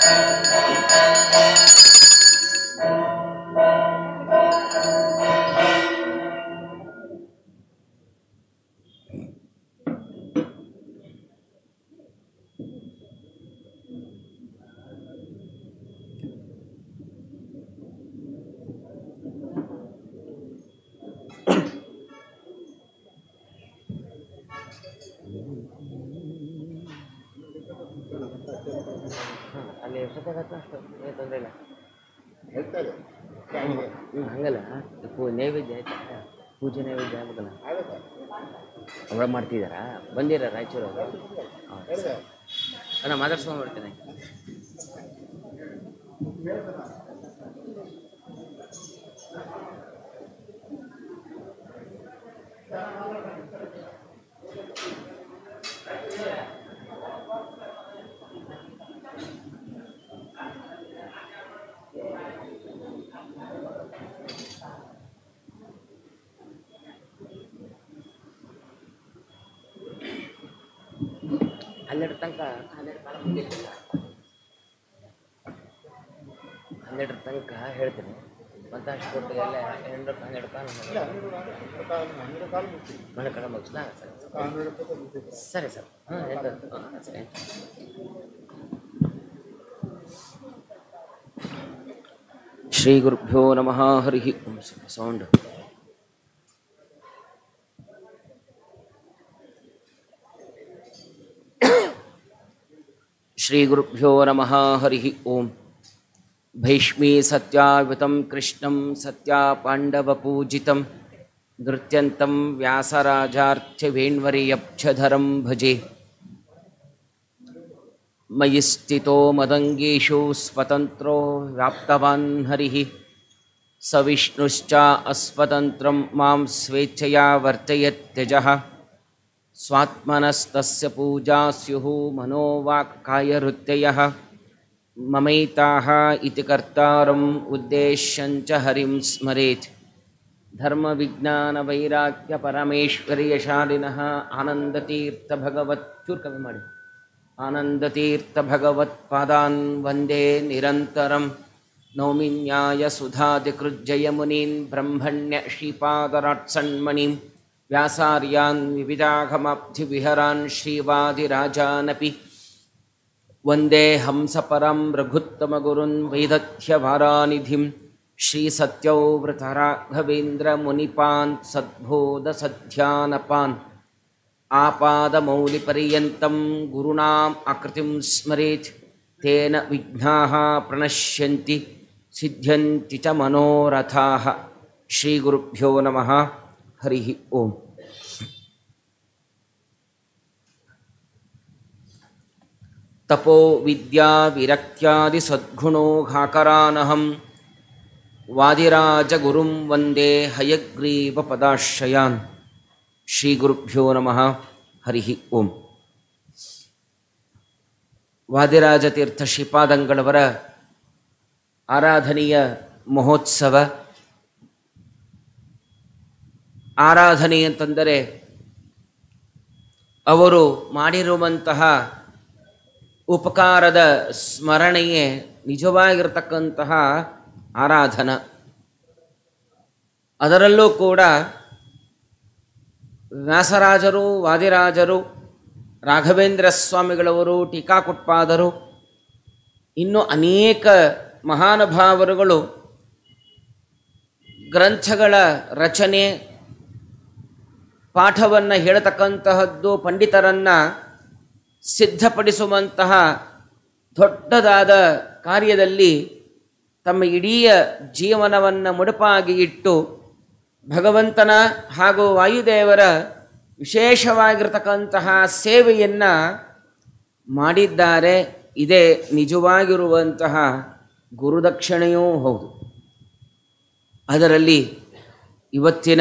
ಅಲ್ಲಿ ಎಷ್ಟೊತ್ತಾಗತ್ತೆ ಅಷ್ಟು ಏನು ತೊಂದರೆ ಇಲ್ಲ ಹೇಳ್ತಾರೆ ಹ್ಞೂ ಹಂಗಲ್ಲ ಪೂ ನೈವೇದ್ಯ ಆಯ್ತಾ ಪೂಜೆ ನೈವೇದ್ಯ ಆಗ್ಬೇಕಲ್ಲ ಆಗುತ್ತೆ ಅವ್ರ ಮಾಡ್ತಿದ್ದಾರಾ ಬಂದಿರ ರಾಯಚೂರು ಅವರು ಹೇಳಿದೆ ನಾನು ಮಾತಾಡ್ಸ್ಕೊಂಡು ಬರ್ತೀನಿ ಹನ್ನೆರಡು ತನಕ ಹನ್ನೆರಡು ಕಾಲ ಮುಗಿತಿಲ್ಲ ಹನ್ನೆರಡರ ತನಕ ಹೇಳ್ತೀನಿ ಮತ್ತೆ ಅಷ್ಟು ಕೊಟ್ಟು ಎಲ್ಲ ಹನ್ನೆರಡು ಹನ್ನೆರಡು ಕಾಲ ಇಲ್ಲ ಹನ್ನೆರಡು ಕಾಲು ಹನ್ನೆರಡು ಕಾಲು ಮುಗಿಸಿ ಮನೆ ಕಡೆ ಮುಗಿಸ್ಲಾ ಸರಿ ಹನ್ನೆರಡು ಇಪ್ಪತ್ತು ಮುಗಿಸಿ ಸರಿ ಸರ್ ಹಾಂ ಆಯ್ತು ಹಾಂ ಸರಿ ಶ್ರೀ ಗುರುಭ್ಯೋ ನಮಃ ಹರಿ ಓಂ ಸೌಂಡ್ ಶ್ರೀ ಗುರುಭ್ಯೋ ನಮಃ ಹರಿ ಓಂ ಭೈಷ್ಮೀ ಸತ್ಯಾವಿತಂ ಕೃಷ್ಣಂ ಸತ್ಯಾ ಪಾಂಡವಪೂಜಿತಂ ನೃತ್ಯಂತಂ ವ್ಯಾಸರಾಜಾರ್ಚ್ಯವೇಣ್ವರ್ಯಬ್ಜಧರಂ ಭಜೆ ಮಯಿ ಸ್ಥಿತೋ ಮದಂಗೇಶು ಸ್ವತಂತ್ರೋ ವ್ಯಾಪ್ತವಾನ್ ಹರಿಃ ಸ ವಿಷ್ಣುಶ್ಚ ಅಸ್ವತಂತ್ರಂ ಮಾಂ ಸ್ವೇಚ್ಛಯಾ ವರ್ಜಯತ್ಯಜಃ ಸ್ವಾತ್ಮನಸ್ತಸ್ಯ ಪೂಜಾ ಸ್ಯುಃ ಮನೋವಾಕ್ಕಾಯಹೃತ್ತಯಃ ಮಮೈತಾः ಇತಿ ಕರ್ತಾರಂ ಉದ್ದೇಶ್ಯಂಚ ಹರಿಂ ಸ್ಮರೇತ್ ಧರ್ಮವಿಜ್ಞಾನವೈರಾಗ್ಯಪರಮೇಶ್ವರ್ಯಶಾಲಿನಃ ಆನಂದತೀರ್ಥಭಗವತ್ ಚೂರು ಕಮ್ಮಿ ಮಾಡಿ ಆನಂದತೀರ್ಥಭಗವತ್ಪಾದಾನ್ ವಂದೇ ನಿರಂತರಂ ನೌಮಿ ನ್ಯಾಯಸುಧಾದಿಕೃಜ್ಜಯಮುನೀನ್ ಬ್ರಹ್ಮಣ್ಯ ಶ್ರೀಪಾದರಾಟ್ಸನ್ಮಣಿಂ ವ್ಯಾಸಾರ್ಯಾನ್ ವಿವಿಧಾಗಮಾಬ್ಧಿವಿಹರಾನ್ ಶ್ರೀವಾದಿರಾಜಾನಪಿ ವಂದೇ ಹಂಸಪರಂ ರಘುತ್ತಮಗುರುನ್ ವೈದಥ್ಯವಾರಾನಿಧಿಂ श्रीसत्यौव्रतराघवेन्द्रमुनिपान् सद्बोधसध्यानपान् आपादमौलिपर्यन्तं गुरूणाम् आकृतिं स्मरेत् तेन विघ्नाः प्रणश्यन्ति सिद्ध्यन्ति च मनोरथाः श्रीगुरुभ्यो नमः हरिः ओम् ತಪೋ ವಿದ್ಯಾ ವಿರಕ್ತ್ಯಾದಿ ಸದ್ಗುಣೋ ಹಾಕರಾನಹಂ ವಾದಿರಾಜಗುರುಂ ವಂದೇ ಹಯಗ್ರೀವ ಪದಾಶ್ರಯಾನ್ ಶ್ರೀ ಗುರುಭ್ಯೋ ನಮಃ ಹರಿ ಓಂ ವಾದಿರಾಜತೀರ್ಥ ಶ್ರೀಪಾದಂಗಳವರ ಆರಾಧನೆಯ ಮಹೋತ್ಸವ ಆರಾಧನೆ ಅಂತಂದರೆ ಅವರು ಮಾಡಿರುವಂತಹ ಉಪಕಾರದ ಸ್ಮರಣೆಯೇ ನಿಜವಾಗಿರತಕ್ಕಂತಹ ಆರಾಧನ ಅದರಲ್ಲೂ ಕೂಡ ವ್ಯಾಸರಾಜರು ವಾದಿರಾಜರು ರಾಘವೇಂದ್ರ ಸ್ವಾಮಿಗಳವರು ಟೀಕಾಕುಟ್ಪಾದರು ಇನ್ನು ಅನೇಕ ಮಹಾನುಭಾವರುಗಳು ಗ್ರಂಥಗಳ ರಚನೆ ಪಾಠವನ್ನು ಹೇಳತಕ್ಕಂತಹದ್ದು ಪಂಡಿತರನ್ನು ಸಿದ್ಧಪಡಿಸುವಂತಹ ದೊಡ್ಡದಾದ ಕಾರ್ಯದಲ್ಲಿ ತಮ್ಮ ಇಡೀ ಜೀವನವನ್ನು ಮುಡುಪಾಗಿ ಇಟ್ಟು ಭಗವಂತನ ಹಾಗೂ ವಾಯುದೇವರ ವಿಶೇಷವಾಗಿರತಕ್ಕಂತಹ ಸೇವೆಯನ್ನು ಮಾಡಿದ್ದಾರೆ ಇದೇ ನಿಜವಾಗಿರುವಂತಹ ಗುರುದಕ್ಷಿಣೆಯೂ ಹೌದು ಅದರಲ್ಲಿ ಇವತ್ತಿನ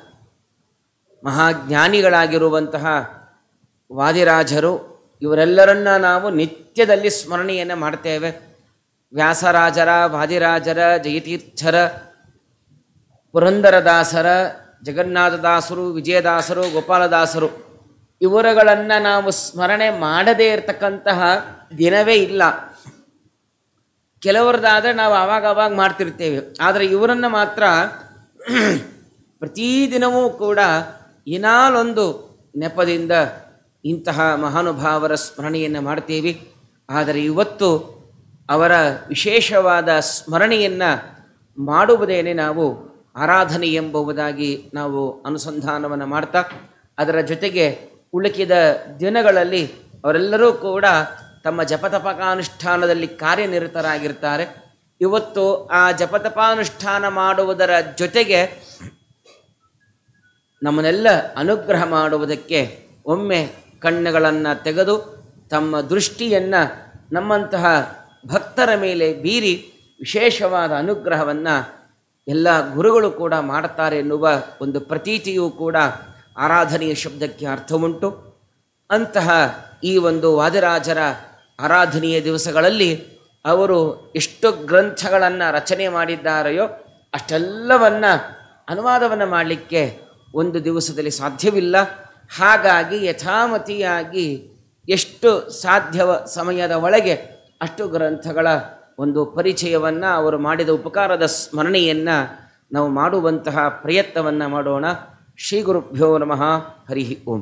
ಮಹಾಜ್ಞಾನಿಗಳಾಗಿರುವಂತಹ ವಾದಿರಾಜರು ಇವರೆಲ್ಲರನ್ನ ನಾವು ನಿತ್ಯದಲ್ಲಿ ಸ್ಮರಣೆಯನ್ನು ಮಾಡ್ತೇವೆ ವ್ಯಾಸರಾಜರ ವಾದಿರಾಜರ ಜಯತೀರ್ಥರ ಪುರಂದರದಾಸರ ಜಗನ್ನಾಥದಾಸರು ವಿಜಯದಾಸರು ಗೋಪಾಲದಾಸರು ಇವರುಗಳನ್ನು ನಾವು ಸ್ಮರಣೆ ಮಾಡದೇ ಇರತಕ್ಕಂತಹ ದಿನವೇ ಇಲ್ಲ ಕೆಲವರದಾದರೆ ನಾವು ಆವಾಗ ಆವಾಗ ಮಾಡ್ತಿರ್ತೇವೆ ಆದರೆ ಇವರನ್ನು ಮಾತ್ರ ಪ್ರತಿದಿನವೂ ಕೂಡ ಏನಾಲೊಂದು ನೆಪದಿಂದ ಇಂತಹ ಮಹಾನುಭಾವರ ಸ್ಮರಣೆಯನ್ನು ಮಾಡ್ತೀವಿ ಆದರೆ ಇವತ್ತು ಅವರ ವಿಶೇಷವಾದ ಸ್ಮರಣೆಯನ್ನು ಮಾಡುವುದೇನೆ ನಾವು ಆರಾಧನೆ ಎಂಬುವುದಾಗಿ ನಾವು ಅನುಸಂಧಾನವನ್ನು ಮಾಡ್ತಾ ಅದರ ಜೊತೆಗೆ ಉಳುಕಿದ ದಿನಗಳಲ್ಲಿ ಅವರೆಲ್ಲರೂ ಕೂಡ ತಮ್ಮ ಜಪತಪಕಾನುಷ್ಠಾನದಲ್ಲಿ ಕಾರ್ಯನಿರತರಾಗಿರ್ತಾರೆ ಇವತ್ತು ಆ ಜಪತಪಾನುಷ್ಠಾನ ಮಾಡುವುದರ ಜೊತೆಗೆ ನಮ್ಮನ್ನೆಲ್ಲ ಅನುಗ್ರಹ ಮಾಡುವುದಕ್ಕೆ ಒಮ್ಮೆ ಕಣ್ಣುಗಳನ್ನು ತೆಗೆದು ತಮ್ಮ ದೃಷ್ಟಿಯನ್ನು ನಮ್ಮಂತಹ ಭಕ್ತರ ಮೇಲೆ ಬೀರಿ ವಿಶೇಷವಾದ ಅನುಗ್ರಹವನ್ನು ಎಲ್ಲ ಗುರುಗಳು ಕೂಡ ಮಾಡ್ತಾರೆ ಎನ್ನುವ ಒಂದು ಪ್ರತೀತಿಯೂ ಕೂಡ ಆರಾಧನೆಯ ಶಬ್ದಕ್ಕೆ ಅರ್ಥವುಂಟು ಅಂತಹ ಈ ಒಂದು ವಾದಿರಾಜರ ಆರಾಧನೆಯ ದಿವಸಗಳಲ್ಲಿ ಅವರು ಎಷ್ಟು ಗ್ರಂಥಗಳನ್ನು ರಚನೆ ಮಾಡಿದ್ದಾರೆಯೋ ಅಷ್ಟೆಲ್ಲವನ್ನು ಅನುವಾದವನ್ನು ಮಾಡಲಿಕ್ಕೆ ಒಂದು ದಿವಸದಲ್ಲಿ ಸಾಧ್ಯವಿಲ್ಲ ಹಾಗಾಗಿ ಯಥಾಮತಿಯಾಗಿ ಎಷ್ಟು ಸಾಧ್ಯವ ಸಮಯದ ಒಳಗೆ ಅಷ್ಟು ಗ್ರಂಥಗಳ ಒಂದು ಪರಿಚಯವನ್ನು ಅವರು ಮಾಡಿದ ಉಪಕಾರದ ಸ್ಮರಣೆಯನ್ನು ನಾವು ಮಾಡುವಂತಹ ಪ್ರಯತ್ನವನ್ನು ಮಾಡೋಣ ಶ್ರೀ ಗುರುಭ್ಯೋ ನಮಃ ಹರಿ ಓಂ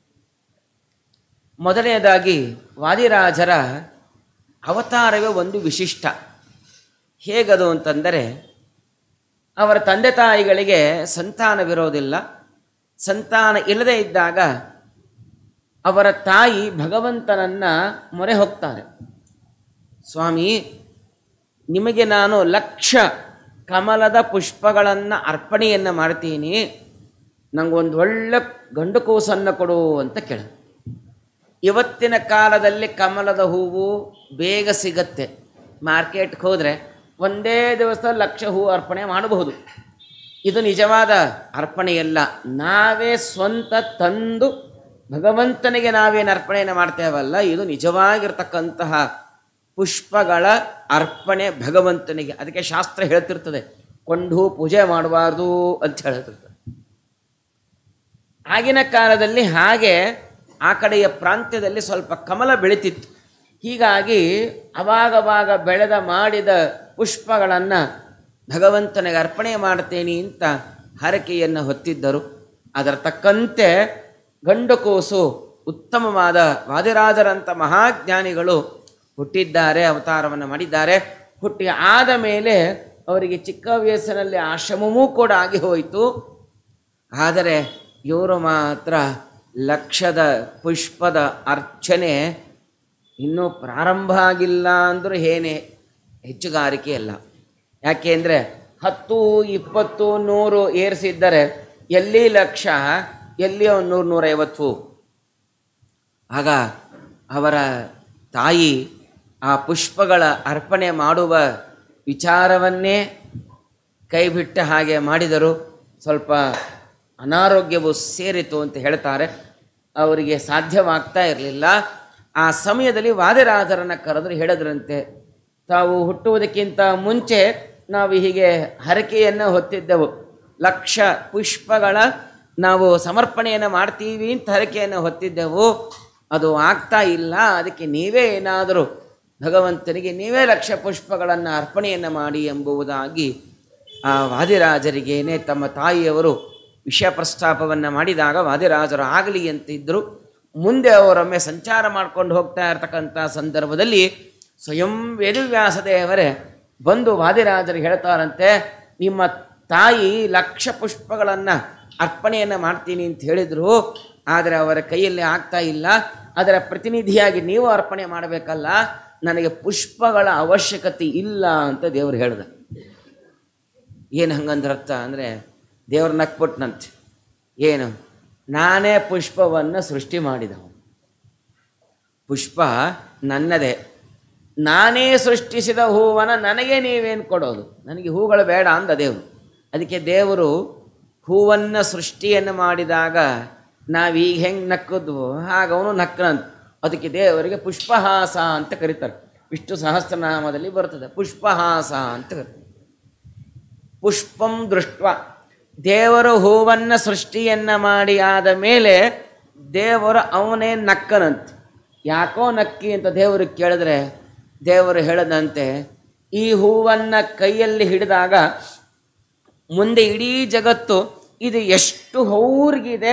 ಮೊದಲನೆಯದಾಗಿ ವಾದಿರಾಜರ ಅವತಾರವೇ ಒಂದು ವಿಶಿಷ್ಟ ಹೇಗದು ಅಂತಂದರೆ ಅವರ ತಂದೆ ತಾಯಿಗಳಿಗೆ ಸಂತಾನವಿರೋದಿಲ್ಲ ಸಂತಾನ ಇಲ್ಲದೇ ಇದ್ದಾಗ ಅವರ ತಾಯಿ ಭಗವಂತನನ್ನು ಮೊರೆ ಹೋಗ್ತಾರೆ ಸ್ವಾಮಿ ನಿಮಗೆ ನಾನು ಲಕ್ಷ ಕಮಲದ ಪುಷ್ಪಗಳನ್ನು ಅರ್ಪಣೆಯನ್ನು ಮಾಡ್ತೀನಿ ನನಗೊಂದು ಒಳ್ಳೆ ಗಂಡು ಕೂಸನ್ನು ಕೊಡು ಅಂತ ಕೇಳ ಇವತ್ತಿನ ಕಾಲದಲ್ಲಿ ಕಮಲದ ಹೂವು ಬೇಗ ಸಿಗತ್ತೆ ಮಾರ್ಕೆಟ್ಗೆ ಹೋದರೆ ಒಂದೇ ದಿವಸ ಲಕ್ಷ ಹೂವು ಅರ್ಪಣೆ ಮಾಡಬಹುದು ಇದು ನಿಜವಾದ ಅರ್ಪಣೆಯಲ್ಲ ನಾವೇ ಸ್ವಂತ ತಂದು ಭಗವಂತನಿಗೆ ನಾವೇನು ಅರ್ಪಣೆಯನ್ನು ಮಾಡ್ತೇವಲ್ಲ ಇದು ನಿಜವಾಗಿರ್ತಕ್ಕಂತಹ ಪುಷ್ಪಗಳ ಅರ್ಪಣೆ ಭಗವಂತನಿಗೆ ಅದಕ್ಕೆ ಶಾಸ್ತ್ರ ಹೇಳ್ತಿರ್ತದೆ ಕೊಂಡು ಪೂಜೆ ಮಾಡಬಾರ್ದು ಅಂತ ಹೇಳ್ತಿರ್ತದೆ ಆಗಿನ ಕಾಲದಲ್ಲಿ ಹಾಗೆ ಆ ಕಡೆಯ ಪ್ರಾಂತ್ಯದಲ್ಲಿ ಸ್ವಲ್ಪ ಕಮಲ ಬೆಳೀತಿತ್ತು ಹೀಗಾಗಿ ಅವಾಗವಾಗ ಬೆಳೆದ ಮಾಡಿದ ಪುಷ್ಪಗಳನ್ನು ಭಗವಂತನಿಗೆ ಅರ್ಪಣೆ ಮಾಡ್ತೇನೆ ಅಂತ ಹರಕೆಯನ್ನು ಹೊತ್ತಿದ್ದರು ಅದರ ತಕ್ಕಂತೆ ಗಂಡು ಕೂಸು ಉತ್ತಮವಾದ ವಾದಿರಾಜರಂಥ ಮಹಾಜ್ಞಾನಿಗಳು ಹುಟ್ಟಿದ್ದಾರೆ ಅವತಾರವನ್ನು ಮಾಡಿದ್ದಾರೆ ಹುಟ್ಟಿ ಆದ ಮೇಲೆ ಅವರಿಗೆ ಚಿಕ್ಕ ವಯಸ್ಸಿನಲ್ಲಿ ಆಶ್ರಮವೂ ಕೂಡ ಆಗಿ ಹೋಯಿತು ಆದರೆ ಇವರು ಮಾತ್ರ ಲಕ್ಷದ ಪುಷ್ಪದ ಅರ್ಚನೆ ಇನ್ನೂ ಪ್ರಾರಂಭ ಆಗಿಲ್ಲ ಅಂದರೂ ಏನೇ ಹೆಚ್ಚುಗಾರಿಕೆ ಅಲ್ಲ ಯಾಕೆಂದರೆ ಹತ್ತು ಇಪ್ಪತ್ತು ನೂರು ಏರಿಸಿದ್ದರೆ ಎಲ್ಲಿ ಲಕ್ಷ ಎಲ್ಲಿ ಒಂದು ನೂರು ನೂರೈವತ್ತು ಆಗ ಅವರ ತಾಯಿ ಆ ಪುಷ್ಪಗಳ ಅರ್ಪಣೆ ಮಾಡುವ ವಿಚಾರವನ್ನೇ ಕೈಬಿಟ್ಟ ಹಾಗೆ ಮಾಡಿದರು ಸ್ವಲ್ಪ ಅನಾರೋಗ್ಯವು ಸೇರಿತು ಅಂತ ಹೇಳ್ತಾರೆ ಅವರಿಗೆ ಸಾಧ್ಯವಾಗ್ತಾ ಇರಲಿಲ್ಲ ಆ ಸಮಯದಲ್ಲಿ ವಾದಿರಾಜರನ್ನು ಕರೆದ್ರು ಹೇಳಿದ್ರಂತೆ ತಾವು ಹುಟ್ಟುವುದಕ್ಕಿಂತ ಮುಂಚೆ ನಾವು ಹೀಗೆ ಹರಕೆಯನ್ನು ಹೊತ್ತಿದ್ದೆವು ಲಕ್ಷ ಪುಷ್ಪಗಳ ನಾವು ಸಮರ್ಪಣೆಯನ್ನು ಮಾಡ್ತೀವಿ ಅಂತ ಹರಕೆಯನ್ನು ಹೊತ್ತಿದ್ದೆವು ಅದು ಆಗ್ತಾ ಇಲ್ಲ ಅದಕ್ಕೆ ನೀವೇ ಏನಾದರೂ ಭಗವಂತನಿಗೆ ನೀವೇ ಲಕ್ಷ ಪುಷ್ಪಗಳನ್ನು ಅರ್ಪಣೆಯನ್ನು ಮಾಡಿ ಎಂಬುದಾಗಿ ಆ ವಾದಿರಾಜರಿಗೇನೆ ತಮ್ಮ ತಾಯಿಯವರು ವಿಷಯ ಪ್ರಸ್ತಾಪವನ್ನು ಮಾಡಿದಾಗ ವಾದಿರಾಜರು ಆಗಲಿ ಅಂತಿದ್ದರು ಮುಂದೆ ಅವರೊಮ್ಮೆ ಸಂಚಾರ ಮಾಡ್ಕೊಂಡು ಹೋಗ್ತಾ ಇರ್ತಕ್ಕಂಥ ಸಂದರ್ಭದಲ್ಲಿ ಸ್ವಯಂ ವೇದವ್ಯಾಸ ದೇವರೇ ಬಂದು ವಾದಿರಾಜರು ಹೇಳ್ತಾರಂತೆ ನಿಮ್ಮ ತಾಯಿ ಲಕ್ಷ ಪುಷ್ಪಗಳನ್ನು ಅರ್ಪಣೆಯನ್ನು ಮಾಡ್ತೀನಿ ಅಂತ ಹೇಳಿದರು ಆದರೆ ಅವರ ಕೈಯಲ್ಲಿ ಆಗ್ತಾ ಇಲ್ಲ ಅದರ ಪ್ರತಿನಿಧಿಯಾಗಿ ನೀವು ಅರ್ಪಣೆ ಮಾಡಬೇಕಲ್ಲ ನನಗೆ ಪುಷ್ಪಗಳ ಅವಶ್ಯಕತೆ ಇಲ್ಲ ಅಂತ ದೇವರು ಹೇಳ್ದ ಏನು ಹಂಗಂದ್ರರ್ಥ ಅಂದರೆ ದೇವ್ರ ನಕ್ಬಿಟ್ನಂತೆ ಏನು ನಾನೇ ಪುಷ್ಪವನ್ನು ಸೃಷ್ಟಿ ಮಾಡಿದವು ಪುಷ್ಪ ನನ್ನದೇ ನಾನೇ ಸೃಷ್ಟಿಸಿದ ಹೂವನ್ನು ನನಗೆ ನೀವೇನು ಕೊಡೋದು ನನಗೆ ಹೂಗಳು ಬೇಡ ಅಂದ ದೇವರು ಅದಕ್ಕೆ ದೇವರು ಹೂವನ್ನು ಸೃಷ್ಟಿಯನ್ನು ಮಾಡಿದಾಗ ನಾವೀಗ ಹೆಂಗೆ ನಕ್ಕದ್ವು ಹಾಗೆ ಅವನು ನಕ್ಕನಂತ ಅದಕ್ಕೆ ದೇವರಿಗೆ ಪುಷ್ಪಹಾಸ ಅಂತ ಕರೀತಾರೆ ವಿಷ್ಣು ಸಹಸ್ರನಾಮದಲ್ಲಿ ಬರ್ತದೆ ಪುಷ್ಪಹಾಸ ಅಂತ ಕರೀತಾರೆ ಪುಷ್ಪಂ ದೃಷ್ಟ ದೇವರು ಹೂವನ್ನು ಸೃಷ್ಟಿಯನ್ನು ಮಾಡಿ ಆದ ಮೇಲೆ ದೇವರು ಅವನೇ ನಕ್ಕನಂತೆ ಯಾಕೋ ನಕ್ಕಿ ಅಂತ ದೇವರಿಗೆ ಕೇಳಿದ್ರೆ ದೇವರು ಹೇಳದಂತೆ ಈ ಹೂವನ್ನು ಕೈಯಲ್ಲಿ ಹಿಡಿದಾಗ ಮುಂದೆ ಇಡೀ ಜಗತ್ತು ಇದು ಎಷ್ಟು ಹೌರ್ಗಿದೆ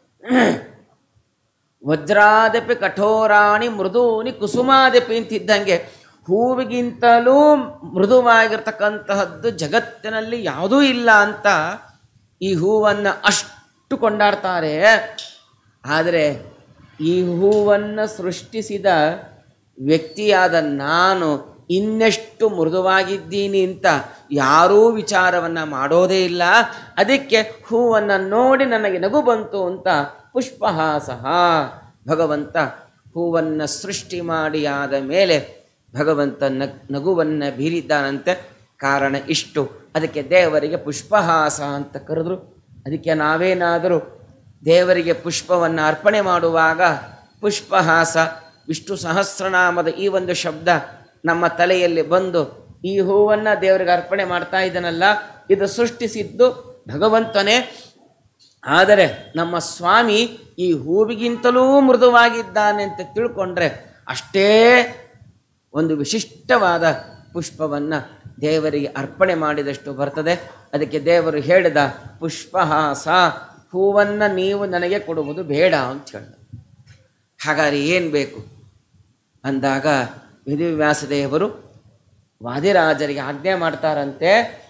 ವಜ್ರಾದಪಿ ಕಠೋರಾಣಿ ಮೃದೂನಿ ಕುಸುಮಾದಪಿ ಅಂತಿದ್ದಂಗೆ ಹೂವಿಗಿಂತಲೂ ಮೃದುವಾಗಿರ್ತಕ್ಕಂತಹದ್ದು ಜಗತ್ತಿನಲ್ಲಿ ಯಾವುದೂ ಇಲ್ಲ ಅಂತ ಈ ಹೂವನ್ನು ಅಷ್ಟು ಕೊಂಡಾಡ್ತಾರೆ ಆದರೆ ಈ ಹೂವನ್ನು ಸೃಷ್ಟಿಸಿದ ವ್ಯಕ್ತಿಯಾದ ನಾನು ಇನ್ನೆಷ್ಟು ಮೃದುವಾಗಿದ್ದೀನಿ ಅಂತ ಯಾರೂ ವಿಚಾರವನ್ನು ಮಾಡೋದೇ ಇಲ್ಲ ಅದಕ್ಕೆ ಹೂವನ್ನು ನೋಡಿ ನನಗೆ ನಗು ಬಂತು ಅಂತ ಪುಷ್ಪಹಾಸ ಭಗವಂತ ಹೂವನ್ನು ಸೃಷ್ಟಿ ಮಾಡಿ ಆದ ಮೇಲೆ ಭಗವಂತ ನಗ್ ನಗುವನ್ನು ಬೀರಿದ್ದಾನಂತೆ ಕಾರಣ ಇಷ್ಟು ಅದಕ್ಕೆ ದೇವರಿಗೆ ಪುಷ್ಪಹಾಸ ಅಂತ ಕರೆದ್ರು ಅದಕ್ಕೆ ನಾವೇನಾದರೂ ದೇವರಿಗೆ ಪುಷ್ಪವನ್ನು ಅರ್ಪಣೆ ಮಾಡುವಾಗ ಪುಷ್ಪಹಾಸ ವಿಷ್ಣು ಸಹಸ್ರನಾಮದ ಈ ಒಂದು ಶಬ್ದ ನಮ್ಮ ತಲೆಯಲ್ಲಿ ಬಂದು ಈ ಹೂವನ್ನು ದೇವರಿಗೆ ಅರ್ಪಣೆ ಮಾಡ್ತಾ ಇದ್ದಾನಲ್ಲ ಇದು ಸೃಷ್ಟಿಸಿದ್ದು ಭಗವಂತನೇ ಆದರೆ ನಮ್ಮ ಸ್ವಾಮಿ ಈ ಹೂವಿಗಿಂತಲೂ ಮೃದುವಾಗಿದ್ದಾನೆ ಅಂತ ತಿಳ್ಕೊಂಡ್ರೆ ಅಷ್ಟೇ ಒಂದು ವಿಶಿಷ್ಟವಾದ ಪುಷ್ಪವನ್ನು ದೇವರಿಗೆ ಅರ್ಪಣೆ ಮಾಡಿದಷ್ಟು ಬರ್ತದೆ ಅದಕ್ಕೆ ದೇವರು ಹೇಳಿದ ಪುಷ್ಪಹಾಸ ಹೂವನ್ನು ನೀವು ನನಗೆ ಕೊಡುವುದು ಬೇಡ ಅಂತ ಹೇಳಿದ ಹಾಗಾದ್ರೆ ಏನು ಬೇಕು ಅಂದಾಗ ವೇದವ್ಯಾಸದೇವರು ವಾದಿರಾಜರಿಗೆ ಆಜ್ಞೆ ಮಾಡ್ತಾರಂತೆ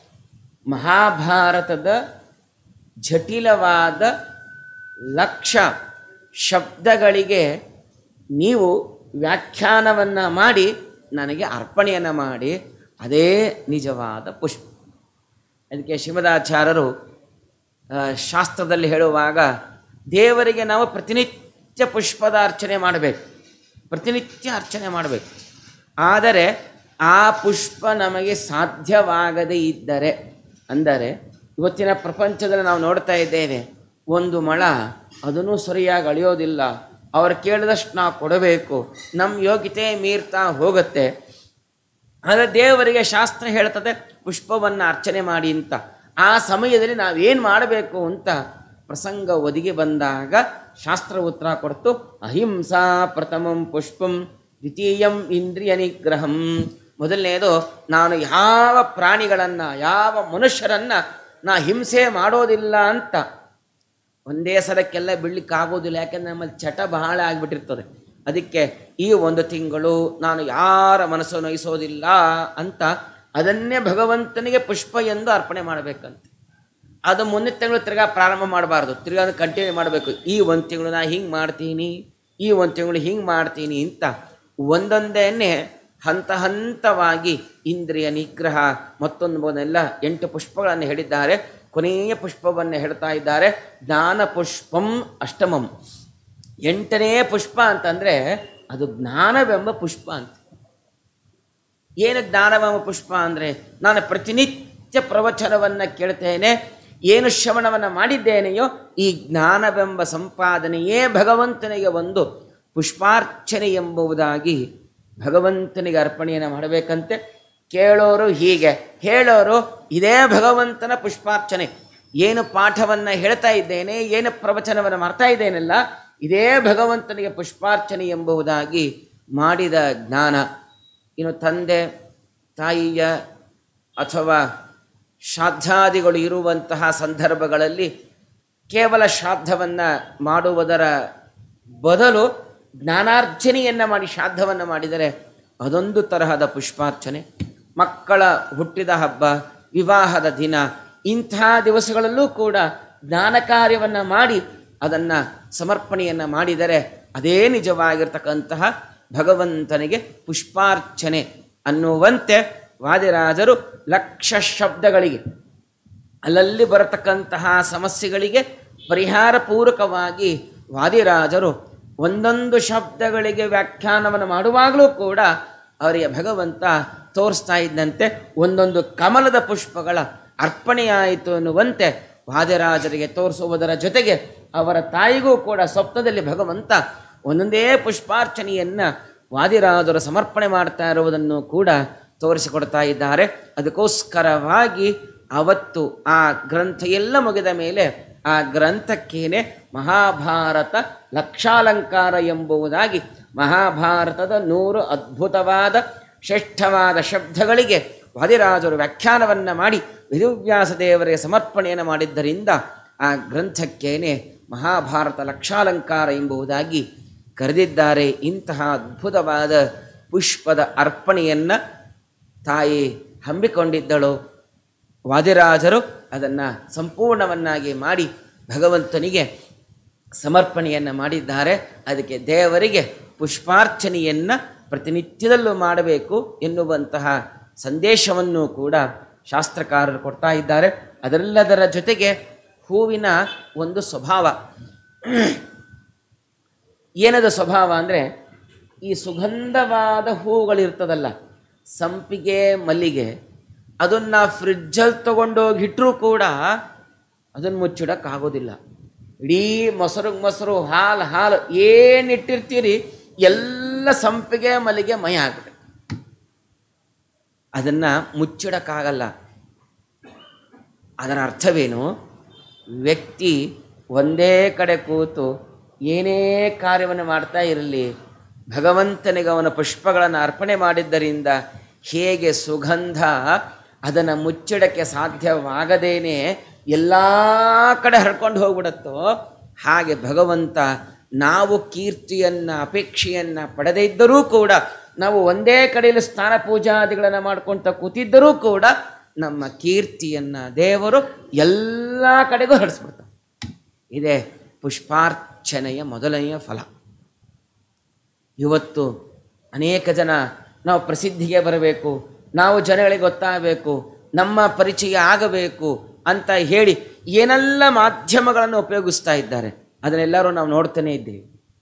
ಮಹಾಭಾರತದ ಜಟಿಲವಾದ ಲಕ್ಷ ಶಬ್ದಗಳಿಗೆ ನೀವು ವ್ಯಾಖ್ಯಾನವನ್ನು ಮಾಡಿ ನನಗೆ ಅರ್ಪಣೆಯನ್ನು ಮಾಡಿ ಅದೇ ನಿಜವಾದ ಪುಷ್ಪ ಅದಕ್ಕೆ ಶ್ರೀಮದಾಚಾರ್ಯರು ಆ, ಶಾಸ್ತ್ರದಲ್ಲಿ ಹೇಳುವಾಗ ದೇವರಿಗೆ ನಾವು ಪ್ರತಿನಿತ್ಯ ಪುಷ್ಪದ ಅರ್ಚನೆ ಮಾಡಬೇಕು ಪ್ರತಿನಿತ್ಯ ಅರ್ಚನೆ ಮಾಡಬೇಕು ಆದರೆ ಆ ಪುಷ್ಪ ನಮಗೆ ಸಾಧ್ಯವಾಗದೇ ಇದ್ದರೆ ಅಂದರೆ ಇವತ್ತಿನ ಪ್ರಪಂಚದಲ್ಲಿ ನಾವು ನೋಡ್ತಾ ಇದ್ದೇವೆ ಒಂದು ಮಳ ಅದನ್ನು ಸರಿಯಾಗಿ ಅಳೆಯೋದಿಲ್ಲ ಅವ್ರು ಕೇಳಿದಷ್ಟು ನಾವು ಕೊಡಬೇಕು ನಮ್ಮ ಯೋಗ್ಯತೆ ಮೀರ್ತಾ ಹೋಗುತ್ತೆ ಆದರೆ ದೇವರಿಗೆ ಶಾಸ್ತ್ರ ಹೇಳ್ತದೆ ಪುಷ್ಪವನ್ನು ಅರ್ಚನೆ ಮಾಡಿ ಅಂತ ಆ ಸಮಯದಲ್ಲಿ ನಾವೇನು ಮಾಡಬೇಕು ಅಂತ ಪ್ರಸಂಗ ಒದಗಿ ಬಂದಾಗ ಶಾಸ್ತ್ರ ಉತ್ತರ ಕೊಡ್ತು ಅಹಿಂಸಾ ಪ್ರಥಮಂ ಪುಷ್ಪಂ ದ್ವಿತೀಯಂ ಇಂದ್ರಿಯ ನಿಗ್ರಹಂ ಮೊದಲನೇದು ನಾನು ಯಾವ ಪ್ರಾಣಿಗಳನ್ನು ಯಾವ ಮನುಷ್ಯರನ್ನು ನಾ ಹಿಂಸೆ ಮಾಡೋದಿಲ್ಲ ಅಂತ ಒಂದೇ ಸಲಕ್ಕೆಲ್ಲ ಬಿಡ್ಲಿಕ್ಕಾಗೋದಿಲ್ಲ ಯಾಕೆಂದ್ರೆ ನಮ್ಮಲ್ಲಿ ಚಟ ಬಹಳ ಆಗಿಬಿಟ್ಟಿರ್ತದೆ ಅದಕ್ಕೆ ಈ ಒಂದು ತಿಂಗಳು ನಾನು ಯಾರ ಮನಸ್ಸು ನೋಯಿಸೋದಿಲ್ಲ ಅಂತ ಅದನ್ನೇ ಭಗವಂತನಿಗೆ ಪುಷ್ಪ ಎಂದು ಅರ್ಪಣೆ ಮಾಡಬೇಕಂತ ಅದು ಮುಂದಿನ ತಿಂಗಳು ತಿರ್ಗಾ ಪ್ರಾರಂಭ ಮಾಡಬಾರ್ದು ತಿರ್ಗಾ ಅದನ್ನು ಕಂಟಿನ್ಯೂ ಮಾಡಬೇಕು ಈ ಒಂದು ತಿಂಗಳು ನಾ ಹಿಂಗೆ ಮಾಡ್ತೀನಿ ಈ ಒಂದು ತಿಂಗಳು ಹಿಂಗೆ ಮಾಡ್ತೀನಿ ಅಂತ ಒಂದೊಂದೇನೆ ಹಂತ ಹಂತವಾಗಿ ಇಂದ್ರಿಯ ನಿಗ್ರಹ ಮತ್ತೊಂದು ಮೊದಲೆಲ್ಲ ಎಂಟು ಪುಷ್ಪಗಳನ್ನು ಹೇಳಿದ್ದಾರೆ ಕೊನೆಯ ಪುಷ್ಪವನ್ನು ಹೇಳ್ತಾ ಇದ್ದಾರೆ ಜ್ಞಾನ ಪುಷ್ಪಂ ಅಷ್ಟಮಂ ಎಂಟನೇ ಪುಷ್ಪ ಅಂತಂದರೆ ಅದು ಜ್ಞಾನವೆಂಬ ಪುಷ್ಪ ಅಂತ ಏನು ಜ್ಞಾನವೆಂಬ ಪುಷ್ಪ ಅಂದರೆ ನಾನು ಪ್ರತಿನಿತ್ಯ ಪ್ರವಚನವನ್ನು ಕೇಳ್ತೇನೆ ಏನು ಶ್ರವಣವನ್ನು ಮಾಡಿದ್ದೇನೆಯೋ ಈ ಜ್ಞಾನವೆಂಬ ಸಂಪಾದನೆಯೇ ಭಗವಂತನಿಗೆ ಒಂದು ಪುಷ್ಪಾರ್ಚನೆ ಎಂಬುದಾಗಿ ಭಗವಂತನಿಗೆ ಅರ್ಪಣೆಯನ್ನು ಮಾಡಬೇಕಂತೆ ಕೇಳೋರು ಹೀಗೆ ಹೇಳೋರು ಇದೇ ಭಗವಂತನ ಪುಷ್ಪಾರ್ಚನೆ ಏನು ಪಾಠವನ್ನು ಹೇಳ್ತಾ ಇದ್ದೇನೆ ಏನು ಪ್ರವಚನವನ್ನು ಮಾಡ್ತಾ ಇದ್ದೇನಲ್ಲ ಇದೇ ಭಗವಂತನಿಗೆ ಪುಷ್ಪಾರ್ಚನೆ ಎಂಬುದಾಗಿ ಮಾಡಿದ ಜ್ಞಾನ ಇನ್ನು ತಂದೆ ತಾಯಿಯ ಅಥವಾ ಶ್ರಾದ್ದಾದಿಗಳು ಇರುವಂತಹ ಸಂದರ್ಭಗಳಲ್ಲಿ ಕೇವಲ ಶ್ರಾದ್ದವನ್ನು ಮಾಡುವುದರ ಬದಲು ಜ್ಞಾನಾರ್ಚನೆಯನ್ನು ಮಾಡಿ ಶ್ರಾದ್ದವನ್ನು ಮಾಡಿದರೆ ಅದೊಂದು ತರಹದ ಪುಷ್ಪಾರ್ಚನೆ ಮಕ್ಕಳ ಹುಟ್ಟಿದ ಹಬ್ಬ ವಿವಾಹದ ದಿನ ಇಂಥ ದಿವಸಗಳಲ್ಲೂ ಕೂಡ ಜ್ಞಾನ ಕಾರ್ಯವನ್ನು ಮಾಡಿ ಅದನ್ನು ಸಮರ್ಪಣೆಯನ್ನು ಮಾಡಿದರೆ ಅದೇ ನಿಜವಾಗಿರ್ತಕ್ಕಂತಹ ಭಗವಂತನಿಗೆ ಪುಷ್ಪಾರ್ಚನೆ ಅನ್ನುವಂತೆ ವಾದಿರಾಜರು ಲಕ್ಷ ಶಬ್ದಗಳಿಗೆ ಅಲ್ಲಲ್ಲಿ ಬರತಕ್ಕಂತಹ ಸಮಸ್ಯೆಗಳಿಗೆ ಪರಿಹಾರ ಪೂರ್ವಕವಾಗಿ ವಾದಿರಾಜರು ಒಂದೊಂದು ಶಬ್ದಗಳಿಗೆ ವ್ಯಾಖ್ಯಾನವನ್ನು ಮಾಡುವಾಗಲೂ ಕೂಡ ಅವರಿಗೆ ಭಗವಂತ ತೋರಿಸ್ತಾ ಇದ್ದಂತೆ ಒಂದೊಂದು ಕಮಲದ ಪುಷ್ಪಗಳ ಅರ್ಪಣೆಯಾಯಿತು ಅನ್ನುವಂತೆ ವಾದಿರಾಜರಿಗೆ ತೋರಿಸುವುದರ ಜೊತೆಗೆ ಅವರ ತಾಯಿಗೂ ಕೂಡ ಸ್ವಪ್ನದಲ್ಲಿ ಭಗವಂತ ಒಂದೊಂದೇ ಪುಷ್ಪಾರ್ಚನೆಯನ್ನು ವಾದಿರಾಜರು ಸಮರ್ಪಣೆ ಮಾಡ್ತಾ ಇರುವುದನ್ನು ಕೂಡ ತೋರಿಸಿಕೊಡ್ತಾ ಇದ್ದಾರೆ ಅದಕ್ಕೋಸ್ಕರವಾಗಿ ಅವತ್ತು ಆ ಗ್ರಂಥ ಎಲ್ಲ ಮುಗಿದ ಮೇಲೆ ಆ ಗ್ರಂಥಕ್ಕೇನೆ ಮಹಾಭಾರತ ಲಕ್ಷಾಲಂಕಾರ ಎಂಬುದಾಗಿ ಮಹಾಭಾರತದ ನೂರು ಅದ್ಭುತವಾದ ಶ್ರೇಷ್ಠವಾದ ಶಬ್ದಗಳಿಗೆ ವಾದಿರಾಜರು ವ್ಯಾಖ್ಯಾನವನ್ನು ಮಾಡಿ ವೇದವ್ಯಾಸ ದೇವರಿಗೆ ಸಮರ್ಪಣೆಯನ್ನು ಮಾಡಿದ್ದರಿಂದ ಆ ಗ್ರಂಥಕ್ಕೇನೆ ಮಹಾಭಾರತ ಲಕ್ಷಾಲಂಕಾರ ಎಂಬುದಾಗಿ ಕರೆದಿದ್ದಾರೆ ಇಂತಹ ಅದ್ಭುತವಾದ ಪುಷ್ಪದ ಅರ್ಪಣೆಯನ್ನು ತಾಯಿ ಹಮ್ಮಿಕೊಂಡಿದ್ದಳು ವಾದಿರಾಜರು ಅದನ್ನು ಸಂಪೂರ್ಣವನ್ನಾಗಿ ಮಾಡಿ ಭಗವಂತನಿಗೆ ಸಮರ್ಪಣೆಯನ್ನು ಮಾಡಿದ್ದಾರೆ ಅದಕ್ಕೆ ದೇವರಿಗೆ ಪುಷ್ಪಾರ್ಚನೆಯನ್ನು ಪ್ರತಿನಿತ್ಯದಲ್ಲೂ ಮಾಡಬೇಕು ಎನ್ನುವಂತಹ ಸಂದೇಶವನ್ನು ಕೂಡ ಶಾಸ್ತ್ರಕಾರರು ಕೊಡ್ತಾ ಇದ್ದಾರೆ ಅದೆಲ್ಲದರ ಜೊತೆಗೆ ಹೂವಿನ ಒಂದು ಸ್ವಭಾವ ಏನದು ಸ್ವಭಾವ ಅಂದರೆ ಈ ಸುಗಂಧವಾದ ಹೂಗಳಿರ್ತದಲ್ಲ ಸಂಪಿಗೆ ಮಲ್ಲಿಗೆ ಅದನ್ನು ಫ್ರಿಜ್ಜಲ್ಲಿ ತೊಗೊಂಡೋಗಿ ಇಟ್ಟರೂ ಕೂಡ ಅದನ್ನು ಮುಚ್ಚಿಡೋಕ್ಕಾಗೋದಿಲ್ಲ ಇಡೀ ಮೊಸರು ಮೊಸರು ಹಾಲು ಹಾಲು ಏನು ಇಟ್ಟಿರ್ತೀರಿ ಎಲ್ಲ ಸಂಪಿಗೆ ಮಲ್ಲಿಗೆ ಮಯ ಆಗ್ಬಿಡುತ್ತೆ ಅದನ್ನು ಮುಚ್ಚಿಡೋಕ್ಕಾಗಲ್ಲ ಅದರ ಅರ್ಥವೇನು ವ್ಯಕ್ತಿ ಒಂದೇ ಕಡೆ ಕೂತು ಏನೇ ಕಾರ್ಯವನ್ನು ಮಾಡ್ತಾ ಇರಲಿ ಭಗವಂತನಿಗೆ ಅವನ ಪುಷ್ಪಗಳನ್ನು ಅರ್ಪಣೆ ಮಾಡಿದ್ದರಿಂದ ಹೇಗೆ ಸುಗಂಧ ಅದನ್ನು ಮುಚ್ಚಿಡಕ್ಕೆ ಸಾಧ್ಯವಾಗದೇನೆ ಎಲ್ಲ ಕಡೆ ಹರ್ಕೊಂಡು ಹೋಗ್ಬಿಡುತ್ತೋ ಹಾಗೆ ಭಗವಂತ ನಾವು ಕೀರ್ತಿಯನ್ನು ಅಪೇಕ್ಷೆಯನ್ನು ಪಡೆದೇ ಇದ್ದರೂ ಕೂಡ ನಾವು ಒಂದೇ ಕಡೆಯಲ್ಲಿ ಸ್ನಾನ ಪೂಜಾದಿಗಳನ್ನು ಮಾಡ್ಕೊಳ್ತಾ ಕೂತಿದ್ದರೂ ಕೂಡ ನಮ್ಮ ಕೀರ್ತಿಯನ್ನು ದೇವರು ಎಲ್ಲ ಕಡೆಗೂ ಹರಡಿಸ್ಬಿಡ್ತಾರೆ ಇದೇ ಪುಷ್ಪಾರ್ಚನೆಯ ಮೊದಲನೆಯ ಫಲ ಇವತ್ತು ಅನೇಕ ಜನ ನಾವು ಪ್ರಸಿದ್ಧಿಗೆ ಬರಬೇಕು ನಾವು ಜನಗಳಿಗೆ ಗೊತ್ತಾಗಬೇಕು ನಮ್ಮ ಪರಿಚಯ ಆಗಬೇಕು ಅಂತ ಹೇಳಿ ಏನೆಲ್ಲ ಮಾಧ್ಯಮಗಳನ್ನು ಉಪಯೋಗಿಸ್ತಾ ಇದ್ದಾರೆ ಅದನ್ನೆಲ್ಲರೂ ನಾವು ನೋಡ್ತಾನೇ ಇದ್ದೇವೆ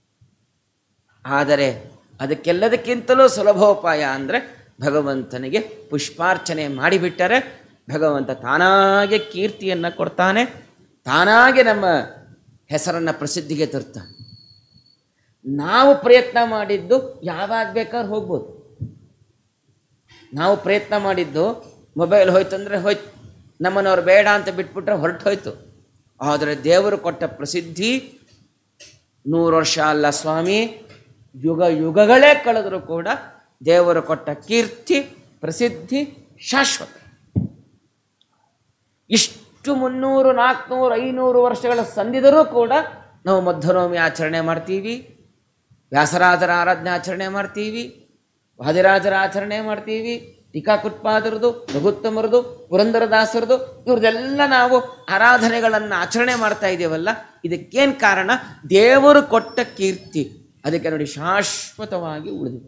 ಆದರೆ ಅದಕ್ಕೆಲ್ಲದಕ್ಕಿಂತಲೂ ಸುಲಭೋಪಾಯ ಅಂದರೆ ಭಗವಂತನಿಗೆ ಪುಷ್ಪಾರ್ಚನೆ ಮಾಡಿಬಿಟ್ಟರೆ ಭಗವಂತ ತಾನಾಗೆ ಕೀರ್ತಿಯನ್ನು ಕೊಡ್ತಾನೆ ತಾನಾಗೆ ನಮ್ಮ ಹೆಸರನ್ನು ಪ್ರಸಿದ್ಧಿಗೆ ತರ್ತಾನೆ ನಾವು ಪ್ರಯತ್ನ ಮಾಡಿದ್ದು ಯಾವಾಗ ಬೇಕಾದ್ರೂ ಹೋಗ್ಬೋದು ನಾವು ಪ್ರಯತ್ನ ಮಾಡಿದ್ದು ಮೊಬೈಲ್ ಹೋಯ್ತು ಅಂದರೆ ಹೋಯ್ತು ನಮ್ಮನ್ನವ್ರು ಬೇಡ ಅಂತ ಬಿಟ್ಬಿಟ್ರೆ ಹೊರಟು ಹೋಯ್ತು ಆದರೆ ದೇವರು ಕೊಟ್ಟ ಪ್ರಸಿದ್ಧಿ ನೂರು ವರ್ಷ ಅಲ್ಲ ಸ್ವಾಮಿ ಯುಗ ಯುಗಗಳೇ ಕಳೆದರೂ ಕೂಡ ದೇವರು ಕೊಟ್ಟ ಕೀರ್ತಿ ಪ್ರಸಿದ್ಧಿ ಶಾಶ್ವತ ಇಷ್ಟು ಮುನ್ನೂರು ನಾಲ್ಕುನೂರು ಐನೂರು ವರ್ಷಗಳ ಸಂದಿದರೂ ಕೂಡ ನಾವು ಮಧ್ಯನವಮಿ ಆಚರಣೆ ಮಾಡ್ತೀವಿ ವ್ಯಾಸರಾಜರ ಆರಾಧನೆ ಆಚರಣೆ ಮಾಡ್ತೀವಿ ವಾದಿರಾಜರ ಆಚರಣೆ ಮಾಡ್ತೀವಿ ಟೀಕಾಕುಟ್ಪಾದರದು ರಘುತ್ತಮರದು ಪುರಂದರದಾಸರದು ಇವ್ರದೆಲ್ಲ ನಾವು ಆರಾಧನೆಗಳನ್ನು ಆಚರಣೆ ಮಾಡ್ತಾ ಇದ್ದೇವಲ್ಲ ಇದಕ್ಕೇನು ಕಾರಣ ದೇವರು ಕೊಟ್ಟ ಕೀರ್ತಿ ಅದಕ್ಕೆ ನೋಡಿ ಶಾಶ್ವತವಾಗಿ ಉಳಿದಿದೆ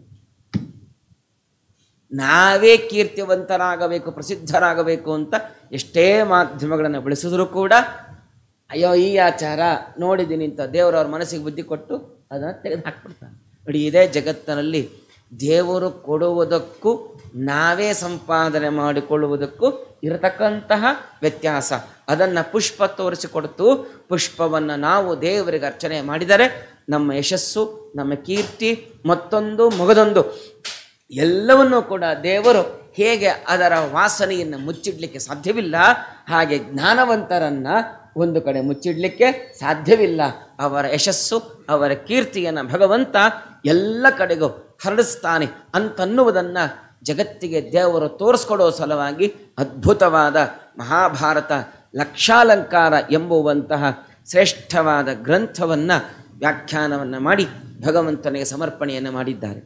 ನಾವೇ ಕೀರ್ತಿವಂತರಾಗಬೇಕು ಪ್ರಸಿದ್ಧರಾಗಬೇಕು ಅಂತ ಎಷ್ಟೇ ಮಾಧ್ಯಮಗಳನ್ನು ಬಳಸಿದ್ರು ಕೂಡ ಅಯ್ಯೋ ಈ ಆಚಾರ ನೋಡಿದ್ದೀನಿ ಅಂತ ದೇವರವ್ರ ಮನಸ್ಸಿಗೆ ಬುದ್ಧಿ ಕೊಟ್ಟು ಅದನ್ನು ತೆಗೆದು ಹಾಕ್ಬಿಡ್ತಾನೆ ನೋಡಿ ಇದೇ ಜಗತ್ತಿನಲ್ಲಿ ದೇವರು ಕೊಡುವುದಕ್ಕೂ ನಾವೇ ಸಂಪಾದನೆ ಮಾಡಿಕೊಳ್ಳುವುದಕ್ಕೂ ಇರತಕ್ಕಂತಹ ವ್ಯತ್ಯಾಸ ಅದನ್ನು ಪುಷ್ಪ ತೋರಿಸಿಕೊಡ್ತು ಪುಷ್ಪವನ್ನು ನಾವು ದೇವರಿಗೆ ಅರ್ಚನೆ ಮಾಡಿದರೆ ನಮ್ಮ ಯಶಸ್ಸು ನಮ್ಮ ಕೀರ್ತಿ ಮತ್ತೊಂದು ಮಗದೊಂದು ಎಲ್ಲವನ್ನೂ ಕೂಡ ದೇವರು ಹೇಗೆ ಅದರ ವಾಸನೆಯನ್ನು ಮುಚ್ಚಿಡಲಿಕ್ಕೆ ಸಾಧ್ಯವಿಲ್ಲ ಹಾಗೆ ಜ್ಞಾನವಂತರನ್ನು ಒಂದು ಕಡೆ ಮುಚ್ಚಿಡಲಿಕ್ಕೆ ಸಾಧ್ಯವಿಲ್ಲ ಅವರ ಯಶಸ್ಸು ಅವರ ಕೀರ್ತಿಯನ್ನು ಭಗವಂತ ಎಲ್ಲ ಕಡೆಗೂ ಹರಡಿಸ್ತಾನೆ ಅಂತನ್ನುವುದನ್ನು ಜಗತ್ತಿಗೆ ದೇವರು ತೋರಿಸ್ಕೊಡೋ ಸಲುವಾಗಿ ಅದ್ಭುತವಾದ ಮಹಾಭಾರತ ಲಕ್ಷಾಲಂಕಾರ ಎಂಬುವಂತಹ ಶ್ರೇಷ್ಠವಾದ ಗ್ರಂಥವನ್ನು ವ್ಯಾಖ್ಯಾನವನ್ನು ಮಾಡಿ ಭಗವಂತನಿಗೆ ಸಮರ್ಪಣೆಯನ್ನು ಮಾಡಿದ್ದಾರೆ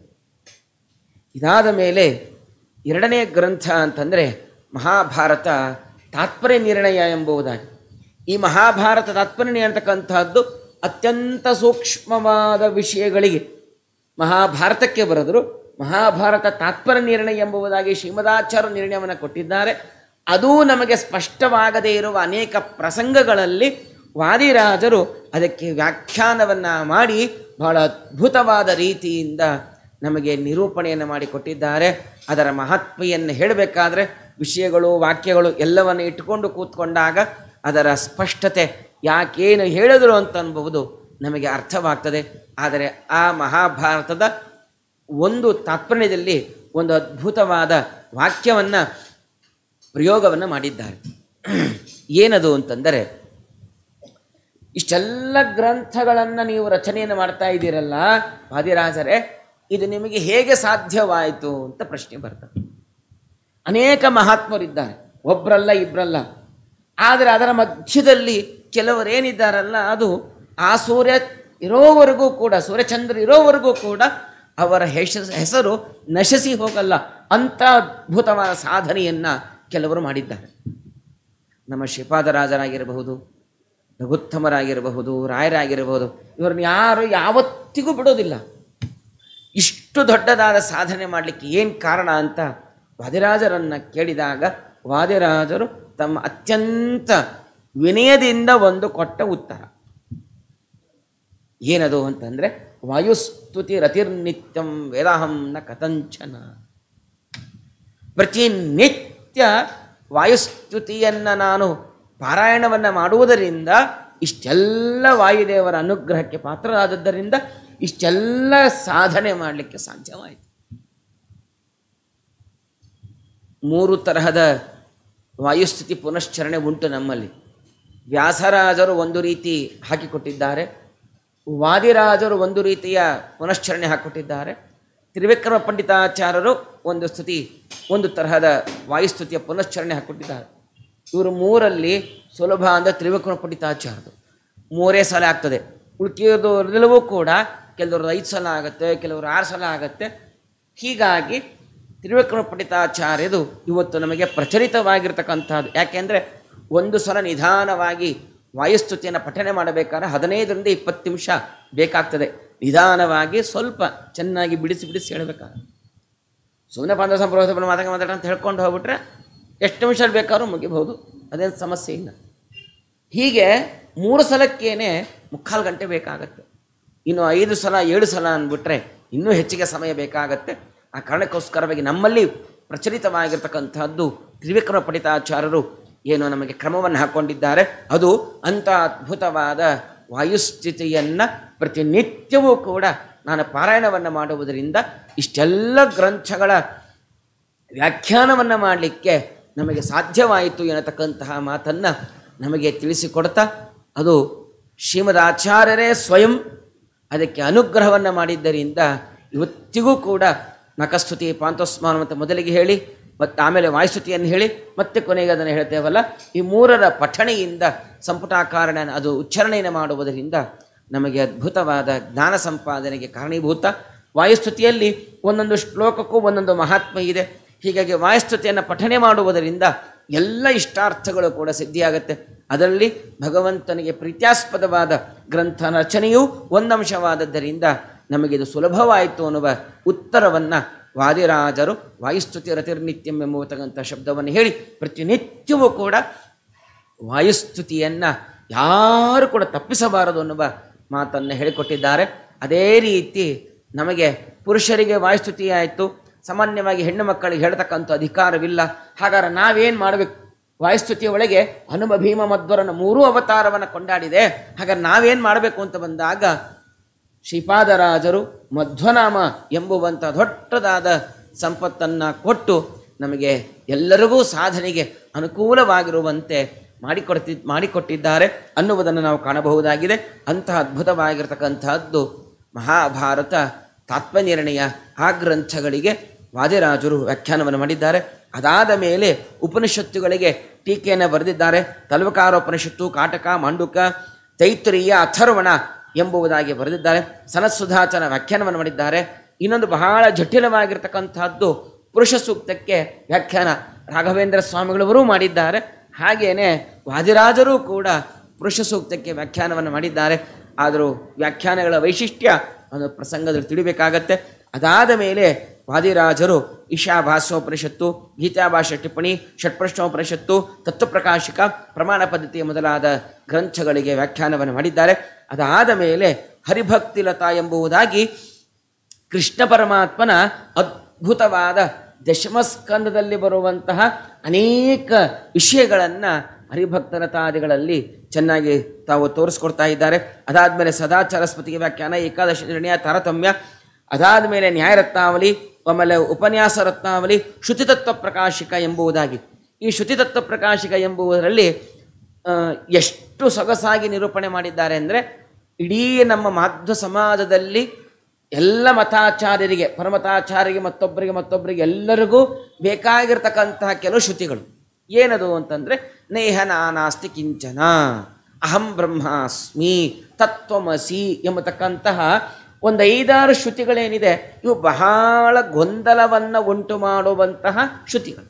ಇದಾದ ಮೇಲೆ ಎರಡನೇ ಗ್ರಂಥ ಅಂತಂದರೆ ಮಹಾಭಾರತ ತಾತ್ಪರ್ಯ ನಿರ್ಣಯ ಎಂಬುದಾಗಿ ಈ ಮಹಾಭಾರತ ತಾತ್ಪರ್ಯ ಅಂತಕ್ಕಂಥದ್ದು ಅತ್ಯಂತ ಸೂಕ್ಷ್ಮವಾದ ವಿಷಯಗಳಿಗೆ ಮಹಾಭಾರತಕ್ಕೆ ಬರೆದರು ಮಹಾಭಾರತ ತಾತ್ಪರ್ಯ ನಿರ್ಣಯ ಎಂಬುದಾಗಿ ಶ್ರೀಮದಾಚಾರ್ಯ ನಿರ್ಣಯವನ್ನು ಕೊಟ್ಟಿದ್ದಾರೆ ಅದೂ ನಮಗೆ ಸ್ಪಷ್ಟವಾಗದೇ ಇರುವ ಅನೇಕ ಪ್ರಸಂಗಗಳಲ್ಲಿ ವಾದಿರಾಜರು ಅದಕ್ಕೆ ವ್ಯಾಖ್ಯಾನವನ್ನು ಮಾಡಿ ಬಹಳ ಅದ್ಭುತವಾದ ರೀತಿಯಿಂದ ನಮಗೆ ನಿರೂಪಣೆಯನ್ನು ಮಾಡಿಕೊಟ್ಟಿದ್ದಾರೆ ಅದರ ಮಹತ್ವೆಯನ್ನು ಹೇಳಬೇಕಾದ್ರೆ ವಿಷಯಗಳು ವಾಕ್ಯಗಳು ಎಲ್ಲವನ್ನು ಇಟ್ಟುಕೊಂಡು ಕೂತ್ಕೊಂಡಾಗ ಅದರ ಸ್ಪಷ್ಟತೆ ಯಾಕೇನು ಹೇಳಿದರು ಅಂತ ಅನ್ಬಹುದು ನಮಗೆ ಅರ್ಥವಾಗ್ತದೆ ಆದರೆ ಆ ಮಹಾಭಾರತದ ಒಂದು ತಾತ್ಪರ್ಯದಲ್ಲಿ ಒಂದು ಅದ್ಭುತವಾದ ವಾಕ್ಯವನ್ನು ಪ್ರಯೋಗವನ್ನು ಮಾಡಿದ್ದಾರೆ ಏನದು ಅಂತಂದರೆ ಇಷ್ಟೆಲ್ಲ ಗ್ರಂಥಗಳನ್ನು ನೀವು ರಚನೆಯನ್ನು ಮಾಡ್ತಾ ಇದ್ದೀರಲ್ಲ ವಾದಿರಾಜರೇ ಇದು ನಿಮಗೆ ಹೇಗೆ ಸಾಧ್ಯವಾಯಿತು ಅಂತ ಪ್ರಶ್ನೆ ಬರ್ತದೆ ಅನೇಕ ಮಹಾತ್ಮರಿದ್ದಾರೆ ಒಬ್ಬರಲ್ಲ ಇಬ್ಬರಲ್ಲ ಆದರೆ ಅದರ ಮಧ್ಯದಲ್ಲಿ ಕೆಲವರೇನಿದ್ದಾರಲ್ಲ ಅದು ಆ ಸೂರ್ಯ ಇರೋವರೆಗೂ ಕೂಡ ಸೂರ್ಯಚಂದ್ರ ಇರೋವರೆಗೂ ಕೂಡ ಅವರ ಹೆಸ ಹೆಸರು ನಶಿಸಿ ಹೋಗಲ್ಲ ಅಂಥ ಅದ್ಭುತವಾದ ಸಾಧನೆಯನ್ನು ಕೆಲವರು ಮಾಡಿದ್ದಾರೆ ನಮ್ಮ ಶ್ರೀಪಾದರಾಜರಾಗಿರಬಹುದು ರಘುತ್ತಮರಾಗಿರಬಹುದು ರಾಯರಾಗಿರಬಹುದು ಇವ್ರನ್ನ ಯಾರು ಯಾವತ್ತಿಗೂ ಬಿಡೋದಿಲ್ಲ ಇಷ್ಟು ದೊಡ್ಡದಾದ ಸಾಧನೆ ಮಾಡಲಿಕ್ಕೆ ಏನು ಕಾರಣ ಅಂತ ವಾದಿರಾಜರನ್ನು ಕೇಳಿದಾಗ ವಾದಿರಾಜರು ತಮ್ಮ ಅತ್ಯಂತ ವಿನಯದಿಂದ ಒಂದು ಕೊಟ್ಟ ಉತ್ತರ ಏನದು ಅಂತಂದರೆ ವಾಯುಸ್ತುತಿ ರತಿರ್ನಿತ್ಯಂ ವೇದಾಹಂ ನ ಕಥಂಚನ ಪ್ರತಿನಿತ್ಯ ವಾಯುಸ್ತುತಿಯನ್ನು ನಾನು ಪಾರಾಯಣವನ್ನು ಮಾಡುವುದರಿಂದ ಇಷ್ಟೆಲ್ಲ ವಾಯುದೇವರ ಅನುಗ್ರಹಕ್ಕೆ ಪಾತ್ರರಾದದ್ದರಿಂದ ಇಷ್ಟೆಲ್ಲ ಸಾಧನೆ ಮಾಡಲಿಕ್ಕೆ ಸಾಧ್ಯವಾಯಿತು ಮೂರು ತರಹದ ವಾಯುಸ್ಥಿತಿ ಪುನಶ್ಚರಣೆ ಉಂಟು ನಮ್ಮಲ್ಲಿ ವ್ಯಾಸರಾಜರು ಒಂದು ರೀತಿ ಹಾಕಿಕೊಟ್ಟಿದ್ದಾರೆ ವಾದಿರಾಜರು ಒಂದು ರೀತಿಯ ಪುನಶ್ಚರಣೆ ಹಾಕಿಕೊಟ್ಟಿದ್ದಾರೆ ತ್ರಿವಿಕ್ರಮ ಪಂಡಿತಾಚಾರ್ಯರು ಒಂದು ಸ್ತುತಿ ಒಂದು ತರಹದ ವಾಯುಸ್ತುತಿಯ ಪುನಶ್ಚರಣೆ ಹಾಕಿಕೊಟ್ಟಿದ್ದಾರೆ ಇವರು ಮೂರಲ್ಲಿ ಸುಲಭ ಅಂದರೆ ತ್ರಿವಿಕ್ರಮ ಪಂಡಿತಾಚಾರ್ಯರು ಮೂರೇ ಸಲ ಆಗ್ತದೆ ಉಳ್ಕಿರೋದೆಲ್ಲವೂ ಕೂಡ ಕೆಲವರು ಐದು ಸಲ ಆಗುತ್ತೆ ಕೆಲವರು ಆರು ಸಲ ಆಗುತ್ತೆ ಹೀಗಾಗಿ ತ್ರಿವಿಕ್ರಮ ಪಂಡಿತಾಚಾರ್ಯದು ಇವತ್ತು ನಮಗೆ ಪ್ರಚಲಿತವಾಗಿರ್ತಕ್ಕಂಥದ್ದು ಯಾಕೆಂದರೆ ಒಂದು ಸಲ ನಿಧಾನವಾಗಿ ವಾಯುಸ್ತುತಿಯನ್ನು ಪಠನೆ ಮಾಡಬೇಕಾದ್ರೆ ಹದಿನೈದರಿಂದ ಇಪ್ಪತ್ತು ನಿಮಿಷ ಬೇಕಾಗ್ತದೆ ನಿಧಾನವಾಗಿ ಸ್ವಲ್ಪ ಚೆನ್ನಾಗಿ ಬಿಡಿಸಿ ಬಿಡಿಸಿ ಹೇಳಬೇಕಾದ್ರೆ ಸುಮ್ಮನೆ ಪಾಂಡ ಸಂಪ್ರದಾಯ ಮಾತಾಡ ಮಾತಾಡ ಅಂತ ಹೇಳ್ಕೊಂಡು ಹೋಗ್ಬಿಟ್ರೆ ಎಷ್ಟು ನಿಮಿಷ ಬೇಕಾದ್ರೂ ಮುಗಿಬಹುದು ಅದೇನು ಸಮಸ್ಯೆ ಇಲ್ಲ ಹೀಗೆ ಮೂರು ಸಲಕ್ಕೇನೆ ಮುಕ್ಕಾಲು ಗಂಟೆ ಬೇಕಾಗತ್ತೆ ಇನ್ನು ಐದು ಸಲ ಏಳು ಸಲ ಅಂದ್ಬಿಟ್ರೆ ಇನ್ನೂ ಹೆಚ್ಚಿಗೆ ಸಮಯ ಬೇಕಾಗತ್ತೆ ಆ ಕಾರಣಕ್ಕೋಸ್ಕರವಾಗಿ ನಮ್ಮಲ್ಲಿ ಪ್ರಚಲಿತವಾಗಿರ್ತಕ್ಕಂಥದ್ದು ತ್ರಿವಿಕ್ರಮ ಪಂಡಿತಾಚಾರ್ಯರು ಏನು ನಮಗೆ ಕ್ರಮವನ್ನು ಹಾಕ್ಕೊಂಡಿದ್ದಾರೆ ಅದು ಅಂಥ ಅದ್ಭುತವಾದ ವಾಯುಸ್ಥಿತಿಯನ್ನು ಪ್ರತಿನಿತ್ಯವೂ ಕೂಡ ನಾನು ಪಾರಾಯಣವನ್ನು ಮಾಡುವುದರಿಂದ ಇಷ್ಟೆಲ್ಲ ಗ್ರಂಥಗಳ ವ್ಯಾಖ್ಯಾನವನ್ನು ಮಾಡಲಿಕ್ಕೆ ನಮಗೆ ಸಾಧ್ಯವಾಯಿತು ಎನ್ನತಕ್ಕಂತಹ ಮಾತನ್ನು ನಮಗೆ ತಿಳಿಸಿಕೊಡ್ತಾ ಅದು ಶ್ರೀಮದ್ ಆಚಾರ್ಯರೇ ಸ್ವಯಂ ಅದಕ್ಕೆ ಅನುಗ್ರಹವನ್ನು ಮಾಡಿದ್ದರಿಂದ ಇವತ್ತಿಗೂ ಕೂಡ ನಕಸ್ತುತಿ ಪಾಂತೋಸ್ಮಾನ ಮತ್ತು ಮೊದಲಿಗೆ ಹೇಳಿ ಮತ್ತು ಆಮೇಲೆ ವಾಯುಸ್ತುತಿಯನ್ನು ಹೇಳಿ ಮತ್ತೆ ಕೊನೆಗೆ ಅದನ್ನು ಹೇಳ್ತೇವಲ್ಲ ಈ ಮೂರರ ಪಠಣೆಯಿಂದ ಸಂಪುಟಾಕಾರಣ ಅದು ಉಚ್ಚಾರಣೆಯನ್ನು ಮಾಡುವುದರಿಂದ ನಮಗೆ ಅದ್ಭುತವಾದ ಜ್ಞಾನ ಸಂಪಾದನೆಗೆ ಕಾರಣೀಭೂತ ವಾಯುಸ್ತುತಿಯಲ್ಲಿ ಒಂದೊಂದು ಶ್ಲೋಕಕ್ಕೂ ಒಂದೊಂದು ಮಹಾತ್ಮ ಇದೆ ಹೀಗಾಗಿ ವಾಯುಸ್ತುತಿಯನ್ನು ಪಠನೆ ಮಾಡುವುದರಿಂದ ಎಲ್ಲ ಇಷ್ಟಾರ್ಥಗಳು ಕೂಡ ಸಿದ್ಧಿಯಾಗತ್ತೆ ಅದರಲ್ಲಿ ಭಗವಂತನಿಗೆ ಪ್ರೀತ್ಯಾಸ್ಪದವಾದ ಗ್ರಂಥ ರಚನೆಯೂ ಒಂದಂಶವಾದದ್ದರಿಂದ ನಮಗಿದು ಸುಲಭವಾಯಿತು ಅನ್ನುವ ಉತ್ತರವನ್ನು ವಾದಿರಾಜರು ವಾಯುಸ್ತುತಿ ರತಿರ್ನಿತ್ಯಂ ಎಂಬತಕ್ಕಂಥ ಶಬ್ದವನ್ನು ಹೇಳಿ ಪ್ರತಿನಿತ್ಯವೂ ಕೂಡ ವಾಯುಸ್ತುತಿಯನ್ನು ಯಾರು ಕೂಡ ತಪ್ಪಿಸಬಾರದು ಅನ್ನುವ ಮಾತನ್ನು ಹೇಳಿಕೊಟ್ಟಿದ್ದಾರೆ ಅದೇ ರೀತಿ ನಮಗೆ ಪುರುಷರಿಗೆ ವಾಯುಸ್ತುತಿ ಆಯಿತು ಸಾಮಾನ್ಯವಾಗಿ ಹೆಣ್ಣು ಮಕ್ಕಳಿಗೆ ಹೇಳ್ತಕ್ಕಂಥ ಅಧಿಕಾರವಿಲ್ಲ ಹಾಗಾದ್ರೆ ನಾವೇನು ಮಾಡಬೇಕು ವಾಯುಸ್ತುತಿಯ ಒಳಗೆ ಹನುಮ ಭೀಮ ಮಧ್ವರನ ಮೂರೂ ಅವತಾರವನ್ನು ಕೊಂಡಾಡಿದೆ ಹಾಗಾದ್ರೆ ನಾವೇನು ಮಾಡಬೇಕು ಅಂತ ಬಂದಾಗ ಶ್ರೀಪಾದರಾಜರು ಮಧ್ವನಾಮ ಎಂಬುವಂಥ ದೊಡ್ಡದಾದ ಸಂಪತ್ತನ್ನು ಕೊಟ್ಟು ನಮಗೆ ಎಲ್ಲರಿಗೂ ಸಾಧನೆಗೆ ಅನುಕೂಲವಾಗಿರುವಂತೆ ಮಾಡಿಕೊಡ್ತಿ ಮಾಡಿಕೊಟ್ಟಿದ್ದಾರೆ ಅನ್ನುವುದನ್ನು ನಾವು ಕಾಣಬಹುದಾಗಿದೆ ಅಂತಹ ಅದ್ಭುತವಾಗಿರ್ತಕ್ಕಂಥದ್ದು ಮಹಾಭಾರತ ತಾತ್ಮನಿರ್ಣಯ ಆ ಗ್ರಂಥಗಳಿಗೆ ವಾದಿರಾಜರು ವ್ಯಾಖ್ಯಾನವನ್ನು ಮಾಡಿದ್ದಾರೆ ಅದಾದ ಮೇಲೆ ಉಪನಿಷತ್ತುಗಳಿಗೆ ಟೀಕೆಯನ್ನು ಬರೆದಿದ್ದಾರೆ ತಲ್ವಕಾರೋಪನಿಷತ್ತು ಕಾಟಕ ಮಾಂಡುಕ ತೈತ್ರಿಯ ಅಥರ್ವಣ ಎಂಬುದಾಗಿ ಬರೆದಿದ್ದಾರೆ ಸನತ್ಸುಧಾಚನ ವ್ಯಾಖ್ಯಾನವನ್ನು ಮಾಡಿದ್ದಾರೆ ಇನ್ನೊಂದು ಬಹಳ ಜಟಿಲವಾಗಿರ್ತಕ್ಕಂಥದ್ದು ಪುರುಷ ಸೂಕ್ತಕ್ಕೆ ವ್ಯಾಖ್ಯಾನ ರಾಘವೇಂದ್ರ ಸ್ವಾಮಿಗಳವರು ಮಾಡಿದ್ದಾರೆ ಹಾಗೆಯೇ ವಾದಿರಾಜರೂ ಕೂಡ ಪುರುಷ ಸೂಕ್ತಕ್ಕೆ ವ್ಯಾಖ್ಯಾನವನ್ನು ಮಾಡಿದ್ದಾರೆ ಆದರೂ ವ್ಯಾಖ್ಯಾನಗಳ ವೈಶಿಷ್ಟ್ಯ ಒಂದು ಪ್ರಸಂಗದಲ್ಲಿ ತಿಳಿಬೇಕಾಗತ್ತೆ ಅದಾದ ಮೇಲೆ ವಾದಿರಾಜರು ಈಶಾಭಾಸ್ಯೋಪನಿಷತ್ತು ಗೀತಾಭಾಷ್ಯ ಟಿಪ್ಪಣಿ ಷಟ್ಪ್ರಶ್ನೋಪನಿಷತ್ತು ತತ್ವಪ್ರಕಾಶಿಕ ಪ್ರಮಾಣ ಪದ್ಧತಿಯ ಮೊದಲಾದ ಗ್ರಂಥಗಳಿಗೆ ವ್ಯಾಖ್ಯಾನವನ್ನು ಮಾಡಿದ್ದಾರೆ ಅದಾದ ಮೇಲೆ ಹರಿಭಕ್ತಿಲತಾ ಎಂಬುದಾಗಿ ಕೃಷ್ಣ ಪರಮಾತ್ಮನ ಅದ್ಭುತವಾದ ದಶಮಸ್ಕಂದದಲ್ಲಿ ಬರುವಂತಹ ಅನೇಕ ವಿಷಯಗಳನ್ನು ಹರಿಭಕ್ತರತಾದಿಗಳಲ್ಲಿ ಚೆನ್ನಾಗಿ ತಾವು ತೋರಿಸ್ಕೊಡ್ತಾ ಇದ್ದಾರೆ ಅದಾದಮೇಲೆ ಸದಾಚಾರ ಸ್ಮೃತಿಗೆ ವ್ಯಾಖ್ಯಾನ ಏಕಾದಶಿ ನಿರ್ಣಯ ತಾರತಮ್ಯ ಅದಾದಮೇಲೆ ನ್ಯಾಯರತ್ನಾವಲಿ ಆಮೇಲೆ ಉಪನ್ಯಾಸ ರತ್ನಾವಲಿ ಶ್ರುತಿತತ್ವ ಪ್ರಕಾಶಿಕ ಎಂಬುದಾಗಿ ಈ ಶ್ರುತಿತತ್ವ ಪ್ರಕಾಶಿಕ ಎಂಬುದರಲ್ಲಿ ಆ, ಎಷ್ಟು ಸೊಗಸಾಗಿ ನಿರೂಪಣೆ ಮಾಡಿದ್ದಾರೆ ಅಂದರೆ ಇಡೀ ನಮ್ಮ ಮಾಧ್ವ ಸಮಾಜದಲ್ಲಿ ಎಲ್ಲ ಮತಾಚಾರ್ಯರಿಗೆ ಪರಮತಾಚಾರ್ಯರಿಗೆ ಮತ್ತೊಬ್ಬರಿಗೆ ಮತ್ತೊಬ್ಬರಿಗೆ ಎಲ್ಲರಿಗೂ ಬೇಕಾಗಿರ್ತಕ್ಕಂತಹ ಕೆಲವು ಶ್ರುತಿಗಳು ಏನದು ಅಂತಂದರೆ ನೇಹ ನಾನಾಸ್ತಿ ಕಿಂಚನ ಅಹಂ ಬ್ರಹ್ಮಾಸ್ಮಿ ತತ್ವಮಸಿ ಎಂಬತಕ್ಕಂತಹ ಒಂದು ಐದಾರು ಶ್ರುತಿಗಳೇನಿದೆ ಇವು ಬಹಳ ಗೊಂದಲವನ್ನು ಉಂಟು ಮಾಡುವಂತಹ ಶ್ರುತಿಗಳು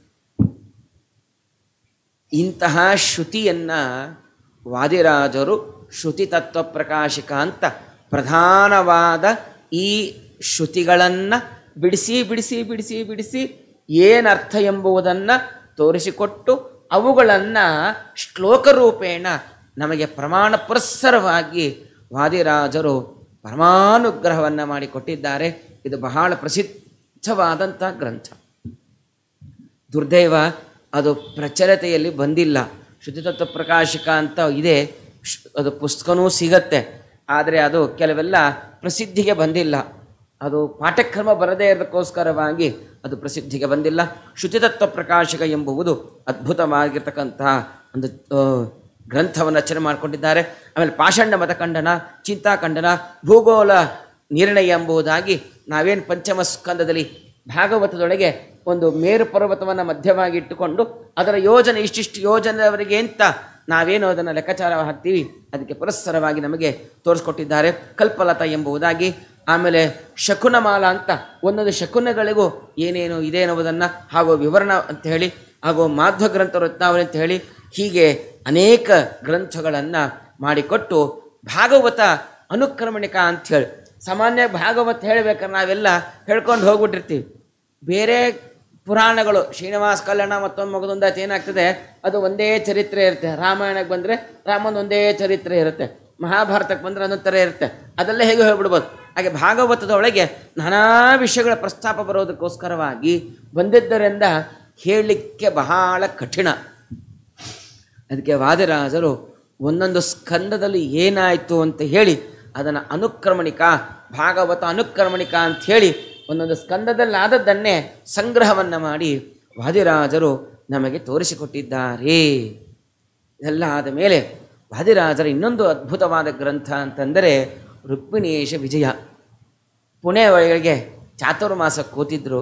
ಇಂತಹ ಶ್ರುತಿಯನ್ನು ವಾದಿರಾಜರು ಶ್ರುತಿ ತತ್ವ ಪ್ರಕಾಶಿಕ ಅಂತ ಪ್ರಧಾನವಾದ ಈ ಶ್ರುತಿಗಳನ್ನು ಬಿಡಿಸಿ ಬಿಡಿಸಿ ಬಿಡಿಸಿ ಬಿಡಿಸಿ ಏನರ್ಥ ಎಂಬುದನ್ನು ತೋರಿಸಿಕೊಟ್ಟು ಅವುಗಳನ್ನು ಶ್ಲೋಕ ರೂಪೇಣ ನಮಗೆ ಪ್ರಮಾಣ ಪುರಸ್ಸರವಾಗಿ ವಾದಿರಾಜರು ಪರಮಾನುಗ್ರಹವನ್ನು ಮಾಡಿಕೊಟ್ಟಿದ್ದಾರೆ ಇದು ಬಹಳ ಪ್ರಸಿದ್ಧವಾದಂಥ ಗ್ರಂಥ ದುರ್ದೈವ ಅದು ಪ್ರಚಲಿತೆಯಲ್ಲಿ ಬಂದಿಲ್ಲ ಶುದ್ಧತತ್ವ ಪ್ರಕಾಶಿಕ ಅಂತ ಇದೆ ಶ್- ಅದು ಪುಸ್ತಕನೂ ಸಿಗತ್ತೆ ಆದರೆ ಅದು ಕೆಲವೆಲ್ಲ ಪ್ರಸಿದ್ಧಿಗೆ ಬಂದಿಲ್ಲ ಅದು ಪಾಠಕ್ರಮ ಬರದೇ ಇರೋದಕ್ಕೋಸ್ಕರವಾಗಿ ಅದು ಪ್ರಸಿದ್ಧಿಗೆ ಬಂದಿಲ್ಲ ಶುಚಿತತ್ವ ಪ್ರಕಾಶಕ ಎಂಬುವುದು ಅದ್ಭುತವಾಗಿರ್ತಕ್ಕಂತಹ ಒಂದು ಗ್ರಂಥವನ್ನು ರಚನೆ ಮಾಡಿಕೊಂಡಿದ್ದಾರೆ ಆಮೇಲೆ ಪಾಷಾಂಡ ಮತಖಂಡನ ಚಿಂತಾಖಂಡನ ಭೂಗೋಳ ನಿರ್ಣಯ ಎಂಬುದಾಗಿ ನಾವೇನು ಪಂಚಮ ಸ್ಕಂದದಲ್ಲಿ ಭಾಗವತದೊಳಗೆ ಒಂದು ಮೇರು ಪರ್ವತವನ್ನು ಮಧ್ಯವಾಗಿ ಇಟ್ಟುಕೊಂಡು ಅದರ ಯೋಜನೆ ಇಷ್ಟಿಷ್ಟು ಯೋಜನೆಯವರೆಗೆ ಅಂತ ನಾವೇನು ಅದನ್ನು ಲೆಕ್ಕಾಚಾರ ಹಾಕ್ತೀವಿ ಅದಕ್ಕೆ ಪುರಸ್ಸರವಾಗಿ ನಮಗೆ ತೋರಿಸ್ಕೊಟ್ಟಿದ್ದಾರೆ ಕಲ್ಪಲತ ಎಂಬುದಾಗಿ ಆಮೇಲೆ ಶಕುನಮಾಲ ಅಂತ ಒಂದೊಂದು ಶಕುನಗಳಿಗೂ ಏನೇನು ಇದೆ ಎನ್ನುವುದನ್ನು ಹಾಗೂ ವಿವರಣ ಅಂತ ಹೇಳಿ ಹಾಗೂ ಮಾಧ್ವ ಗ್ರಂಥ ರತ್ನಾವಳಿ ಅಂತ ಹೇಳಿ ಹೀಗೆ ಅನೇಕ ಗ್ರಂಥಗಳನ್ನು ಮಾಡಿಕೊಟ್ಟು ಭಾಗವತ ಅನುಕ್ರಮಣಿಕ ಅಂತ ಹೇಳಿ ಸಾಮಾನ್ಯ ಭಾಗವತ ಹೇಳ್ಬೇಕಾದ್ರೆ ನಾವೆಲ್ಲ ಹೇಳ್ಕೊಂಡು ಹೋಗ್ಬಿಟ್ಟಿರ್ತೀವಿ ಬೇರೆ ಪುರಾಣಗಳು ಶ್ರೀನಿವಾಸ ಕಲ್ಯಾಣ ಮತ್ತೊಂದು ಮಗದೊಂದಾಯ್ತು ಏನಾಗ್ತದೆ ಅದು ಒಂದೇ ಚರಿತ್ರೆ ಇರುತ್ತೆ ರಾಮಾಯಣಕ್ಕೆ ಬಂದರೆ ರಾಮನ ಒಂದೇ ಚರಿತ್ರೆ ಇರುತ್ತೆ ಮಹಾಭಾರತಕ್ಕೆ ಬಂದರೆ ಅದೊಂದು ಥರ ಇರುತ್ತೆ ಅದೆಲ್ಲ ಹೇಗೆ ಹೇಳ್ಬಿಡ್ಬೋದು ಹಾಗೆ ಭಾಗವತದ ಒಳಗೆ ನಾನಾ ವಿಷಯಗಳ ಪ್ರಸ್ತಾಪ ಬರೋದಕ್ಕೋಸ್ಕರವಾಗಿ ಬಂದಿದ್ದರಿಂದ ಹೇಳಲಿಕ್ಕೆ ಬಹಳ ಕಠಿಣ ಅದಕ್ಕೆ ವಾದಿರಾಜರು ಒಂದೊಂದು ಸ್ಕಂದದಲ್ಲಿ ಏನಾಯಿತು ಅಂತ ಹೇಳಿ ಅದನ್ನು ಅನುಕ್ರಮಣಿಕ ಭಾಗವತ ಅನುಕ್ರಮಣಿಕ ಅಂತ ಹೇಳಿ ಒಂದೊಂದು ಸ್ಕಂದದಲ್ಲಿ ಆದದ್ದನ್ನೇ ಸಂಗ್ರಹವನ್ನು ಮಾಡಿ ವಾದಿರಾಜರು ನಮಗೆ ತೋರಿಸಿಕೊಟ್ಟಿದ್ದಾರೆ ಇದೆಲ್ಲ ಆದ ಮೇಲೆ ವಾದಿರಾಜರ ಇನ್ನೊಂದು ಅದ್ಭುತವಾದ ಗ್ರಂಥ ಅಂತಂದರೆ ರುಕ್ಮಿಣೀಶ ವಿಜಯ ಪುಣೆ ಒಳಗೆ ಚಾತುರ್ಮಾಸ ಕೂತಿದ್ರು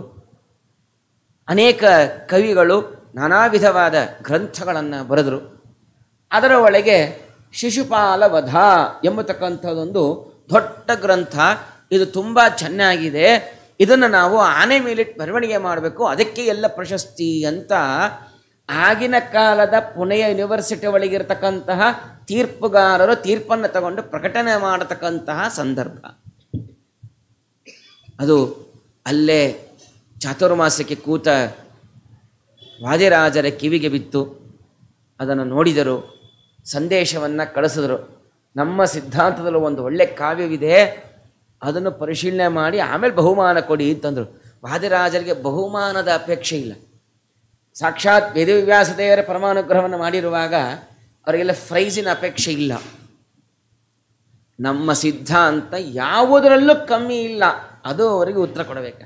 ಅನೇಕ ಕವಿಗಳು ನಾನಾ ವಿಧವಾದ ಗ್ರಂಥಗಳನ್ನು ಬರೆದರು ಅದರ ಒಳಗೆ ಶಿಶುಪಾಲ ವಧ ಎಂಬತಕ್ಕಂಥದ್ದೊಂದು ದೊಡ್ಡ ಗ್ರಂಥ ಇದು ತುಂಬ ಚೆನ್ನಾಗಿದೆ ಇದನ್ನು ನಾವು ಆನೆ ಮೇಲಿಟ್ಟು ಬರವಣಿಗೆ ಮಾಡಬೇಕು ಅದಕ್ಕೆ ಎಲ್ಲ ಪ್ರಶಸ್ತಿ ಅಂತ ಆಗಿನ ಕಾಲದ ಪುಣೆಯ ಯೂನಿವರ್ಸಿಟಿ ಒಳಗಿರ್ತಕ್ಕಂತಹ ತೀರ್ಪುಗಾರರು ತೀರ್ಪನ್ನು ತಗೊಂಡು ಪ್ರಕಟಣೆ ಮಾಡತಕ್ಕಂತಹ ಸಂದರ್ಭ ಅದು ಅಲ್ಲೇ ಚಾತುರ್ಮಾಸಕ್ಕೆ ಕೂತ ವಾದಿರಾಜರ ಕಿವಿಗೆ ಬಿತ್ತು ಅದನ್ನು ನೋಡಿದರು ಸಂದೇಶವನ್ನು ಕಳಿಸಿದರು ನಮ್ಮ ಸಿದ್ಧಾಂತದಲ್ಲಿ ಒಂದು ಒಳ್ಳೆ ಕಾವ್ಯವಿದೆ ಅದನ್ನು ಪರಿಶೀಲನೆ ಮಾಡಿ ಆಮೇಲೆ ಬಹುಮಾನ ಕೊಡಿ ಅಂತಂದರು ವಾದಿರಾಜರಿಗೆ ಬಹುಮಾನದ ಅಪೇಕ್ಷೆ ಇಲ್ಲ ಸಾಕ್ಷಾತ್ ವೇದವ್ಯಾಸ ದೇವರ ಪರಮಾನುಗ್ರಹವನ್ನು ಮಾಡಿರುವಾಗ ಅವರಿಗೆಲ್ಲ ಫ್ರೈಸಿನ ಅಪೇಕ್ಷೆ ಇಲ್ಲ ನಮ್ಮ ಸಿದ್ಧಾಂತ ಯಾವುದರಲ್ಲೂ ಕಮ್ಮಿ ಇಲ್ಲ ಅದು ಅವರಿಗೆ ಉತ್ತರ ಕೊಡಬೇಕು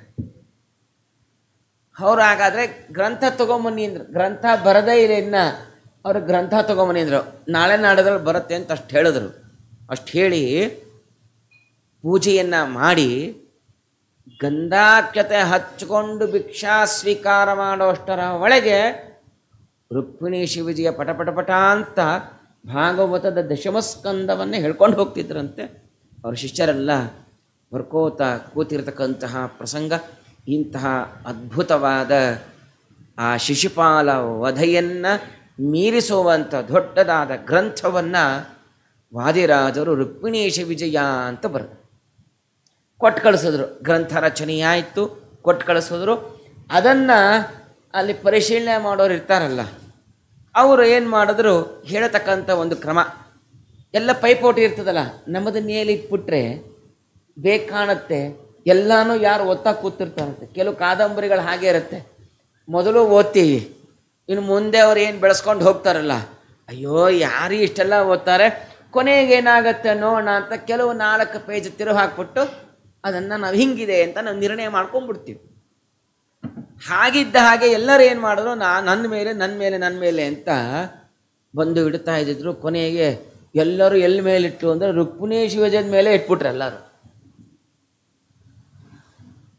ಅವ್ರು ಹಾಗಾದರೆ ಗ್ರಂಥ ತೊಗೊಂಬನ್ನಿ ಅಂದ್ರು ಗ್ರಂಥ ಬರದೇ ಇಲ್ಲ ಇನ್ನ ಅವ್ರು ಗ್ರಂಥ ತೊಗೊಂಬನ್ನಿ ಅಂದರು ನಾಳೆ ನಾಡದ್ರಲ್ಲಿ ಬರುತ್ತೆ ಅಂತ ಅಷ್ಟು ಹೇಳಿದ್ರು ಅಷ್ಟು ಹೇಳಿ ಪೂಜೆಯನ್ನು ಮಾಡಿ ಗಂಧಾಕ್ಷತೆ ಹಚ್ಕೊಂಡು ಭಿಕ್ಷಾ ಸ್ವೀಕಾರ ಮಾಡೋಷ್ಟರ ಒಳಗೆ ರುಕ್ಮಿಣಿ ಶಿವಜಿಯ ಪಟಪಟ ಪಟ ಅಂತ ಭಾಗವತದ ದಶಮಸ್ಕಂದವನ್ನೇ ಹೇಳ್ಕೊಂಡು ಹೋಗ್ತಿದ್ರಂತೆ ಅವ್ರ ಶಿಷ್ಯರೆಲ್ಲ ಬರ್ಕೋತ ಕೂತಿರ್ತಕ್ಕಂತಹ ಪ್ರಸಂಗ ಇಂತಹ ಅದ್ಭುತವಾದ ಆ ಶಿಶುಪಾಲ ವಧೆಯನ್ನು ಮೀರಿಸುವಂಥ ದೊಡ್ಡದಾದ ಗ್ರಂಥವನ್ನು ವಾದಿರಾಜರು ರುಕ್ಮಿಣೀಶ ವಿಜಯ ಅಂತ ಬರೆದರು ಕೊಟ್ಟು ಕಳಿಸಿದ್ರು ಗ್ರಂಥ ರಚನೆಯಾಯಿತು ಕೊಟ್ಟು ಕಳಿಸಿದ್ರು ಅದನ್ನು ಅಲ್ಲಿ ಪರಿಶೀಲನೆ ಮಾಡೋರು ಇರ್ತಾರಲ್ಲ ಅವರು ಏನು ಮಾಡಿದ್ರು ಹೇಳತಕ್ಕಂಥ ಒಂದು ಕ್ರಮ ಎಲ್ಲ ಪೈಪೋಟಿ ಇರ್ತದಲ್ಲ ನಮ್ಮದು ಇಟ್ಬಿಟ್ರೆ ಬೇಕು ಕಾಣುತ್ತೆ ಎಲ್ಲನೂ ಯಾರು ಓದ್ತಾ ಕೂತಿರ್ತಾರಂತೆ ಕೆಲವು ಕಾದಂಬರಿಗಳು ಹಾಗೆ ಇರುತ್ತೆ ಮೊದಲು ಓದ್ತೀವಿ ಇನ್ನು ಮುಂದೆ ಅವ್ರು ಏನು ಬೆಳೆಸ್ಕೊಂಡು ಹೋಗ್ತಾರಲ್ಲ ಅಯ್ಯೋ ಯಾರು ಇಷ್ಟೆಲ್ಲ ಓದ್ತಾರೆ ಕೊನೆಗೆ ಏನಾಗತ್ತೆ ನೋಡೋಣ ಅಂತ ಕೆಲವು ನಾಲ್ಕು ಪೇಜ್ ತಿರು ಹಾಕ್ಬಿಟ್ಟು ಅದನ್ನು ನಾವು ಹಿಂಗಿದೆ ಅಂತ ನಾವು ನಿರ್ಣಯ ಮಾಡ್ಕೊಂಡ್ಬಿಡ್ತೀವಿ ಹಾಗಿದ್ದ ಹಾಗೆ ಎಲ್ಲರೂ ಏನು ಮಾಡಿದ್ರು ನಾ ನನ್ನ ಮೇಲೆ ನನ್ನ ಮೇಲೆ ನನ್ನ ಮೇಲೆ ಅಂತ ಬಂದು ಇಡ್ತಾ ಇದ್ದಿದ್ರು ಕೊನೆಗೆ ಎಲ್ಲರೂ ಎಲ್ಲಿ ಮೇಲಿಟ್ಟು ಅಂದರೆ ರುಕ್ಮಿಣಿ ಶಿವಜದ ಮೇಲೆ ಇಟ್ಬಿಟ್ರು ಎಲ್ಲರೂ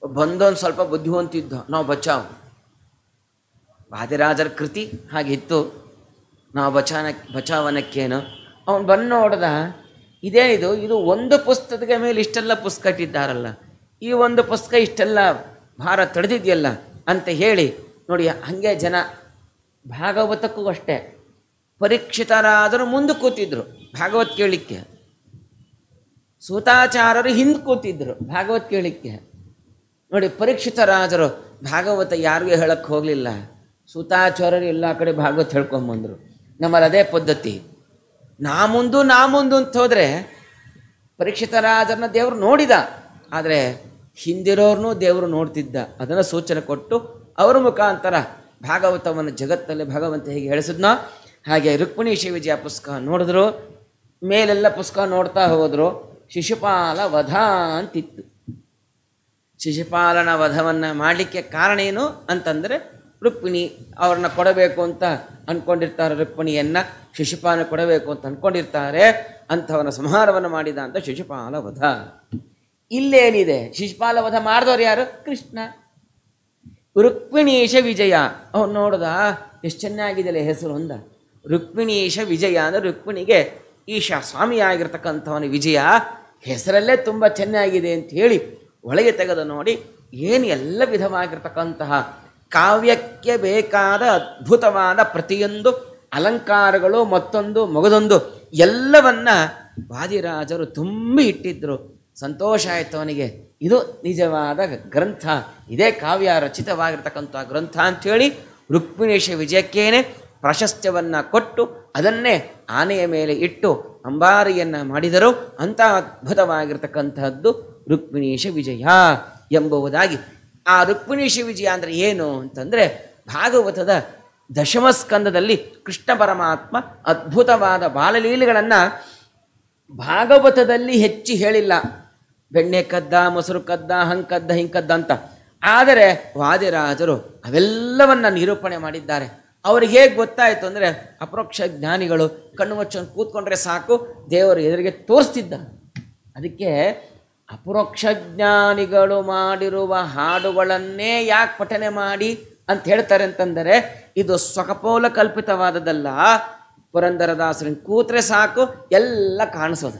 ಬಂದೊಂದು ಸ್ವಲ್ಪ ಬುದ್ಧಿವಂತಿದ್ದ ನಾವು ಬಚಾವ್ ವಾದಿರಾಜರ ಕೃತಿ ಹಾಗಿತ್ತು ನಾವು ಬಚಾನ ಬಚಾವನಕ್ಕೇನು ಅವನು ಬಂದು ನೋಡ್ದ ಇದೇನಿದು ಇದು ಒಂದು ಪುಸ್ತಕದ ಮೇಲೆ ಇಷ್ಟೆಲ್ಲ ಪುಸ್ತಕ ಇಟ್ಟಿದ್ದಾರಲ್ಲ ಈ ಒಂದು ಪುಸ್ತಕ ಇಷ್ಟೆಲ್ಲ ಭಾರ ತಡೆದಿದೆಯಲ್ಲ ಅಂತ ಹೇಳಿ ನೋಡಿ ಹಾಗೆ ಜನ ಭಾಗವತಕ್ಕೂ ಅಷ್ಟೇ ಪರೀಕ್ಷಿತರಾದರೂ ಮುಂದೆ ಕೂತಿದ್ರು ಭಾಗವತ್ ಕೇಳಲಿಕ್ಕೆ ಸೂತಾಚಾರರು ಹಿಂದೆ ಕೂತಿದ್ರು ಭಾಗವತ್ ಕೇಳಲಿಕ್ಕೆ ನೋಡಿ ಪರೀಕ್ಷಿತರಾದರು ಭಾಗವತ ಯಾರಿಗೂ ಹೇಳಕ್ಕೆ ಹೋಗಲಿಲ್ಲ ಸೂತಾಚಾರ್ಯರು ಎಲ್ಲ ಕಡೆ ಭಾಗವತ್ ಹೇಳ್ಕೊಂಬಂದರು ನಮ್ಮಲ್ಲಿ ಅದೇ ಪದ್ಧತಿ ನಾ ಮುಂದು ನಾ ಮುಂದು ಅಂತ ಹೋದರೆ ಪರೀಕ್ಷಿತರಾಜರನ್ನ ದೇವರು ನೋಡಿದ ಆದರೆ ಹಿಂದಿರೋರ್ನೂ ದೇವರು ನೋಡ್ತಿದ್ದ ಅದನ್ನು ಸೂಚನೆ ಕೊಟ್ಟು ಅವರ ಮುಖಾಂತರ ಭಾಗವತವನ್ನು ಜಗತ್ತಲ್ಲಿ ಭಗವಂತ ಹೇಗೆ ಹೇಳಿಸಿದ್ನೋ ಹಾಗೆ ರುಕ್ಮಿಣೀಶ ವಿಜಯ ಪುಸ್ತಕ ನೋಡಿದ್ರು ಮೇಲೆಲ್ಲ ಪುಸ್ತಕ ನೋಡ್ತಾ ಹೋದರು ಶಿಶುಪಾಲ ವಧ ಅಂತಿತ್ತು ಶಿಶುಪಾಲನ ವಧವನ್ನು ಮಾಡಲಿಕ್ಕೆ ಕಾರಣ ಏನು ಅಂತಂದರೆ ರುಕ್ಮಿಣಿ ಅವ್ರನ್ನ ಕೊಡಬೇಕು ಅಂತ ಅಂದ್ಕೊಂಡಿರ್ತಾರೆ ರುಕ್ಮಿಣಿಯನ್ನು ಶಿಶುಪಾಲ ಕೊಡಬೇಕು ಅಂತ ಅಂದ್ಕೊಂಡಿರ್ತಾರೆ ಅಂಥವನ ಸಂಹಾರವನ್ನು ಮಾಡಿದ ಅಂತ ಶಿಶುಪಾಲ ವಧ ಇಲ್ಲೇನಿದೆ ಶಿಶುಪಾಲ ವಧ ಮಾಡಿದವ್ರು ಯಾರು ಕೃಷ್ಣ ರುಕ್ಮಿಣೀಶ ವಿಜಯ ಅವ್ನು ನೋಡ್ದ ಎಷ್ಟು ಚೆನ್ನಾಗಿದೆಯಲ್ಲ ಹೆಸರು ಅಂದ ರುಕ್ಮಿಣೀಶ ವಿಜಯ ಅಂದರೆ ರುಕ್ಮಿಣಿಗೆ ಈಶ ಸ್ವಾಮಿಯಾಗಿರ್ತಕ್ಕಂಥವನ ವಿಜಯ ಹೆಸರಲ್ಲೇ ತುಂಬ ಚೆನ್ನಾಗಿದೆ ಅಂತ ಹೇಳಿ ಒಳಗೆ ತೆಗೆದು ನೋಡಿ ಏನು ಎಲ್ಲ ವಿಧವಾಗಿರ್ತಕ್ಕಂತಹ ಕಾವ್ಯಕ್ಕೆ ಬೇಕಾದ ಅದ್ಭುತವಾದ ಪ್ರತಿಯೊಂದು ಅಲಂಕಾರಗಳು ಮತ್ತೊಂದು ಮಗದೊಂದು ಎಲ್ಲವನ್ನ ವಾದಿರಾಜರು ತುಂಬಿ ಇಟ್ಟಿದ್ರು ಸಂತೋಷ ಆಯಿತು ಅವನಿಗೆ ಇದು ನಿಜವಾದ ಗ್ರಂಥ ಇದೇ ಕಾವ್ಯ ರಚಿತವಾಗಿರ್ತಕ್ಕಂಥ ಗ್ರಂಥ ಅಂಥೇಳಿ ರುಕ್ಮಿಣೇಶ ವಿಜಯಕ್ಕೇನೆ ಪ್ರಾಶಸ್ತ್ಯವನ್ನು ಕೊಟ್ಟು ಅದನ್ನೇ ಆನೆಯ ಮೇಲೆ ಇಟ್ಟು ಅಂಬಾರಿಯನ್ನು ಮಾಡಿದರು ಅಂಥ ಅದ್ಭುತವಾಗಿರ್ತಕ್ಕಂಥದ್ದು ರುಕ್ಮಿಣೀಶ ವಿಜಯ ಎಂಬುವುದಾಗಿ ಆ ರುಕ್ಮಿಣೀಶ ವಿಜಯ ಅಂದರೆ ಏನು ಅಂತಂದರೆ ಭಾಗವತದ ದಶಮ ಸ್ಕಂದದಲ್ಲಿ ಕೃಷ್ಣ ಪರಮಾತ್ಮ ಅದ್ಭುತವಾದ ಬಾಲಲೀಲೆಗಳನ್ನು ಭಾಗವತದಲ್ಲಿ ಹೆಚ್ಚು ಹೇಳಿಲ್ಲ ಬೆಣ್ಣೆ ಕದ್ದ ಮೊಸರು ಕದ್ದ ಹಂಗೆ ಕದ್ದ ಹಿಂಗೆ ಕದ್ದ ಅಂತ ಆದರೆ ವಾದಿರಾಜರು ಅವೆಲ್ಲವನ್ನ ನಿರೂಪಣೆ ಮಾಡಿದ್ದಾರೆ ಅವ್ರಿಗೆ ಹೇಗೆ ಗೊತ್ತಾಯಿತು ಅಂದರೆ ಅಪರೋಕ್ಷ ಜ್ಞಾನಿಗಳು ಕಣ್ಣು ಮುಚ್ಚೊಂದು ಕೂತ್ಕೊಂಡ್ರೆ ಸಾಕು ದೇವರು ಎದುರಿಗೆ ತೋರಿಸ್ತಿದ್ದ ಅದಕ್ಕೆ ಅಪರೋಕ್ಷ ಜ್ಞಾನಿಗಳು ಮಾಡಿರುವ ಹಾಡುಗಳನ್ನೇ ಯಾಕೆ ಪಠನೆ ಮಾಡಿ ಅಂತ ಹೇಳ್ತಾರೆ ಅಂತಂದರೆ ಇದು ಸ್ವಕಪೋಲ ಕಲ್ಪಿತವಾದದಲ್ಲ ಪುರಂದರದಾಸರನ್ನು ಕೂತ್ರೆ ಸಾಕು ಎಲ್ಲ ಕಾಣಿಸೋದು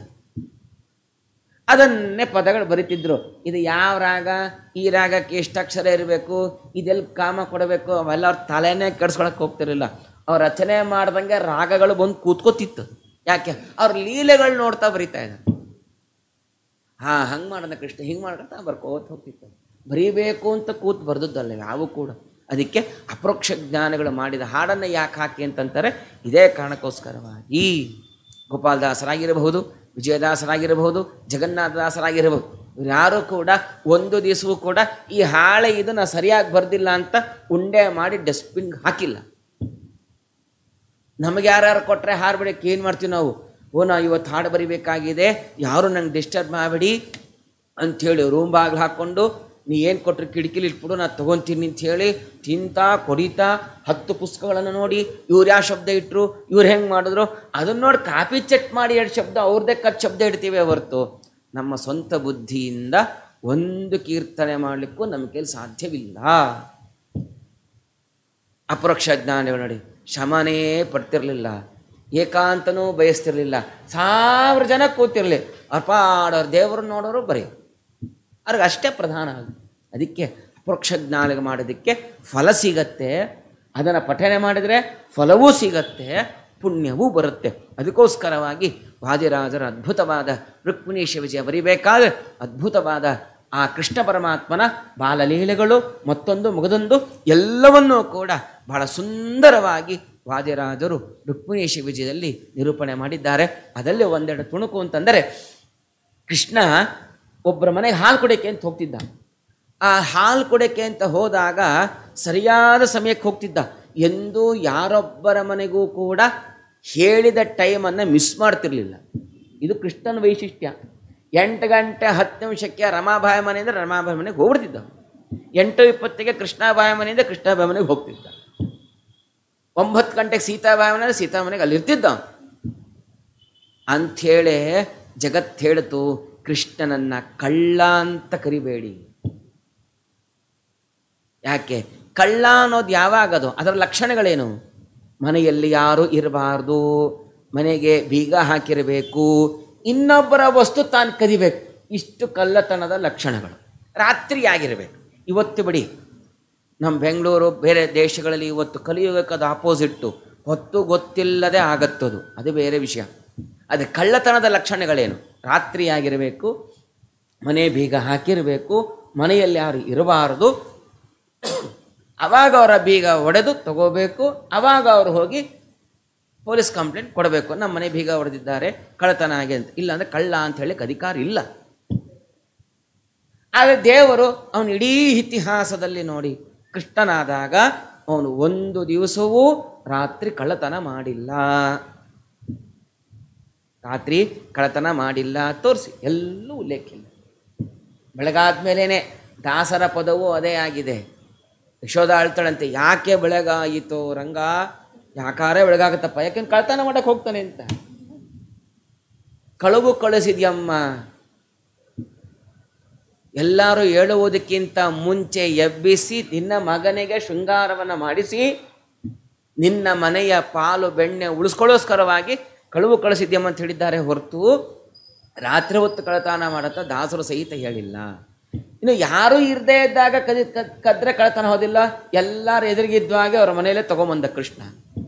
ಅದನ್ನೇ ಪದಗಳು ಬರಿತಿದ್ರು ಇದು ಯಾವ ರಾಗ ಈ ರಾಗಕ್ಕೆ ಎಷ್ಟು ಅಕ್ಷರ ಇರಬೇಕು ಇದೆಲ್ಲಿ ಕಾಮ ಕೊಡಬೇಕು ಅವೆಲ್ಲ ಅವ್ರ ತಲೆನೇ ಕೆಡ್ಸ್ಕೊಳಕ್ಕೆ ಹೋಗ್ತಿರಲಿಲ್ಲ ಅವ್ರು ರಚನೆ ಮಾಡ್ದಂಗೆ ರಾಗಗಳು ಬಂದು ಕೂತ್ಕೋತಿತ್ತು ಯಾಕೆ ಅವ್ರ ಲೀಲೆಗಳು ನೋಡ್ತಾ ಬರಿತಾ ಇದ್ದಾರೆ ಹಾಂ ಹಂಗೆ ಮಾಡೋಣ ಕೃಷ್ಣ ಹಿಂಗೆ ಮಾಡ್ಕೊತಾ ಬರ್ಕೋತ ಹೋಗ್ತಿತ್ತು ಬರೀಬೇಕು ಅಂತ ಕೂತ್ ಬರ್ದದ್ದಲ್ಲ ಯಾವು ಕೂಡ ಅದಕ್ಕೆ ಅಪರೋಕ್ಷ ಜ್ಞಾನಗಳು ಮಾಡಿದ ಹಾಡನ್ನು ಯಾಕೆ ಹಾಕಿ ಅಂತಂತಾರೆ ಇದೇ ಕಾರಣಕ್ಕೋಸ್ಕರವಾಗಿ ಗೋಪಾಲದಾಸರಾಗಿರಬಹುದು ವಿಜಯದಾಸರಾಗಿರಬಹುದು ಜಗನ್ನಾಥದಾಸರಾಗಿರಬಹುದು ಇವ್ರು ಯಾರೂ ಕೂಡ ಒಂದು ದಿವಸವೂ ಕೂಡ ಈ ಹಾಳೆ ಇದು ನಾ ಸರಿಯಾಗಿ ಬರ್ದಿಲ್ಲ ಅಂತ ಉಂಡೆ ಮಾಡಿ ಡಸ್ಟ್ಬಿನ್ ಹಾಕಿಲ್ಲ ನಮಗೆ ಯಾರ್ಯಾರು ಕೊಟ್ಟರೆ ಹಾರು ಬಿಡಕ್ಕೆ ಏನು ಮಾಡ್ತೀವಿ ನಾವು ಓ ನಾ ಇವತ್ತು ಹಾಡು ಬರಿಬೇಕಾಗಿದೆ ಯಾರು ನಂಗೆ ಡಿಸ್ಟರ್ಬ್ ಮಾಡಬೇಡಿ ಅಂಥೇಳಿ ರೂಮ್ ಬಾಗಿಲು ಹಾಕ್ಕೊಂಡು ನೀ ಏನು ಕೊಟ್ಟರು ಕಿಟಕಿಲಿ ಇಟ್ಬಿಡು ನಾನು ತೊಗೊತೀನಿ ಅಂತ ಹೇಳಿ ತಿಂತಾ ಕೊಡಿತಾ ಹತ್ತು ಪುಸ್ತಕಗಳನ್ನು ನೋಡಿ ಇವ್ರು ಯಾವ ಶಬ್ದ ಇಟ್ಟರು ಇವ್ರು ಹೆಂಗೆ ಮಾಡಿದ್ರು ಅದನ್ನ ನೋಡಿ ಕಾಪಿ ಚೆಕ್ ಮಾಡಿ ಎರಡು ಶಬ್ದ ಅವ್ರದ್ದೇ ಕಟ್ ಶಬ್ದ ಇಡ್ತೀವಿ ಹೊರತು ನಮ್ಮ ಸ್ವಂತ ಬುದ್ಧಿಯಿಂದ ಒಂದು ಕೀರ್ತನೆ ಮಾಡಲಿಕ್ಕೂ ನಮ್ಮ ಕೈಲಿ ಸಾಧ್ಯವಿಲ್ಲ ಅಪರೋಕ್ಷ ಜ್ಞಾನಿಗಳು ನೋಡಿ ಶಮನೇ ಪಡ್ತಿರ್ಲಿಲ್ಲ ಏಕಾಂತನೂ ಬಯಸ್ತಿರ್ಲಿಲ್ಲ ಸಾವಿರ ಜನ ಕೂತಿರಲಿ ಅಪಾಡೋರು ದೇವ್ರನ್ನ ನೋಡೋರು ಬರೀ ಅವ್ರಿಗೆ ಅಷ್ಟೇ ಪ್ರಧಾನ ಅದು ಅದಕ್ಕೆ ಅಪರೋಕ್ಷ ಜ್ಞಾನ ಮಾಡೋದಕ್ಕೆ ಫಲ ಸಿಗತ್ತೆ ಅದನ್ನು ಪಠನೆ ಮಾಡಿದರೆ ಫಲವೂ ಸಿಗತ್ತೆ ಪುಣ್ಯವೂ ಬರುತ್ತೆ ಅದಕ್ಕೋಸ್ಕರವಾಗಿ ವಾದಿರಾಜರ ಅದ್ಭುತವಾದ ರುಕ್ಮಿಣೀಶ ವಿಜಯ ಬರಿಬೇಕಾದ್ರೆ ಅದ್ಭುತವಾದ ಆ ಕೃಷ್ಣ ಪರಮಾತ್ಮನ ಬಾಲಲೀಲೆಗಳು ಮತ್ತೊಂದು ಮುಗದೊಂದು ಎಲ್ಲವನ್ನೂ ಕೂಡ ಬಹಳ ಸುಂದರವಾಗಿ ವಾದಿರಾಜರು ರುಕ್ಮಿಣೀಶ ವಿಜಯದಲ್ಲಿ ನಿರೂಪಣೆ ಮಾಡಿದ್ದಾರೆ ಅದರಲ್ಲಿ ಒಂದೆರಡು ತುಣುಕು ಅಂತಂದರೆ ಕೃಷ್ಣ ಒಬ್ಬರ ಮನೆಗೆ ಹಾಲು ಕುಡಿಯೋಕ್ಕೆ ಅಂತ ಹೋಗ್ತಿದ್ದ ಆ ಹಾಲು ಕುಡಿಯೋಕ್ಕೆ ಅಂತ ಹೋದಾಗ ಸರಿಯಾದ ಸಮಯಕ್ಕೆ ಹೋಗ್ತಿದ್ದ ಎಂದೂ ಯಾರೊಬ್ಬರ ಮನೆಗೂ ಕೂಡ ಹೇಳಿದ ಟೈಮನ್ನು ಮಿಸ್ ಮಾಡ್ತಿರ್ಲಿಲ್ಲ ಇದು ಕೃಷ್ಣನ ವೈಶಿಷ್ಟ್ಯ ಎಂಟು ಗಂಟೆ ಹತ್ತು ನಿಮಿಷಕ್ಕೆ ರಮಾಬಾಯಿ ಮನೆಯಿಂದ ರಮಾಬಾಯಿ ಮನೆಗೆ ಹೋಗ್ಬಿಡ್ತಿದ್ದ ಎಂಟು ಇಪ್ಪತ್ತಿಗೆ ಕೃಷ್ಣಾಬಾಯಿ ಮನೆಯಿಂದ ಕೃಷ್ಣಾಬಾಯಿ ಮನೆಗೆ ಹೋಗ್ತಿದ್ದ ಒಂಬತ್ತು ಗಂಟೆಗೆ ಸೀತಾಬಾಯಿ ಮನೆ ಸೀತಾ ಮನೆಗೆ ಅಲ್ಲಿ ಇರ್ತಿದ್ದ ಅಂಥೇಳಿ ಜಗತ್ತು ಹೇಳ್ತು ಕೃಷ್ಣನನ್ನ ಕಳ್ಳ ಅಂತ ಕರಿಬೇಡಿ ಯಾಕೆ ಕಳ್ಳ ಅನ್ನೋದು ಯಾವಾಗದು ಅದರ ಲಕ್ಷಣಗಳೇನು ಮನೆಯಲ್ಲಿ ಯಾರು ಇರಬಾರ್ದು ಮನೆಗೆ ಬೀಗ ಹಾಕಿರಬೇಕು ಇನ್ನೊಬ್ಬರ ವಸ್ತು ತಾನು ಕದಿಬೇಕು ಇಷ್ಟು ಕಳ್ಳತನದ ಲಕ್ಷಣಗಳು ರಾತ್ರಿ ಆಗಿರಬೇಕು ಇವತ್ತು ಬಿಡಿ ನಮ್ಮ ಬೆಂಗಳೂರು ಬೇರೆ ದೇಶಗಳಲ್ಲಿ ಇವತ್ತು ಕಲಿಯುಗಕ್ಕದು ಆಪೋಸಿಟ್ಟು ಹೊತ್ತು ಗೊತ್ತಿಲ್ಲದೆ ಆಗತ್ತದು ಅದು ಬೇರೆ ವಿಷಯ ಅದು ಕಳ್ಳತನದ ಲಕ್ಷಣಗಳೇನು ರಾತ್ರಿ ಆಗಿರಬೇಕು ಮನೆ ಬೀಗ ಹಾಕಿರಬೇಕು ಮನೆಯಲ್ಲಿ ಯಾರು ಇರಬಾರದು ಅವಾಗ ಅವರ ಬೀಗ ಒಡೆದು ತಗೋಬೇಕು ಅವಾಗ ಅವರು ಹೋಗಿ ಪೊಲೀಸ್ ಕಂಪ್ಲೇಂಟ್ ಕೊಡಬೇಕು ನಮ್ಮ ಮನೆ ಬೀಗ ಹೊಡೆದಿದ್ದಾರೆ ಕಳ್ಳತನ ಆಗಿ ಅಂತ ಇಲ್ಲ ಅಂದರೆ ಕಳ್ಳ ಅಂತ ಹೇಳಕ್ಕೆ ಅಧಿಕಾರ ಇಲ್ಲ ಆದರೆ ದೇವರು ಅವನು ಇಡೀ ಇತಿಹಾಸದಲ್ಲಿ ನೋಡಿ ಕೃಷ್ಣನಾದಾಗ ಅವನು ಒಂದು ದಿವಸವೂ ರಾತ್ರಿ ಕಳ್ಳತನ ಮಾಡಿಲ್ಲ ರಾತ್ರಿ ಕಳ್ಳತನ ಮಾಡಿಲ್ಲ ತೋರಿಸಿ ಎಲ್ಲೂ ಉಲ್ಲೇಖ ಇಲ್ಲ ಬೆಳಗಾದ ಮೇಲೇ ದಾಸರ ಪದವು ಅದೇ ಆಗಿದೆ ಯಶೋಧ ಆಳ್ತಾಳಂತೆ ಯಾಕೆ ಬೆಳಗಾಯಿತು ರಂಗ ಯಾಕಾರೆ ಬೆಳಗಾಗತ್ತಪ್ಪ ಯಾಕೆಂದ್ರೆ ಕಳ್ತನ ಮಾಡಕ್ಕೆ ಹೋಗ್ತಾನೆ ಅಂತ ಕಳುವು ಕಳಿಸಿದ್ಯಮ್ಮ ಎಲ್ಲರೂ ಹೇಳುವುದಕ್ಕಿಂತ ಮುಂಚೆ ಎಬ್ಬಿಸಿ ನಿನ್ನ ಮಗನಿಗೆ ಶೃಂಗಾರವನ್ನು ಮಾಡಿಸಿ ನಿನ್ನ ಮನೆಯ ಪಾಲು ಬೆಣ್ಣೆ ಉಳಿಸ್ಕೊಳ್ಳೋಸ್ಕರವಾಗಿ ಕಳುವು ಕಳಿಸಿದ್ಯಮ್ಮ ಅಂತ ಹೇಳಿದ್ದಾರೆ ಹೊರತು ರಾತ್ರಿ ಹೊತ್ತು ಕಳತನ ಮಾಡತ್ತ ದಾಸರು ಸಹಿತ ಹೇಳಿಲ್ಲ ಇನ್ನು ಯಾರೂ ಇರದೇ ಇದ್ದಾಗ ಕದಿ ಕದ್- ಕದ್ರೆ ಕಳತನ ಹೋದಿಲ್ಲ ಎಲ್ಲರೂ ಎದುರಿಗಿದ್ವಾಗೆ ಅವ್ರ ಮನೆಯಲ್ಲೇ ತಗೊಂಬಂದ ಕೃಷ್ಣ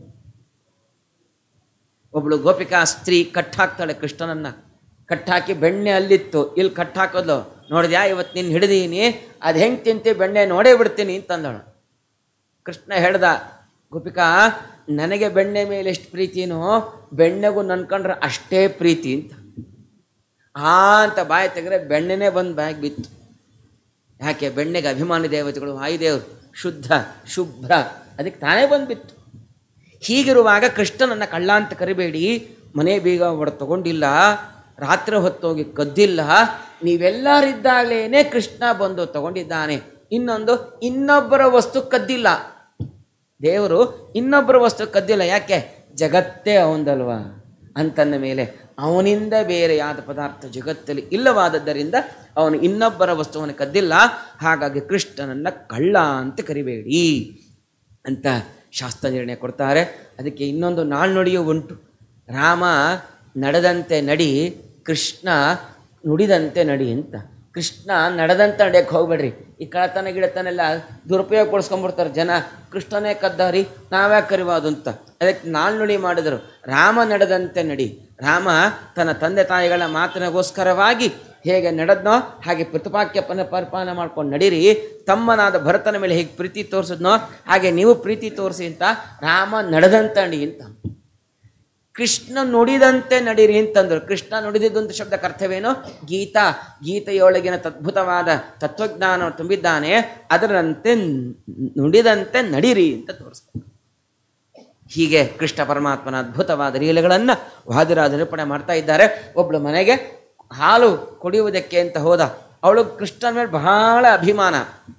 ಒಬ್ಳು ಗೋಪಿಕಾ ಸ್ತ್ರೀ ಕಟ್ಟಾಕ್ತಾಳೆ ಕೃಷ್ಣನನ್ನ ಕಟ್ಟಾಕಿ ಬೆಣ್ಣೆ ಅಲ್ಲಿತ್ತು ಇಲ್ಲಿ ಕಟ್ಟಾಕೋದು ನೋಡಿದ್ಯಾ ಇವತ್ತು ನಿನ್ನ ಹಿಡಿದೀನಿ ಅದು ಹೆಂಗೆ ತಿಂತಿ ಬೆಣ್ಣೆ ನೋಡೇ ಬಿಡ್ತೀನಿ ಅಂತಂದಳು ಕೃಷ್ಣ ಹೇಳ್ದ ಗೋಪಿಕಾ ನನಗೆ ಬೆಣ್ಣೆ ಮೇಲೆ ಎಷ್ಟು ಪ್ರೀತಿನೋ ಬೆಣ್ಣೆಗೂ ನನ್ಕೊಂಡ್ರೆ ಅಷ್ಟೇ ಪ್ರೀತಿ ಅಂತ ಆ ಅಂತ ಬಾಯಿ ತೆಗೆದ್ರೆ ಬೆಣ್ಣೆನೇ ಬಂದು ಬಾಯಿಗೆ ಬಿತ್ತು ಯಾಕೆ ಬೆಣ್ಣೆಗೆ ಅಭಿಮಾನಿ ದೇವತೆಗಳು ವಾಯುದೇವರು ಶುದ್ಧ ಶುಭ್ರ ಅದಕ್ಕೆ ತಾನೇ ಬಂದ್ಬಿತ್ತು ಹೀಗಿರುವಾಗ ಕೃಷ್ಣನನ್ನು ಕಳ್ಳ ಅಂತ ಕರಿಬೇಡಿ ಮನೆ ಬೀಗ ಹೊಡ ತಗೊಂಡಿಲ್ಲ ರಾತ್ರಿ ಹೊತ್ತೋಗಿ ಕದ್ದಿಲ್ಲ ನೀವೆಲ್ಲರಿದ್ದಾಗಲೇ ಕೃಷ್ಣ ಬಂದು ತಗೊಂಡಿದ್ದಾನೆ ಇನ್ನೊಂದು ಇನ್ನೊಬ್ಬರ ವಸ್ತು ಕದ್ದಿಲ್ಲ ದೇವರು ಇನ್ನೊಬ್ಬರ ವಸ್ತು ಕದ್ದಿಲ್ಲ ಯಾಕೆ ಜಗತ್ತೇ ಅವಂದಲ್ವಾ ಅಂತಂದ ಮೇಲೆ ಅವನಿಂದ ಬೇರೆಯಾದ ಪದಾರ್ಥ ಜಗತ್ತಲ್ಲಿ ಇಲ್ಲವಾದದ್ದರಿಂದ ಅವನು ಇನ್ನೊಬ್ಬರ ವಸ್ತುವನ್ನು ಕದ್ದಿಲ್ಲ ಹಾಗಾಗಿ ಕೃಷ್ಣನನ್ನು ಕಳ್ಳ ಅಂತ ಕರಿಬೇಡಿ ಅಂತ ಶಾಸ್ತ್ರ ನಿರ್ಣಯ ಕೊಡ್ತಾರೆ ಅದಕ್ಕೆ ಇನ್ನೊಂದು ನಾಳ್ನುಡಿಯೂ ಉಂಟು ರಾಮ ನಡೆದಂತೆ ನಡಿ ಕೃಷ್ಣ ನುಡಿದಂತೆ ನಡಿ ಅಂತ ಕೃಷ್ಣ ನಡೆದಂತೆ ನಡೆಯಕ್ಕೆ ಹೋಗ್ಬೇಡ್ರಿ ಈ ಕಳತನ ಗಿಡತನೆಲ್ಲ ದುರುಪಯೋಗ ಪಡಿಸ್ಕೊಂಡ್ಬಿಡ್ತಾರೆ ಜನ ಕೃಷ್ಣನೇ ಕದ್ದಾರಿ ನಾವ್ಯಾಕೆ ಕರಿಬಾರ್ದು ಅಂತ ಅದಕ್ಕೆ ನಾಳ್ನುಡಿ ಮಾಡಿದರು ರಾಮ ನಡೆದಂತೆ ನಡಿ ರಾಮ ತನ್ನ ತಂದೆ ತಾಯಿಗಳ ಮಾತಿನಗೋಸ್ಕರವಾಗಿ ಹೇಗೆ ನಡೆದ್ನೋ ಹಾಗೆ ಪ್ರತಿಪಾಕ್ಯ ಪನ ಪರಿಪಾಲನೆ ಮಾಡ್ಕೊಂಡು ನಡೀರಿ ತಮ್ಮನಾದ ಭರತನ ಮೇಲೆ ಹೇಗೆ ಪ್ರೀತಿ ತೋರಿಸಿದ್ನೋ ಹಾಗೆ ನೀವು ಪ್ರೀತಿ ತೋರಿಸಿ ಅಂತ ರಾಮ ನಡೆದಂತ ನಡಿ ಅಂತ ಕೃಷ್ಣ ನುಡಿದಂತೆ ನಡೀರಿ ಅಂತಂದ್ರು ಕೃಷ್ಣ ನುಡಿದಿದ್ದು ಅಂತ ಶಬ್ದಕ್ಕೆ ಅರ್ಥವೇನು ಗೀತಾ ಗೀತೆಯೊಳಗಿನ ಅದ್ಭುತವಾದ ತತ್ವಜ್ಞಾನ ತುಂಬಿದ್ದಾನೆ ಅದರಂತೆ ನುಡಿದಂತೆ ನಡೀರಿ ಅಂತ ತೋರಿಸ್ತಾರೆ ಹೀಗೆ ಕೃಷ್ಣ ಪರಮಾತ್ಮನ ಅದ್ಭುತವಾದ ಲೀಲೆಗಳನ್ನು ವಾದಿರಾಜ ನಿರೂಪಣೆ ಮಾಡ್ತಾ ಇದ್ದಾರೆ ಒಬ್ಳು ಮನೆಗೆ ಹಾಲು ಕುಡಿಯುವುದಕ್ಕೆ ಅಂತ ಹೋದ ಅವಳು ಕೃಷ್ಣನ ಮೇಲೆ ಬಹಳ ಅಭಿಮಾನ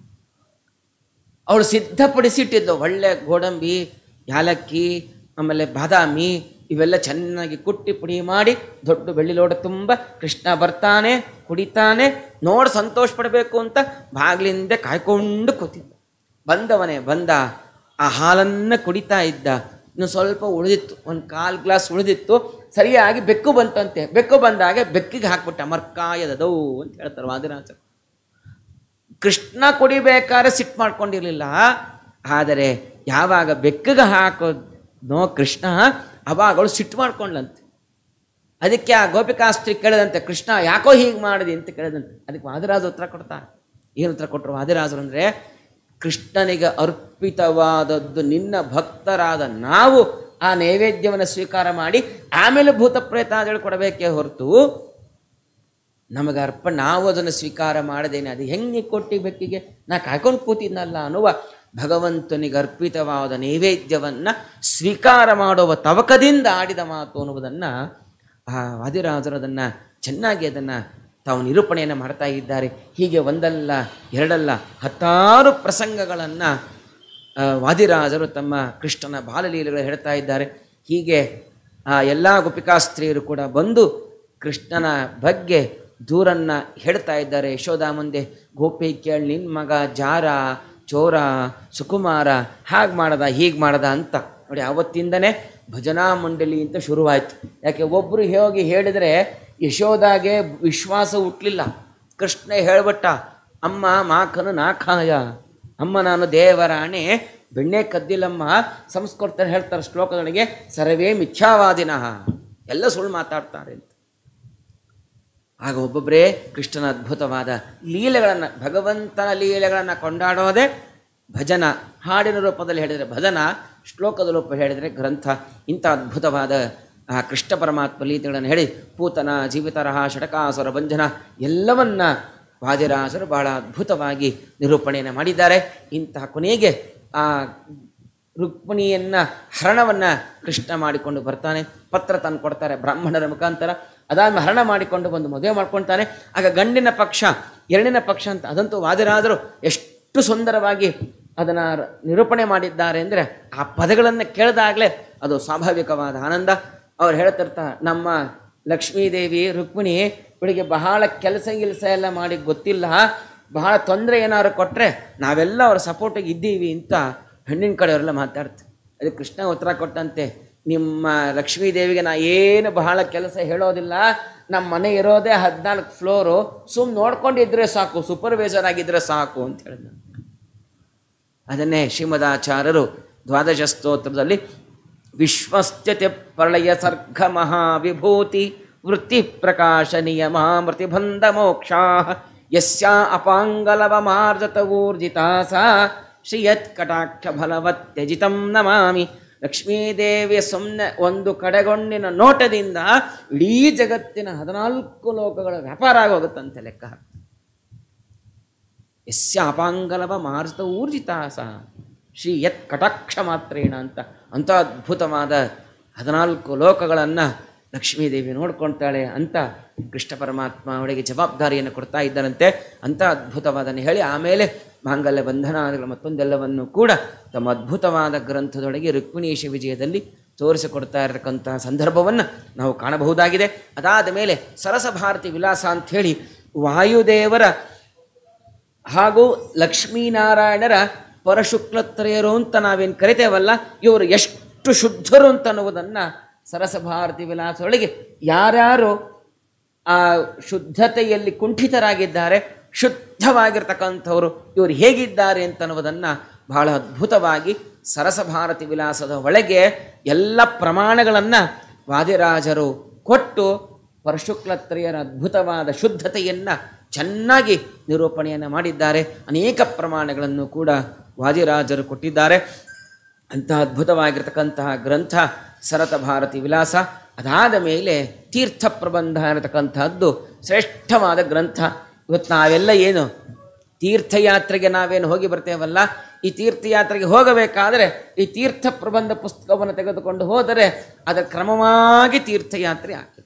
ಅವಳು ಸಿದ್ಧಪಡಿಸಿಟ್ಟಿದ್ಲು ಒಳ್ಳೆ ಗೋಡಂಬಿ ಯಾಲಕ್ಕಿ ಆಮೇಲೆ ಬಾದಾಮಿ ಇವೆಲ್ಲ ಚೆನ್ನಾಗಿ ಕುಟ್ಟಿ ಪುಡಿ ಮಾಡಿ ದೊಡ್ಡ ಬೆಳ್ಳಿ ಲೋಡ ತುಂಬ ಕೃಷ್ಣ ಬರ್ತಾನೆ ಕುಡಿತಾನೆ ನೋಡಿ ಸಂತೋಷ ಪಡಬೇಕು ಅಂತ ಬಾಗಿಲಿಂದ ಕಾಯ್ಕೊಂಡು ಕೂತಿದ್ದ ಬಂದವನೇ ಬಂದ ಆ ಹಾಲನ್ನು ಕುಡಿತಾ ಇದ್ದ ಇನ್ನು ಸ್ವಲ್ಪ ಉಳಿದಿತ್ತು ಒಂದು ಕಾಲು ಗ್ಲಾಸ್ ಉಳಿದಿತ್ತು ಸರಿಯಾಗಿ ಬೆಕ್ಕು ಬಂತಂತೆ ಬೆಕ್ಕು ಬಂದಾಗ ಬೆಕ್ಕಿಗೆ ಹಾಕ್ಬಿಟ್ಟ ಮರ್ಕಾಯದದೌ ಅಂತ ಹೇಳ್ತಾರೆ ವಾದಿರಾಜರು ಕೃಷ್ಣ ಕುಡಿಬೇಕಾದ್ರೆ ಸಿಟ್ಟು ಮಾಡ್ಕೊಂಡಿರಲಿಲ್ಲ ಆದರೆ ಯಾವಾಗ ಬೆಕ್ಕಿಗೆ ಹಾಕೋದ್ನೋ ಕೃಷ್ಣ ಅವಾಗ ಅವಳು ಸಿಟ್ಟು ಮಾಡ್ಕೊಂಡ್ಲಂತೆ ಅದಕ್ಕೆ ಆ ಗೋಪಿಕಾಸ್ತ್ರಿ ಕೇಳಿದಂತೆ ಕೃಷ್ಣ ಯಾಕೋ ಹೀಗೆ ಮಾಡಿದೆ ಅಂತ ಕೇಳಿದಂತೆ ಅದಕ್ಕೆ ವಾದಿರಾಜ ಉತ್ತರ ಕೊಡ್ತಾರೆ ಏನು ಉತ್ತರ ಕೊಟ್ಟರು ವಾದಿರಾಜರು ಅಂದರೆ ಕೃಷ್ಣನಿಗೆ ಅರ್ಪಿತವಾದದ್ದು ನಿನ್ನ ಭಕ್ತರಾದ ನಾವು ಆ ನೈವೇದ್ಯವನ್ನು ಸ್ವೀಕಾರ ಮಾಡಿ ಆಮೇಲೆ ಭೂತ ಪ್ರೇತಾದಿಗಳು ಕೊಡಬೇಕೇ ಹೊರತು ನಮಗೆ ಅರ್ಪ ನಾವು ಅದನ್ನು ಸ್ವೀಕಾರ ಮಾಡದೇನೆ ಅದು ಹೆಂಗೆ ಕೊಟ್ಟಿ ಬೆಕ್ಕಿಗೆ ನಾ ಕಾಯ್ಕೊಂಡು ಕೂತಿದ್ನಲ್ಲ ಅನ್ನುವ ಭಗವಂತನಿಗೆ ಅರ್ಪಿತವಾದ ನೈವೇದ್ಯವನ್ನು ಸ್ವೀಕಾರ ಮಾಡುವ ತವಕದಿಂದ ಆಡಿದ ಮಾತು ಅನ್ನುವುದನ್ನು ಆ ವಾದಿರಾಜರು ಅದನ್ನು ಚೆನ್ನಾಗಿ ಅದನ್ನು ತಾವು ನಿರೂಪಣೆಯನ್ನು ಮಾಡ್ತಾ ಇದ್ದಾರೆ ಹೀಗೆ ಒಂದಲ್ಲ ಎರಡಲ್ಲ ಹತ್ತಾರು ಪ್ರಸಂಗಗಳನ್ನು ವಾದಿರಾಜರು ತಮ್ಮ ಕೃಷ್ಣನ ಬಾಲಲೀಲೆಗಳು ಹೇಳ್ತಾ ಇದ್ದಾರೆ ಹೀಗೆ ಆ ಎಲ್ಲ ಗೋಪಿಕಾಸ್ತ್ರೀಯರು ಕೂಡ ಬಂದು ಕೃಷ್ಣನ ಬಗ್ಗೆ ದೂರನ್ನ ಹೇಳ್ತಾ ಇದ್ದಾರೆ ಯಶೋಧ ಮುಂದೆ ಗೋಪಿ ಕೇಳಿ ನಿನ್ನ ಮಗ ಜಾರ ಚೋರ ಸುಕುಮಾರ ಹಾಗೆ ಮಾಡದ ಹೀಗೆ ಮಾಡದ ಅಂತ ನೋಡಿ ಆವತ್ತಿಂದನೇ ಭಜನಾ ಮಂಡಳಿ ಅಂತ ಶುರುವಾಯಿತು ಯಾಕೆ ಒಬ್ಬರು ಹೋಗಿ ಹೇಳಿದರೆ ಯಶೋದಾಗೆ ವಿಶ್ವಾಸ ಹುಟ್ಟಲಿಲ್ಲ ಕೃಷ್ಣ ಹೇಳ್ಬಿಟ್ಟ ಅಮ್ಮ ಮಾಕನು ನಾಖಾಯ ಅಮ್ಮ ನಾನು ದೇವರಾಣೆ ಬೆಣ್ಣೆ ಕದ್ದಿಲ್ಲಮ್ಮ ಸಂಸ್ಕೃತರು ಹೇಳ್ತಾರೆ ಶ್ಲೋಕದೊಳಗೆ ಸರ್ವೇ ಮಿಥ್ಯಾವಾದಿನಃ ಎಲ್ಲ ಸುಳ್ಳು ಮಾತಾಡ್ತಾರೆ ಅಂತ ಆಗ ಒಬ್ಬೊಬ್ಬರೇ ಕೃಷ್ಣನ ಅದ್ಭುತವಾದ ಲೀಲೆಗಳನ್ನು ಭಗವಂತನ ಲೀಲೆಗಳನ್ನು ಕೊಂಡಾಡೋದೇ ಭಜನ ಹಾಡಿನ ರೂಪದಲ್ಲಿ ಹೇಳಿದರೆ ಭಜನ ಶ್ಲೋಕದ ರೂಪ ಹೇಳಿದರೆ ಗ್ರಂಥ ಇಂಥ ಅದ್ಭುತವಾದ ಆ ಕೃಷ್ಣ ಪರಮಾತ್ಮ ಲೀಲೆಗಳನ್ನು ಹೇಳಿ ಪೂತನ ಜೀವಿತರಹ ಷಟಕಾಸುರ ಭಂಜನ ಎಲ್ಲವನ್ನ ವಾದಿರಾಜರು ಬಹಳ ಅದ್ಭುತವಾಗಿ ನಿರೂಪಣೆಯನ್ನು ಮಾಡಿದ್ದಾರೆ ಇಂತಹ ಕೊನೆಗೆ ಆ ರುಕ್ಮಿಣಿಯನ್ನ ಹರಣವನ್ನ ಕೃಷ್ಣ ಮಾಡಿಕೊಂಡು ಬರ್ತಾನೆ ಪತ್ರ ತಂದು ಕೊಡ್ತಾರೆ ಬ್ರಾಹ್ಮಣರ ಮುಖಾಂತರ ಅದಾದ್ಮೇಲೆ ಹರಣ ಮಾಡಿಕೊಂಡು ಬಂದು ಮದುವೆ ಮಾಡ್ಕೊಳ್ತಾನೆ ಆಗ ಗಂಡಿನ ಪಕ್ಷ ಎರಡಿನ ಪಕ್ಷ ಅಂತ ಅದಂತೂ ವಾದಿರಾದರು ಎಷ್ಟು ಸುಂದರವಾಗಿ ಅದನ್ನು ನಿರೂಪಣೆ ಮಾಡಿದ್ದಾರೆ ಅಂದರೆ ಆ ಪದಗಳನ್ನು ಕೇಳಿದಾಗಲೇ ಅದು ಸ್ವಾಭಾವಿಕವಾದ ಆನಂದ ಅವ್ರು ಹೇಳ್ತಿರ್ತಾರೆ ನಮ್ಮ ಲಕ್ಷ್ಮೀದೇವಿ ರುಕ್ಮಿಣಿ ಇವಳಿಗೆ ಬಹಳ ಕೆಲಸ ಗಿಲ್ಸ ಎಲ್ಲ ಮಾಡಿ ಗೊತ್ತಿಲ್ಲ ಬಹಳ ತೊಂದರೆ ಏನಾದ್ರು ಕೊಟ್ಟರೆ ನಾವೆಲ್ಲ ಅವ್ರ ಸಪೋರ್ಟಿಗೆ ಇದ್ದೀವಿ ಅಂತ ಹೆಣ್ಣಿನ ಕಡೆಯವರೆಲ್ಲ ಮಾತಾಡ್ತಾರೆ ಅದಕ್ಕೆ ಕೃಷ್ಣ ಉತ್ತರ ಕೊಟ್ಟಂತೆ ನಿಮ್ಮ ಲಕ್ಷ್ಮೀದೇವಿಗೆ ನಾ ಏನು ಬಹಳ ಕೆಲಸ ಹೇಳೋದಿಲ್ಲ ನಮ್ಮ ಮನೆ ಇರೋದೇ ಹದಿನಾಲ್ಕು ಫ್ಲೋರು ಸುಮ್ಮನೆ ನೋಡ್ಕೊಂಡಿದ್ರೆ ಸಾಕು ಸೂಪರ್ವೈಸರ್ ಆಗಿದ್ರೆ ಸಾಕು ಅಂತ ಹೇಳಿದ ಅದನ್ನೇ ಶ್ರೀಮದಾಚಾರ್ಯರು ದ್ವಾದಶ ಸ್ತೋತ್ರದಲ್ಲಿ ವಿಶ್ವಸ್ಥ್ಯತೆ ಪ್ರಳಯ ಸರ್ಗ ಮಹಾವಿಭೂತಿ ವೃತ್ತಿ ಪ್ರಕಾಶ ನಿಯಮಾಮೃತಿ ಬಂಧ ಮೋಕ್ಷಾ ಯಸ್ಯಾ ಅಪಾಂಗಲವ ಮಾರ್ಜತ ಊರ್ಜಿತಾ ಸಾ ಶ್ರಿಯತ್ ಕಟಾಕ್ಷ ಫಲವತ್ಯಜಿತಂ ನಮಾಮಿ ಲಕ್ಷ್ಮೀದೇವಿಯ ಸುಮ್ಮನೆ ಒಂದು ಕಡೆಗೊಂಡಿನ ನೋಟದಿಂದ ಇಡೀ ಜಗತ್ತಿನ ಹದಿನಾಲ್ಕು ಲೋಕಗಳ ವ್ಯಾಪಾರ ಆಗೋಗುತ್ತಂತೆ ಲೆಕ್ಕ ಹಾಕ್ತಾರೆ ಯಸ್ಯಾಪಾಂಗಲವ ಮಾರ್ಜಿತ ಊರ್ಜಿತ ಸಹ ಶ್ರೀ ಯತ್ ಕಟಾಕ್ಷ ಮಾತ್ರೇಣ ಅಂತ ಅಂಥ ಅದ್ಭುತವಾದ ಹದಿನಾಲ್ಕು ಲೋಕಗಳನ್ನು ಲಕ್ಷ್ಮೀದೇವಿ ನೋಡ್ಕೊಳ್ತಾಳೆ ಅಂತ ಕೃಷ್ಣ ಪರಮಾತ್ಮ ಅವಳಿಗೆ ಜವಾಬ್ದಾರಿಯನ್ನು ಕೊಡ್ತಾ ಇದ್ದಾರಂತೆ ಅಂಥ ಅದ್ಭುತವಾದನ್ನು ಹೇಳಿ ಆಮೇಲೆ ಮಾಂಗಲ್ಯ ಬಂಧನಾದಿಗಳ ಮತ್ತೊಂದೆಲ್ಲವನ್ನು ಕೂಡ ತಮ್ಮ ಅದ್ಭುತವಾದ ಗ್ರಂಥದೊಳಗೆ ರುಕ್ಮಿಣೀಶ ವಿಜಯದಲ್ಲಿ ತೋರಿಸಿಕೊಡ್ತಾ ಇರತಕ್ಕಂತಹ ಸಂದರ್ಭವನ್ನು ನಾವು ಕಾಣಬಹುದಾಗಿದೆ ಅದಾದ ಮೇಲೆ ಸರಸ ಭಾರತಿ ವಿಲಾಸ ಅಂಥೇಳಿ ವಾಯುದೇವರ ಹಾಗೂ ಲಕ್ಷ್ಮೀನಾರಾಯಣರ ಪರಶುಕ್ಲತ್ರಯರು ಅಂತ ನಾವೇನು ಕರಿತೇವಲ್ಲ ಇವರು ಎಷ್ಟು ಶುದ್ಧರು ಅಂತ ಅನ್ನುವುದನ್ನು ಸರಸ ಭಾರತಿ ವಿಲಾಸದೊಳಗೆ ಯಾರ್ಯಾರು ಆ ಶುದ್ಧತೆಯಲ್ಲಿ ಕುಂಠಿತರಾಗಿದ್ದಾರೆ ಶುದ್ಧವಾಗಿರ್ತಕ್ಕಂಥವರು ಇವರು ಹೇಗಿದ್ದಾರೆ ಅಂತ ಅನ್ನುವುದನ್ನು ಬಹಳ ಅದ್ಭುತವಾಗಿ ಸರಸ ಭಾರತಿ ವಿಲಾಸದ ಒಳಗೆ ಎಲ್ಲ ಪ್ರಮಾಣಗಳನ್ನು ವಾದಿರಾಜರು ಕೊಟ್ಟು ಪರಶುಕ್ಲತ್ರಯರ ಅದ್ಭುತವಾದ ಶುದ್ಧತೆಯನ್ನು ಚೆನ್ನಾಗಿ ನಿರೂಪಣೆಯನ್ನು ಮಾಡಿದ್ದಾರೆ ಅನೇಕ ಪ್ರಮಾಣಗಳನ್ನು ಕೂಡ ವಾದಿರಾಜರು ಕೊಟ್ಟಿದ್ದಾರೆ ಅಂತಹ ಅದ್ಭುತವಾಗಿರ್ತಕ್ಕಂತಹ ಗ್ರಂಥ ಸರತ ಭಾರತಿ ವಿಲಾಸ ಅದಾದ ಮೇಲೆ ತೀರ್ಥ ಪ್ರಬಂಧ ಅನ್ನತಕ್ಕಂಥದ್ದು ಶ್ರೇಷ್ಠವಾದ ಗ್ರಂಥ ಇವತ್ತು ನಾವೆಲ್ಲ ಏನು ತೀರ್ಥಯಾತ್ರೆಗೆ ನಾವೇನು ಹೋಗಿ ಬರ್ತೇವಲ್ಲ ಈ ತೀರ್ಥಯಾತ್ರೆಗೆ ಹೋಗಬೇಕಾದರೆ ಈ ತೀರ್ಥ ಪ್ರಬಂಧ ಪುಸ್ತಕವನ್ನು ತೆಗೆದುಕೊಂಡು ಹೋದರೆ ಅದರ ಕ್ರಮವಾಗಿ ತೀರ್ಥಯಾತ್ರೆ ಆಗ್ತದೆ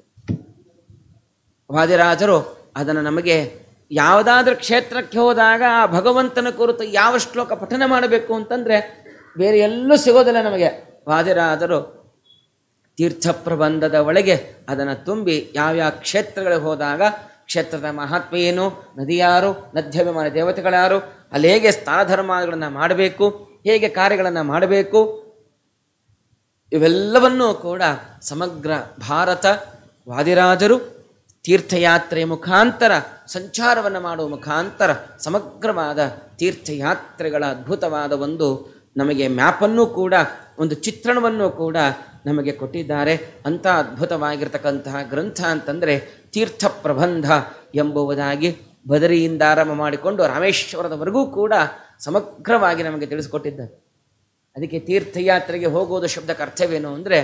ವಾದಿರಾಜರು ಅದನ್ನು ನಮಗೆ ಯಾವುದಾದ್ರೂ ಕ್ಷೇತ್ರಕ್ಕೆ ಹೋದಾಗ ಆ ಭಗವಂತನ ಕುರಿತು ಯಾವ ಶ್ಲೋಕ ಪಠನ ಮಾಡಬೇಕು ಅಂತಂದರೆ ಬೇರೆ ಎಲ್ಲೂ ಸಿಗೋದಿಲ್ಲ ನಮಗೆ ವಾದಿರಾಜರು ತೀರ್ಥ ಪ್ರಬಂಧದ ಒಳಗೆ ಅದನ್ನು ತುಂಬಿ ಯಾವ್ಯಾವ ಕ್ಷೇತ್ರಗಳಿಗೆ ಹೋದಾಗ ಕ್ಷೇತ್ರದ ಮಹಾತ್ಮ ಏನು ನದಿ ಯಾರು ನದ್ಯಾಭಿಮಾನ ದೇವತೆಗಳ್ಯಾರು ಅಲ್ಲಿ ಹೇಗೆ ಸ್ಥಾನಧರ್ಮಗಳನ್ನು ಮಾಡಬೇಕು ಹೇಗೆ ಕಾರ್ಯಗಳನ್ನು ಮಾಡಬೇಕು ಇವೆಲ್ಲವನ್ನೂ ಕೂಡ ಸಮಗ್ರ ಭಾರತ ವಾದಿರಾಜರು ತೀರ್ಥಯಾತ್ರೆಯ ಮುಖಾಂತರ ಸಂಚಾರವನ್ನು ಮಾಡುವ ಮುಖಾಂತರ ಸಮಗ್ರವಾದ ತೀರ್ಥಯಾತ್ರೆಗಳ ಅದ್ಭುತವಾದ ಒಂದು ನಮಗೆ ಮ್ಯಾಪನ್ನು ಕೂಡ ಒಂದು ಚಿತ್ರಣವನ್ನು ಕೂಡ ನಮಗೆ ಕೊಟ್ಟಿದ್ದಾರೆ ಅಂಥ ಅದ್ಭುತವಾಗಿರ್ತಕ್ಕಂತಹ ಗ್ರಂಥ ಅಂತಂದರೆ ತೀರ್ಥ ಪ್ರಬಂಧ ಎಂಬುವುದಾಗಿ ಬದರಿಯಿಂದ ಆರಂಭ ಮಾಡಿಕೊಂಡು ರಾಮೇಶ್ವರದವರೆಗೂ ಕೂಡ ಸಮಗ್ರವಾಗಿ ನಮಗೆ ತಿಳಿಸಿಕೊಟ್ಟಿದ್ದಾರೆ ಅದಕ್ಕೆ ತೀರ್ಥಯಾತ್ರೆಗೆ ಹೋಗುವುದು ಶಬ್ದಕ್ಕೆ ಅರ್ಥವೇನು ಅಂದರೆ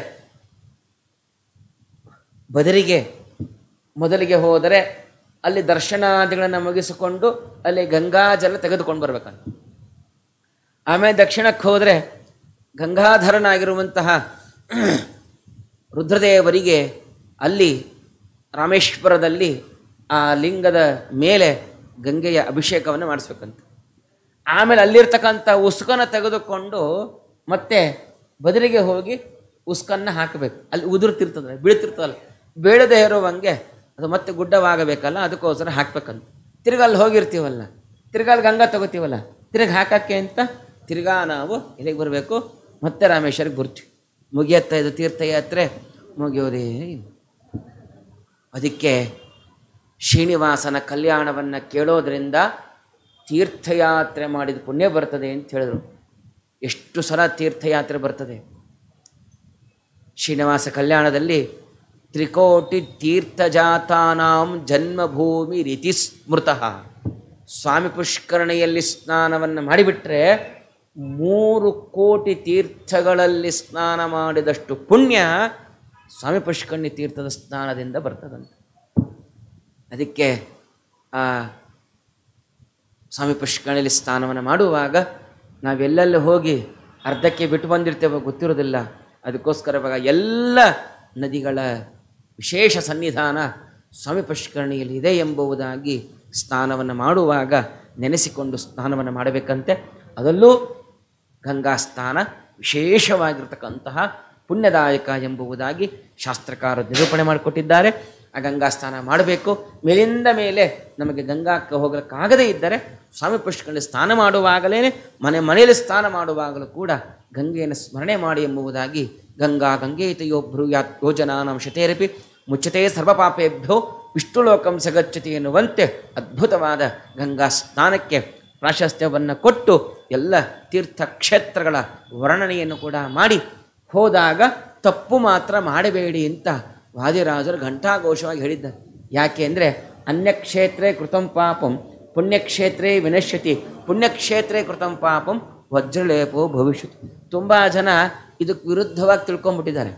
ಬದರಿಗೆ ಮೊದಲಿಗೆ ಹೋದರೆ ಅಲ್ಲಿ ದರ್ಶನಾದಿಗಳನ್ನು ಮುಗಿಸಿಕೊಂಡು ಅಲ್ಲಿ ಗಂಗಾಜಲ ತೆಗೆದುಕೊಂಡು ಬರ್ಬೇಕಂತ ಆಮೇಲೆ ದಕ್ಷಿಣಕ್ಕೆ ಹೋದರೆ ಗಂಗಾಧರನಾಗಿರುವಂತಹ ರುದ್ರದೇವರಿಗೆ ಅಲ್ಲಿ ರಾಮೇಶ್ವರದಲ್ಲಿ ಆ ಲಿಂಗದ ಮೇಲೆ ಗಂಗೆಯ ಅಭಿಷೇಕವನ್ನು ಮಾಡಿಸ್ಬೇಕಂತ ಆಮೇಲೆ ಅಲ್ಲಿರ್ತಕ್ಕಂಥ ಉಸ್ಕನ ತೆಗೆದುಕೊಂಡು ಮತ್ತೆ ಬದಲಿಗೆ ಹೋಗಿ ಉಸ್ಕನ್ನ ಹಾಕಬೇಕು ಅಲ್ಲಿ ಉದುರ್ತಿರ್ತದೆ ಬೀಳ್ತಿರ್ತದಲ್ಲ ಬೀಳದೆ ಇರುವಂಗೆ ಅದು ಮತ್ತೆ ಗುಡ್ಡವಾಗಬೇಕಲ್ಲ ಅದಕ್ಕೋಸ್ಕರ ಹಾಕ್ಬೇಕಂತ ತಿರ್ಗಾ ಅಲ್ಲಿ ಹೋಗಿರ್ತೀವಲ್ಲ ತಿರ್ಗಾ ಅಲ್ಲಿ ಗಂಗಾ ತಗೋತೀವಲ್ಲ ತಿರುಗಿ ಹಾಕಕ್ಕೆ ಅಂತ ತಿರ್ಗಾ ನಾವು ಎಲ್ಲಿಗೆ ಬರಬೇಕು ಮತ್ತೆ ರಾಮೇಶ್ವರಕ್ಕೆ ಬರ್ತೀವಿ ಮುಗಿಯತ್ತ ಇದು ತೀರ್ಥಯಾತ್ರೆ ಮುಗಿಯೋದೇ ಇಲ್ಲ ಅದಕ್ಕೆ ಶ್ರೀನಿವಾಸನ ಕಲ್ಯಾಣವನ್ನು ಕೇಳೋದ್ರಿಂದ ತೀರ್ಥಯಾತ್ರೆ ಮಾಡಿದ ಪುಣ್ಯ ಬರ್ತದೆ ಅಂತ ಹೇಳಿದರು ಎಷ್ಟು ಸಲ ತೀರ್ಥಯಾತ್ರೆ ಬರ್ತದೆ ಶ್ರೀನಿವಾಸ ಕಲ್ಯಾಣದಲ್ಲಿ ತ್ರಿಕೋಟಿ ತೀರ್ಥಜಾತಾನಾಂ ಜನ್ಮಭೂಮಿ ರೀತಿ ಸ್ಮೃತಃ ಸ್ವಾಮಿ ಪುಷ್ಕರಣಿಯಲ್ಲಿ ಸ್ನಾನವನ್ನು ಮಾಡಿಬಿಟ್ರೆ ಮೂರು ಕೋಟಿ ತೀರ್ಥಗಳಲ್ಲಿ ಸ್ನಾನ ಮಾಡಿದಷ್ಟು ಪುಣ್ಯ ಸ್ವಾಮಿ ಪುಷ್ಕರಣಿ ತೀರ್ಥದ ಸ್ನಾನದಿಂದ ಬರ್ತದಂತೆ ಅದಕ್ಕೆ ಆ ಸ್ವಾಮಿ ಪುಷ್ಕರಣಿಯಲ್ಲಿ ಸ್ನಾನವನ್ನು ಮಾಡುವಾಗ ನಾವೆಲ್ಲೆಲ್ಲಿ ಹೋಗಿ ಅರ್ಧಕ್ಕೆ ಬಿಟ್ಟು ಬಂದಿರ್ತೇವೆ ಗೊತ್ತಿರೋದಿಲ್ಲ ಅದಕ್ಕೋಸ್ಕರ ಇವಾಗ ಎಲ್ಲ ನದಿಗಳ ವಿಶೇಷ ಸನ್ನಿಧಾನ ಸ್ವಾಮಿ ಪುಷ್ಕರಣಿಯಲ್ಲಿ ಇದೆ ಎಂಬುದಾಗಿ ಸ್ನಾನವನ್ನು ಮಾಡುವಾಗ ನೆನೆಸಿಕೊಂಡು ಸ್ನಾನವನ್ನು ಮಾಡಬೇಕಂತೆ ಅದರಲ್ಲೂ ಗಂಗಾ ಸ್ನಾನ ವಿಶೇಷವಾಗಿರ್ತಕ್ಕಂತಹ ಪುಣ್ಯದಾಯಕ ಎಂಬುದಾಗಿ ಶಾಸ್ತ್ರಕಾರರು ನಿರೂಪಣೆ ಮಾಡಿಕೊಟ್ಟಿದ್ದಾರೆ ಆ ಗಂಗಾ ಸ್ನಾನ ಮಾಡಬೇಕು ಮೇಲಿಂದ ಮೇಲೆ ನಮಗೆ ಗಂಗಾಕ್ಕೆ ಹೋಗಲಿಕ್ಕಾಗದೇ ಇದ್ದರೆ ಸ್ವಾಮಿ ಪುಷ್ಕರದಲ್ಲಿ ಸ್ನಾನ ಮಾಡುವಾಗಲೇ ಮನೆ ಮನೆಯಲ್ಲಿ ಸ್ನಾನ ಮಾಡುವಾಗಲೂ ಕೂಡ ಗಂಗೆಯನ್ನು ಸ್ಮರಣೆ ಮಾಡಿ ಎಂಬುದಾಗಿ ಗಂಗಾ ಗಂಗೇತಯೋ ಬ್ರೂಯಾತ್ ಯೋಜನಾನಾಂ ಶತೇರಪಿ ಮುಚ್ಚತೆ ಸರ್ವಪಾಪೇಭ್ಯೋ ವಿಷ್ಣುಲೋಕಂ ಸಗಚ್ಚತಿ ಎನ್ನುವಂತೆ ಅದ್ಭುತವಾದ ಗಂಗಾ ಸ್ನಾನಕ್ಕೆ ಪ್ರಾಶಸ್ತ್ಯವನ್ನು ಕೊಟ್ಟು ಎಲ್ಲ ತೀರ್ಥಕ್ಷೇತ್ರಗಳ ವರ್ಣನೆಯನ್ನು ಕೂಡ ಮಾಡಿ ಹೋದಾಗ ತಪ್ಪು ಮಾತ್ರ ಮಾಡಬೇಡಿ ಅಂತ ವಾದಿರಾಜರು ಘಂಟಾಘೋಷವಾಗಿ ಹೇಳಿದ್ದಾರೆ ಯಾಕೆ ಅಂದರೆ ಅನ್ಯಕ್ಷೇತ್ರೇ ಕೃತಂ ಪಾಪಂ ಪುಣ್ಯಕ್ಷೇತ್ರೇ ವಿನಶ್ಯತಿ ಪುಣ್ಯಕ್ಷೇತ್ರೇ ಕೃತಂ ಪಾಪಂ ವಜ್ರಲೇಪೋ ಭವಿಷ್ಯತ್ ತುಂಬ ಜನ ಇದಕ್ಕೆ ವಿರುದ್ಧವಾಗಿ ತಿಳ್ಕೊಂಬಿಟ್ಟಿದ್ದಾರೆ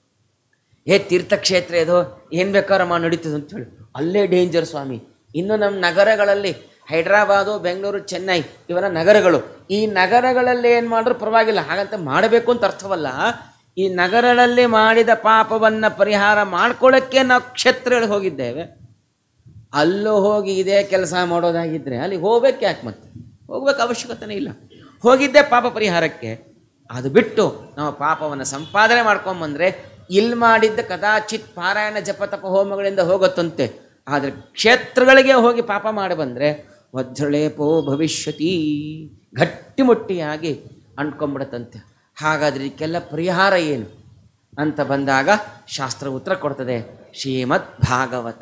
ಏ ತೀರ್ಥಕ್ಷೇತ್ರ ಇದು ಏನು ಬೇಕಾದ್ರೆ ಮಾಡಿ ನಡೀತದೆ ಅಂತ ಹೇಳಿ ಅಲ್ಲೇ ಡೇಂಜರ್ ಸ್ವಾಮಿ ಇನ್ನು ನಮ್ಮ ನಗರಗಳಲ್ಲಿ ಹೈದ್ರಾಬಾದು ಬೆಂಗಳೂರು ಚೆನ್ನೈ ಇವರ ನಗರಗಳು ಈ ನಗರಗಳಲ್ಲಿ ಏನು ಮಾಡಿದ್ರು ಪರವಾಗಿಲ್ಲ ಹಾಗಂತ ಮಾಡಬೇಕು ಅಂತ ಅರ್ಥವಲ್ಲ ಈ ನಗರಗಳಲ್ಲಿ ಮಾಡಿದ ಪಾಪವನ್ನು ಪರಿಹಾರ ಮಾಡ್ಕೊಳ್ಳೋಕ್ಕೆ ನಾವು ಕ್ಷೇತ್ರಗಳಿಗೆ ಹೋಗಿದ್ದೇವೆ ಅಲ್ಲೂ ಹೋಗಿ ಇದೇ ಕೆಲಸ ಮಾಡೋದಾಗಿದ್ದರೆ ಅಲ್ಲಿ ಹೋಗ್ಬೇಕು ಯಾಕೆ ಮತ್ತೆ ಹೋಗ್ಬೇಕು ಅವಶ್ಯಕತೆನೇ ಇಲ್ಲ ಹೋಗಿದ್ದೆ ಪಾಪ ಪರಿಹಾರಕ್ಕೆ ಅದು ಬಿಟ್ಟು ನಾವು ಪಾಪವನ್ನು ಸಂಪಾದನೆ ಮಾಡ್ಕೊಂಬಂದ್ರೆ ಇಲ್ಲಿ ಮಾಡಿದ್ದ ಕದಾಚಿತ್ ಪಾರಾಯಣ ಜಪತಪ ಹೋಮಗಳಿಂದ ಹೋಗುತ್ತಂತೆ ಆದರೆ ಕ್ಷೇತ್ರಗಳಿಗೆ ಹೋಗಿ ಪಾಪ ಮಾಡಿ ಬಂದರೆ ವಜ್ರಲೇಪೋ ಭವಿಷ್ಯತಿ ಗಟ್ಟಿಮುಟ್ಟಿಯಾಗಿ ಅಂಟ್ಕೊಂಡ್ಬಿಡುತ್ತಂತೆ ಹಾಗಾದ್ರೆ ಇದಕ್ಕೆಲ್ಲ ಪರಿಹಾರ ಏನು ಅಂತ ಬಂದಾಗ ಶಾಸ್ತ್ರ ಉತ್ತರ ಕೊಡ್ತದೆ ಶ್ರೀಮದ್ ಭಾಗವತ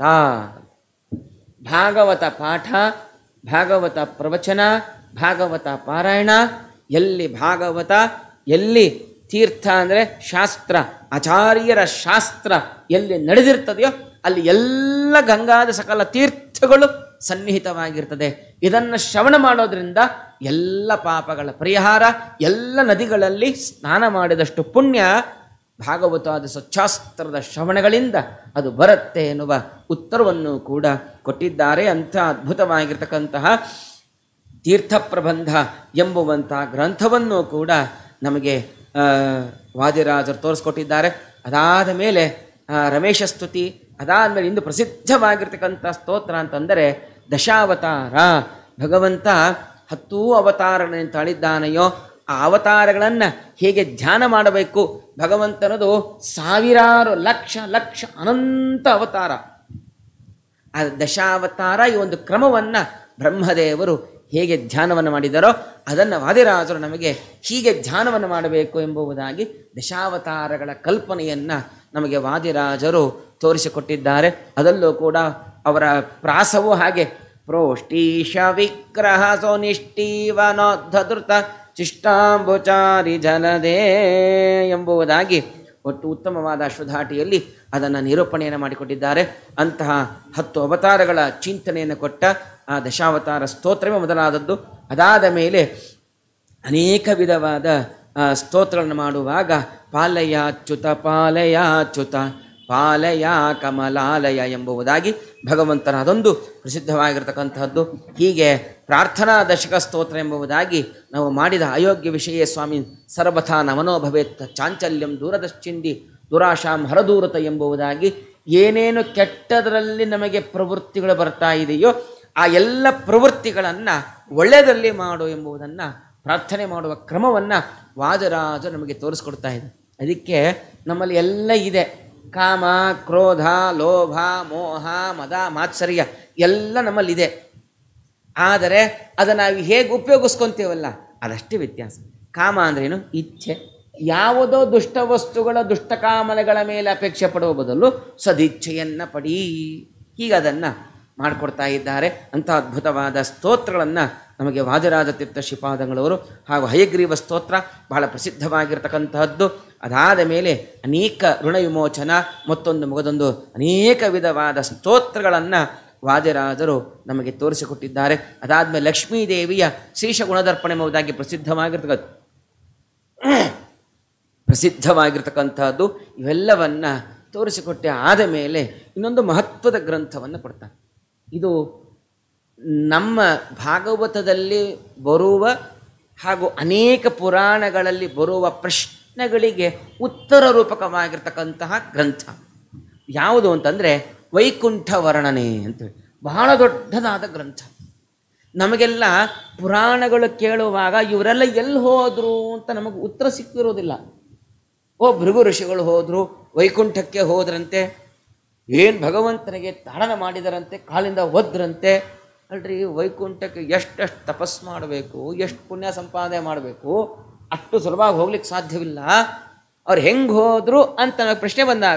ಭಾಗವತ ಪಾಠ ಭಾಗವತ ಪ್ರವಚನ ಭಾಗವತ ಪಾರಾಯಣ ಎಲ್ಲಿ ಭಾಗವತ ಎಲ್ಲಿ ತೀರ್ಥ ಅಂದರೆ ಶಾಸ್ತ್ರ ಆಚಾರ್ಯರ ಶಾಸ್ತ್ರ ಎಲ್ಲಿ ನಡೆದಿರ್ತದೆಯೋ ಅಲ್ಲಿ ಎಲ್ಲ ಗಂಗಾದ ಸಕಲ ತೀರ್ಥಗಳು ಸನ್ನಿಹಿತವಾಗಿರ್ತದೆ ಇದನ್ನು ಶ್ರವಣ ಮಾಡೋದ್ರಿಂದ ಎಲ್ಲ ಪಾಪಗಳ ಪರಿಹಾರ ಎಲ್ಲ ನದಿಗಳಲ್ಲಿ ಸ್ನಾನ ಮಾಡಿದಷ್ಟು ಪುಣ್ಯ ಭಾಗವತಾದ ಸ್ವಚ್ಛಾಸ್ತ್ರದ ಶ್ರವಣಗಳಿಂದ ಅದು ಬರುತ್ತೆ ಎನ್ನುವ ಉತ್ತರವನ್ನು ಕೂಡ ಕೊಟ್ಟಿದ್ದಾರೆ ಅಂಥ ಅದ್ಭುತವಾಗಿರ್ತಕ್ಕಂತಹ ತೀರ್ಥ ಪ್ರಬಂಧ ಎಂಬುವಂಥ ಗ್ರಂಥವನ್ನು ಕೂಡ ನಮಗೆ ಆ, ವಾದಿರಾಜರು ತೋರಿಸ್ಕೊಟ್ಟಿದ್ದಾರೆ ಅದಾದ ಮೇಲೆ ಆ, ರಮೇಶ ಸ್ತುತಿ ಅದಾದಮೇಲೆ ಇಂದು ಪ್ರಸಿದ್ಧವಾಗಿರ್ತಕ್ಕಂಥ ಸ್ತೋತ್ರ ಅಂತಂದರೆ ದಶಾವತಾರ ಭಗವಂತ ಹತ್ತೂ ಅವತಾರಗಳನ್ನು ತಾಳಿದ್ದಾನೆಯೋ ಆ ಅವತಾರಗಳನ್ನು ಹೇಗೆ ಧ್ಯಾನ ಮಾಡಬೇಕು ಭಗವಂತನದು ಸಾವಿರಾರು ಲಕ್ಷ ಲಕ್ಷ ಅನಂತ ಅವತಾರ ಆ ದಶಾವತಾರ ಈ ಒಂದು ಕ್ರಮವನ್ನು ಬ್ರಹ್ಮದೇವರು ಹೇಗೆ ಧ್ಯಾನವನ್ನು ಮಾಡಿದರೋ ಅದನ್ನು ವಾದಿರಾಜರು ನಮಗೆ ಹೀಗೆ ಧ್ಯಾನವನ್ನು ಮಾಡಬೇಕು ಎಂಬುದಾಗಿ ದಶಾವತಾರಗಳ ಕಲ್ಪನೆಯನ್ನು ನಮಗೆ ವಾದಿರಾಜರು ತೋರಿಸಿಕೊಟ್ಟಿದ್ದಾರೆ ಅದಲ್ಲೂ ಕೂಡ ಅವರ ಪ್ರಾಸವೂ ಹಾಗೆ ಪ್ರೋಷ್ಟೀಶ ವಿಗ್ರಹ ಸೋನಿಷ್ಠೀವನೋದ್ಧೃತ ಚಿಷ್ಟಾಂಬುಚಾರಿ ಜಲದೇ ಎಂಬುದಾಗಿ ಒಟ್ಟು ಉತ್ತಮವಾದ ಅಶ್ವಧಾಟಿಯಲ್ಲಿ ಅದನ್ನು ನಿರೂಪಣೆಯನ್ನು ಮಾಡಿಕೊಟ್ಟಿದ್ದಾರೆ ಅಂತಹ ಹತ್ತು ಅವತಾರಗಳ ಚಿಂತನೆಯನ್ನು ಕೊಟ್ಟ ಆ ದಶಾವತಾರ ಸ್ತೋತ್ರವೇ ಮೊದಲಾದದ್ದು ಅದಾದ ಮೇಲೆ ಅನೇಕ ವಿಧವಾದ ಆ, ಸ್ತೋತ್ರಗಳನ್ನು ಮಾಡುವಾಗ ಪಾಲಯಾಚ್ಯುತ ಪಾಲಯಾಚ್ಯುತ ಪಾಲಯ ಕಮಲಾಲಯ ಎಂಬುದಾಗಿ ಭಗವಂತನ ಅದೊಂದು ಪ್ರಸಿದ್ಧವಾಗಿರ್ತಕ್ಕಂತಹದ್ದು ಹೀಗೆ ಪ್ರಾರ್ಥನಾ ದಶಕ ಸ್ತೋತ್ರ ಎಂಬುದಾಗಿ ನಾವು ಮಾಡಿದ ಅಯೋಗ್ಯ ವಿಷಯ ಸ್ವಾಮಿ ಸರ್ವಥಾ ನಮನೋ ಭವೇತ್ ಚಾಂಚಲ್ಯಂ ದೂರದಶ್ಚಿಂದಿ ದುರಾಶಾಂ ಹರದೂರತ ಎಂಬುದಾಗಿ ಏನೇನು ಕೆಟ್ಟದರಲ್ಲಿ ನಮಗೆ ಪ್ರವೃತ್ತಿಗಳು ಬರ್ತಾ ಇದೆಯೋ ಆ ಎಲ್ಲ ಪ್ರವೃತ್ತಿಗಳನ್ನು ಒಳ್ಳೆಯದಲ್ಲಿ ಮಾಡು ಎಂಬುದನ್ನು ಪ್ರಾರ್ಥನೆ ಮಾಡುವ ಕ್ರಮವನ್ನು ವಾದರಾಜ ನಮಗೆ ತೋರಿಸ್ಕೊಡ್ತಾ ಇದೆ ಅದಕ್ಕೆ ನಮ್ಮಲ್ಲಿ ಎಲ್ಲ ಇದೆ ಕಾಮ ಕ್ರೋಧ ಲೋಭ ಮೋಹ ಮದ ಮಾತ್ಸರ್ಯ ಎಲ್ಲ ನಮ್ಮಲ್ಲಿದೆ ಆದರೆ ಅದನ್ನು ನಾವು ಹೇಗೆ ಉಪಯೋಗಿಸ್ಕೊಂತೀವಲ್ಲ ಅದಷ್ಟೇ ವ್ಯತ್ಯಾಸ ಕಾಮ ಅಂದ್ರೇನು ಇಚ್ಛೆ ಯಾವುದೋ ದುಷ್ಟ ವಸ್ತುಗಳ ದುಷ್ಟಕಾಮನೆಗಳ ಮೇಲೆ ಅಪೇಕ್ಷೆ ಪಡುವ ಬದಲು ಸದಿಚ್ಛೆಯನ್ನು ಪಡಿ ಹೀಗೆ ಅದನ್ನು ಮಾಡಿಕೊಡ್ತಾ ಇದ್ದಾರೆ ಅಂಥ ಅದ್ಭುತವಾದ ಸ್ತೋತ್ರಗಳನ್ನು ನಮಗೆ ವಾದಿರಾಜ ತೀರ್ಥ ಶ್ರೀಪಾದಂಗಳವರು ಹಾಗೂ ಹಯಗ್ರೀವ ಸ್ತೋತ್ರ ಬಹಳ ಪ್ರಸಿದ್ಧವಾಗಿರ್ತಕ್ಕಂತಹದ್ದು ಅದಾದ ಮೇಲೆ ಅನೇಕ ಋಣ ವಿಮೋಚನ ಮತ್ತೊಂದು ಮಗದೊಂದು ಅನೇಕ ವಿಧವಾದ ಸ್ತೋತ್ರಗಳನ್ನು ವಾದಿರಾಜರು ನಮಗೆ ತೋರಿಸಿಕೊಟ್ಟಿದ್ದಾರೆ ಅದಾದಮೇಲೆ ಲಕ್ಷ್ಮೀದೇವಿಯ ಶೀರ್ಷ ಗುಣದರ್ಪಣೆ ಎಂಬುದಾಗಿ ಪ್ರಸಿದ್ಧವಾಗಿರ್ತಕ್ಕಂಥ ಪ್ರಸಿದ್ಧವಾಗಿರ್ತಕ್ಕಂಥದ್ದು ಇವೆಲ್ಲವನ್ನು ತೋರಿಸಿಕೊಟ್ಟೆ ಆದ ಮೇಲೆ ಇನ್ನೊಂದು ಮಹತ್ವದ ಗ್ರಂಥವನ್ನು ಕೊಡ್ತಾನೆ ಇದು ನಮ್ಮ ಭಾಗವತದಲ್ಲಿ ಬರುವ ಹಾಗೂ ಅನೇಕ ಪುರಾಣಗಳಲ್ಲಿ ಬರುವ ಪ್ರಶ್ನೆಗಳಿಗೆ ಉತ್ತರ ರೂಪಕವಾಗಿರ್ತಕ್ಕಂತಹ ಗ್ರಂಥ ಯಾವುದು ಅಂತಂದರೆ ವೈಕುಂಠ ವರ್ಣನೆ ಅಂತೇಳಿ ಬಹಳ ದೊಡ್ಡದಾದ ಗ್ರಂಥ ನಮಗೆಲ್ಲ ಪುರಾಣಗಳು ಕೇಳುವಾಗ ಇವರೆಲ್ಲ ಎಲ್ಲಿ ಹೋದರು ಅಂತ ನಮಗೆ ಉತ್ತರ ಸಿಕ್ಕಿರೋದಿಲ್ಲ ಓ ಭೃಗು ಋಷಿಗಳು ಹೋದರು ವೈಕುಂಠಕ್ಕೆ ಹೋದ್ರಂತೆ ಏನು ಭಗವಂತನಿಗೆ ತಾಡನ ಮಾಡಿದರಂತೆ ಕಾಲಿಂದ ಒದ್ರಂತೆ ಅಲ್ರಿ ವೈಕುಂಠಕ್ಕೆ ಎಷ್ಟೆಷ್ಟು ತಪಸ್ ಮಾಡಬೇಕು ಎಷ್ಟು ಪುಣ್ಯ ಸಂಪಾದನೆ ಮಾಡಬೇಕು ಅಷ್ಟು ಸುಲಭವಾಗಿ ಹೋಗ್ಲಿಕ್ಕೆ ಸಾಧ್ಯವಿಲ್ಲ ಅವ್ರು ಹೆಂಗೆ ಹೋದರು ಅಂತ ನಮಗೆ ಪ್ರಶ್ನೆ ಬಂದಾಗ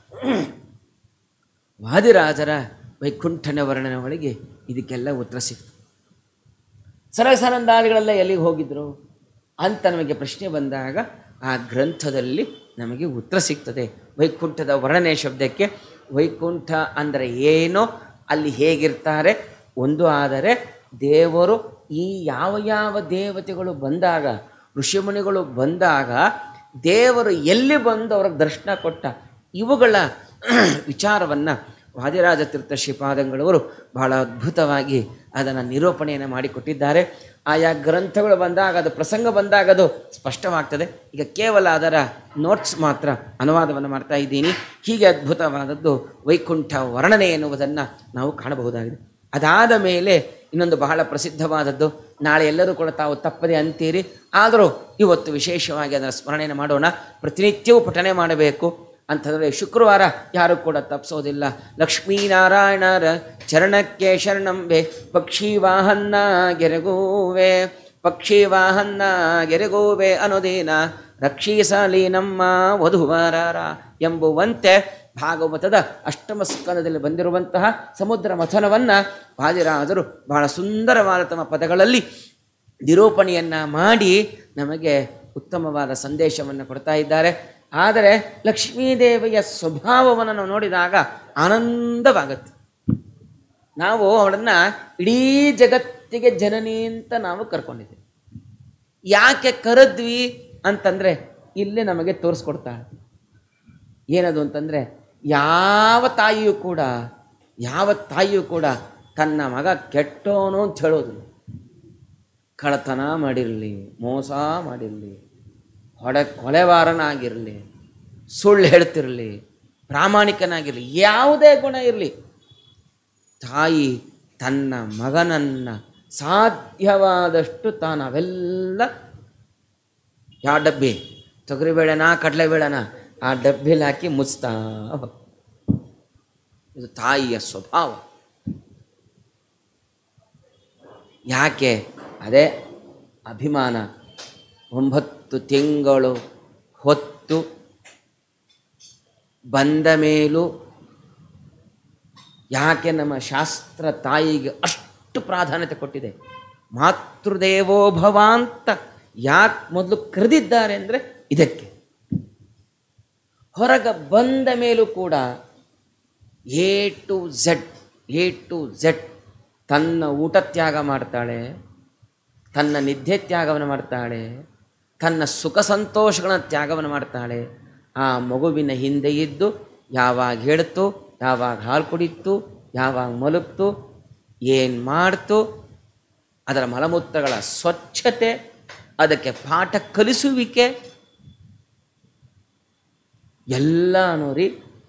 ವಾದಿರಾಜರ ವೈಕುಂಠನ ವರ್ಣನೆ ಒಳಗೆ ಇದಕ್ಕೆಲ್ಲ ಉತ್ತರ ಸಿಕ್ತು ಸರಸನಂದಾದಿಗಳೆಲ್ಲ ಎಲ್ಲಿಗೆ ಹೋಗಿದ್ರು ಅಂತ ನಮಗೆ ಪ್ರಶ್ನೆ ಬಂದಾಗ ಆ ಗ್ರಂಥದಲ್ಲಿ ನಮಗೆ ಉತ್ತರ ಸಿಗ್ತದೆ ವೈಕುಂಠದ ವರ್ಣನೆ ಶಬ್ದಕ್ಕೆ ವೈಕುಂಠ ಅಂದರೆ ಏನೋ ಅಲ್ಲಿ ಹೇಗಿರ್ತಾರೆ ಒಂದು ಆದರೆ ದೇವರು ಈ ಯಾವ ಯಾವ ದೇವತೆಗಳು ಬಂದಾಗ ಋಷಿಮುನಿಗಳು ಬಂದಾಗ ದೇವರು ಎಲ್ಲಿ ಬಂದು ಅವ್ರಿಗೆ ದರ್ಶನ ಕೊಟ್ಟ ಇವುಗಳ ವಿಚಾರವನ್ನು ವಾದಿರಾಜ ತೀರ್ಥ ಶ್ರೀಪಾದಂಗಳವರು ಬಹಳ ಅದ್ಭುತವಾಗಿ ಅದನ್ನು ನಿರೂಪಣೆಯನ್ನು ಮಾಡಿಕೊಟ್ಟಿದ್ದಾರೆ ಆಯಾ ಗ್ರಂಥಗಳು ಬಂದಾಗ ಅದು ಪ್ರಸಂಗ ಬಂದಾಗ ಅದು ಸ್ಪಷ್ಟವಾಗ್ತದೆ ಈಗ ಕೇವಲ ಅದರ ನೋಟ್ಸ್ ಮಾತ್ರ ಅನುವಾದವನ್ನು ಮಾಡ್ತಾ ಇದ್ದೀನಿ ಹೀಗೆ ಅದ್ಭುತವಾದದ್ದು ವೈಕುಂಠ ವರ್ಣನೆ ಎನ್ನುವುದನ್ನು ನಾವು ಕಾಣಬಹುದಾಗಿದೆ ಅದಾದ ಮೇಲೆ ಇನ್ನೊಂದು ಬಹಳ ಪ್ರಸಿದ್ಧವಾದದ್ದು ನಾಳೆ ಎಲ್ಲರೂ ಕೂಡ ತಾವು ತಪ್ಪದೆ ಅಂತೀರಿ ಆದರೂ ಇವತ್ತು ವಿಶೇಷವಾಗಿ ಅದರ ಸ್ಮರಣೆಯನ್ನು ಮಾಡೋಣ ಪ್ರತಿನಿತ್ಯವೂ ಪಠನೆ ಮಾಡಬೇಕು ಅಂತಂದರೆ ಶುಕ್ರವಾರ ಯಾರು ಕೂಡ ತಪ್ಪಿಸೋದಿಲ್ಲ ಲಕ್ಷ್ಮೀನಾರಾಯಣರ ಚರಣಕ್ಕೆ ಶರಣಂಬೆ ಪಕ್ಷಿ ವಾಹನ್ನ ಗೆರೆಗೂವೆ ಪಕ್ಷಿ ವಾಹನ್ನ ಗೆರೆಗೂವೆ ಅನುದೀನ ರಕ್ಷಿಸಲಿ ನಮ್ಮ ವಧುವರರ ಎಂಬುವಂತೆ ಭಾಗವತದ ಅಷ್ಟಮ ಸ್ಕಂದದಲ್ಲಿ ಬಂದಿರುವಂತಹ ಸಮುದ್ರ ಮಥನವನ್ನು ವಾದಿರಾಜರು ಬಹಳ ಸುಂದರವಾದ ತಮ್ಮ ಪದಗಳಲ್ಲಿ ನಿರೂಪಣೆಯನ್ನು ಮಾಡಿ ನಮಗೆ ಉತ್ತಮವಾದ ಸಂದೇಶವನ್ನು ಕೊಡ್ತಾ ಇದ್ದಾರೆ ಆದರೆ ಲಕ್ಷ್ಮೀದೇವಿಯ ಸ್ವಭಾವವನ್ನು ನಾವು ನೋಡಿದಾಗ ಆನಂದವಾಗುತ್ತೆ ನಾವು ಅವಳನ್ನು ಇಡೀ ಜಗತ್ತಿಗೆ ಜನನಿ ಅಂತ ನಾವು ಕರ್ಕೊಂಡಿದ್ದೇವೆ ಯಾಕೆ ಕರೆದ್ವಿ ಅಂತಂದರೆ ಇಲ್ಲಿ ನಮಗೆ ತೋರಿಸ್ಕೊಡ್ತಾಳೆ ಏನದು ಅಂತಂದರೆ ಯಾವ ತಾಯಿಯೂ ಕೂಡ ಯಾವ ತಾಯಿಯೂ ಕೂಡ ತನ್ನ ಮಗ ಕೆಟ್ಟೋನು ಅಂತ ಹೇಳೋದಿಲ್ಲ ಕಳತನ ಮಾಡಿರಲಿ ಮೋಸ ಮಾಡಿರಲಿ ಹೊಡೆ ಕೊಲೆವಾರನಾಗಿರಲಿ ಸುಳ್ಳು ಹೇಳ್ತಿರಲಿ ಪ್ರಾಮಾಣಿಕನಾಗಿರಲಿ ಯಾವುದೇ ಗುಣ ಇರಲಿ ತಾಯಿ ತನ್ನ ಮಗನನ್ನು ಸಾಧ್ಯವಾದಷ್ಟು ತಾನು ಅವೆಲ್ಲ ಯಾವ ಡಬ್ಬಿ ತೊಗರಿಬೇಳೆನಾ ಕಡಲೆಬೇಳೆನ ಆ ಡಬ್ಬಿಲಿ ಹಾಕಿ ಮುಚ್ತಾ ಹೋಗ್ತಾಳೆ. ಇದು ತಾಯಿಯ ಸ್ವಭಾವ ಯಾಕೆ ಅದೇ ಅಭಿಮಾನ ಒಂಬತ್ತು ತಿಂಗಳು ಹೊತ್ತು ಬಂದ ಮೇಲೂ ಯಾಕೆ ನಮ್ಮ ಶಾಸ್ತ್ರ ತಾಯಿಗೆ ಅಷ್ಟು ಪ್ರಾಧಾನ್ಯತೆ ಕೊಟ್ಟಿದೆ ಮಾತೃದೇವೋ ಭವ ಅಂತ ಯಾಕೆ ಮೊದಲು ಕರೆದಿದ್ದಾರೆ ಅಂದರೆ ಇದಕ್ಕೆ ಹೊರಗ ಬಂದ ಮೇಲೂ ಕೂಡ A to Z A to Z ತನ್ನ ಊಟ ತ್ಯಾಗ ಮಾಡ್ತಾಳೆ ತನ್ನ ನಿದ್ದೆ ತ್ಯಾಗವನ್ನು ಮಾಡ್ತಾಳೆ ತನ್ನ ಸುಖ ಸಂತೋಷಗಳನ್ನ ತ್ಯಾಗವನ್ನು ಮಾಡ್ತಾಳೆ ಆ ಮಗುವಿನ ಹಿಂದೆ ಇದ್ದು ಯಾವಾಗ ಹೇಳ್ತು ಯಾವಾಗ ಹಾಲು ಕುಡಿತು ಯಾವಾಗ ಮಲಗ್ತು ಏನು ಮಾಡ್ತು ಅದರ ಮಲಮೂತ್ರಗಳ ಸ್ವಚ್ಛತೆ ಅದಕ್ಕೆ ಪಾಠ ಕಲಿಸುವಿಕೆ ಎಲ್ಲ ನೋಡಿ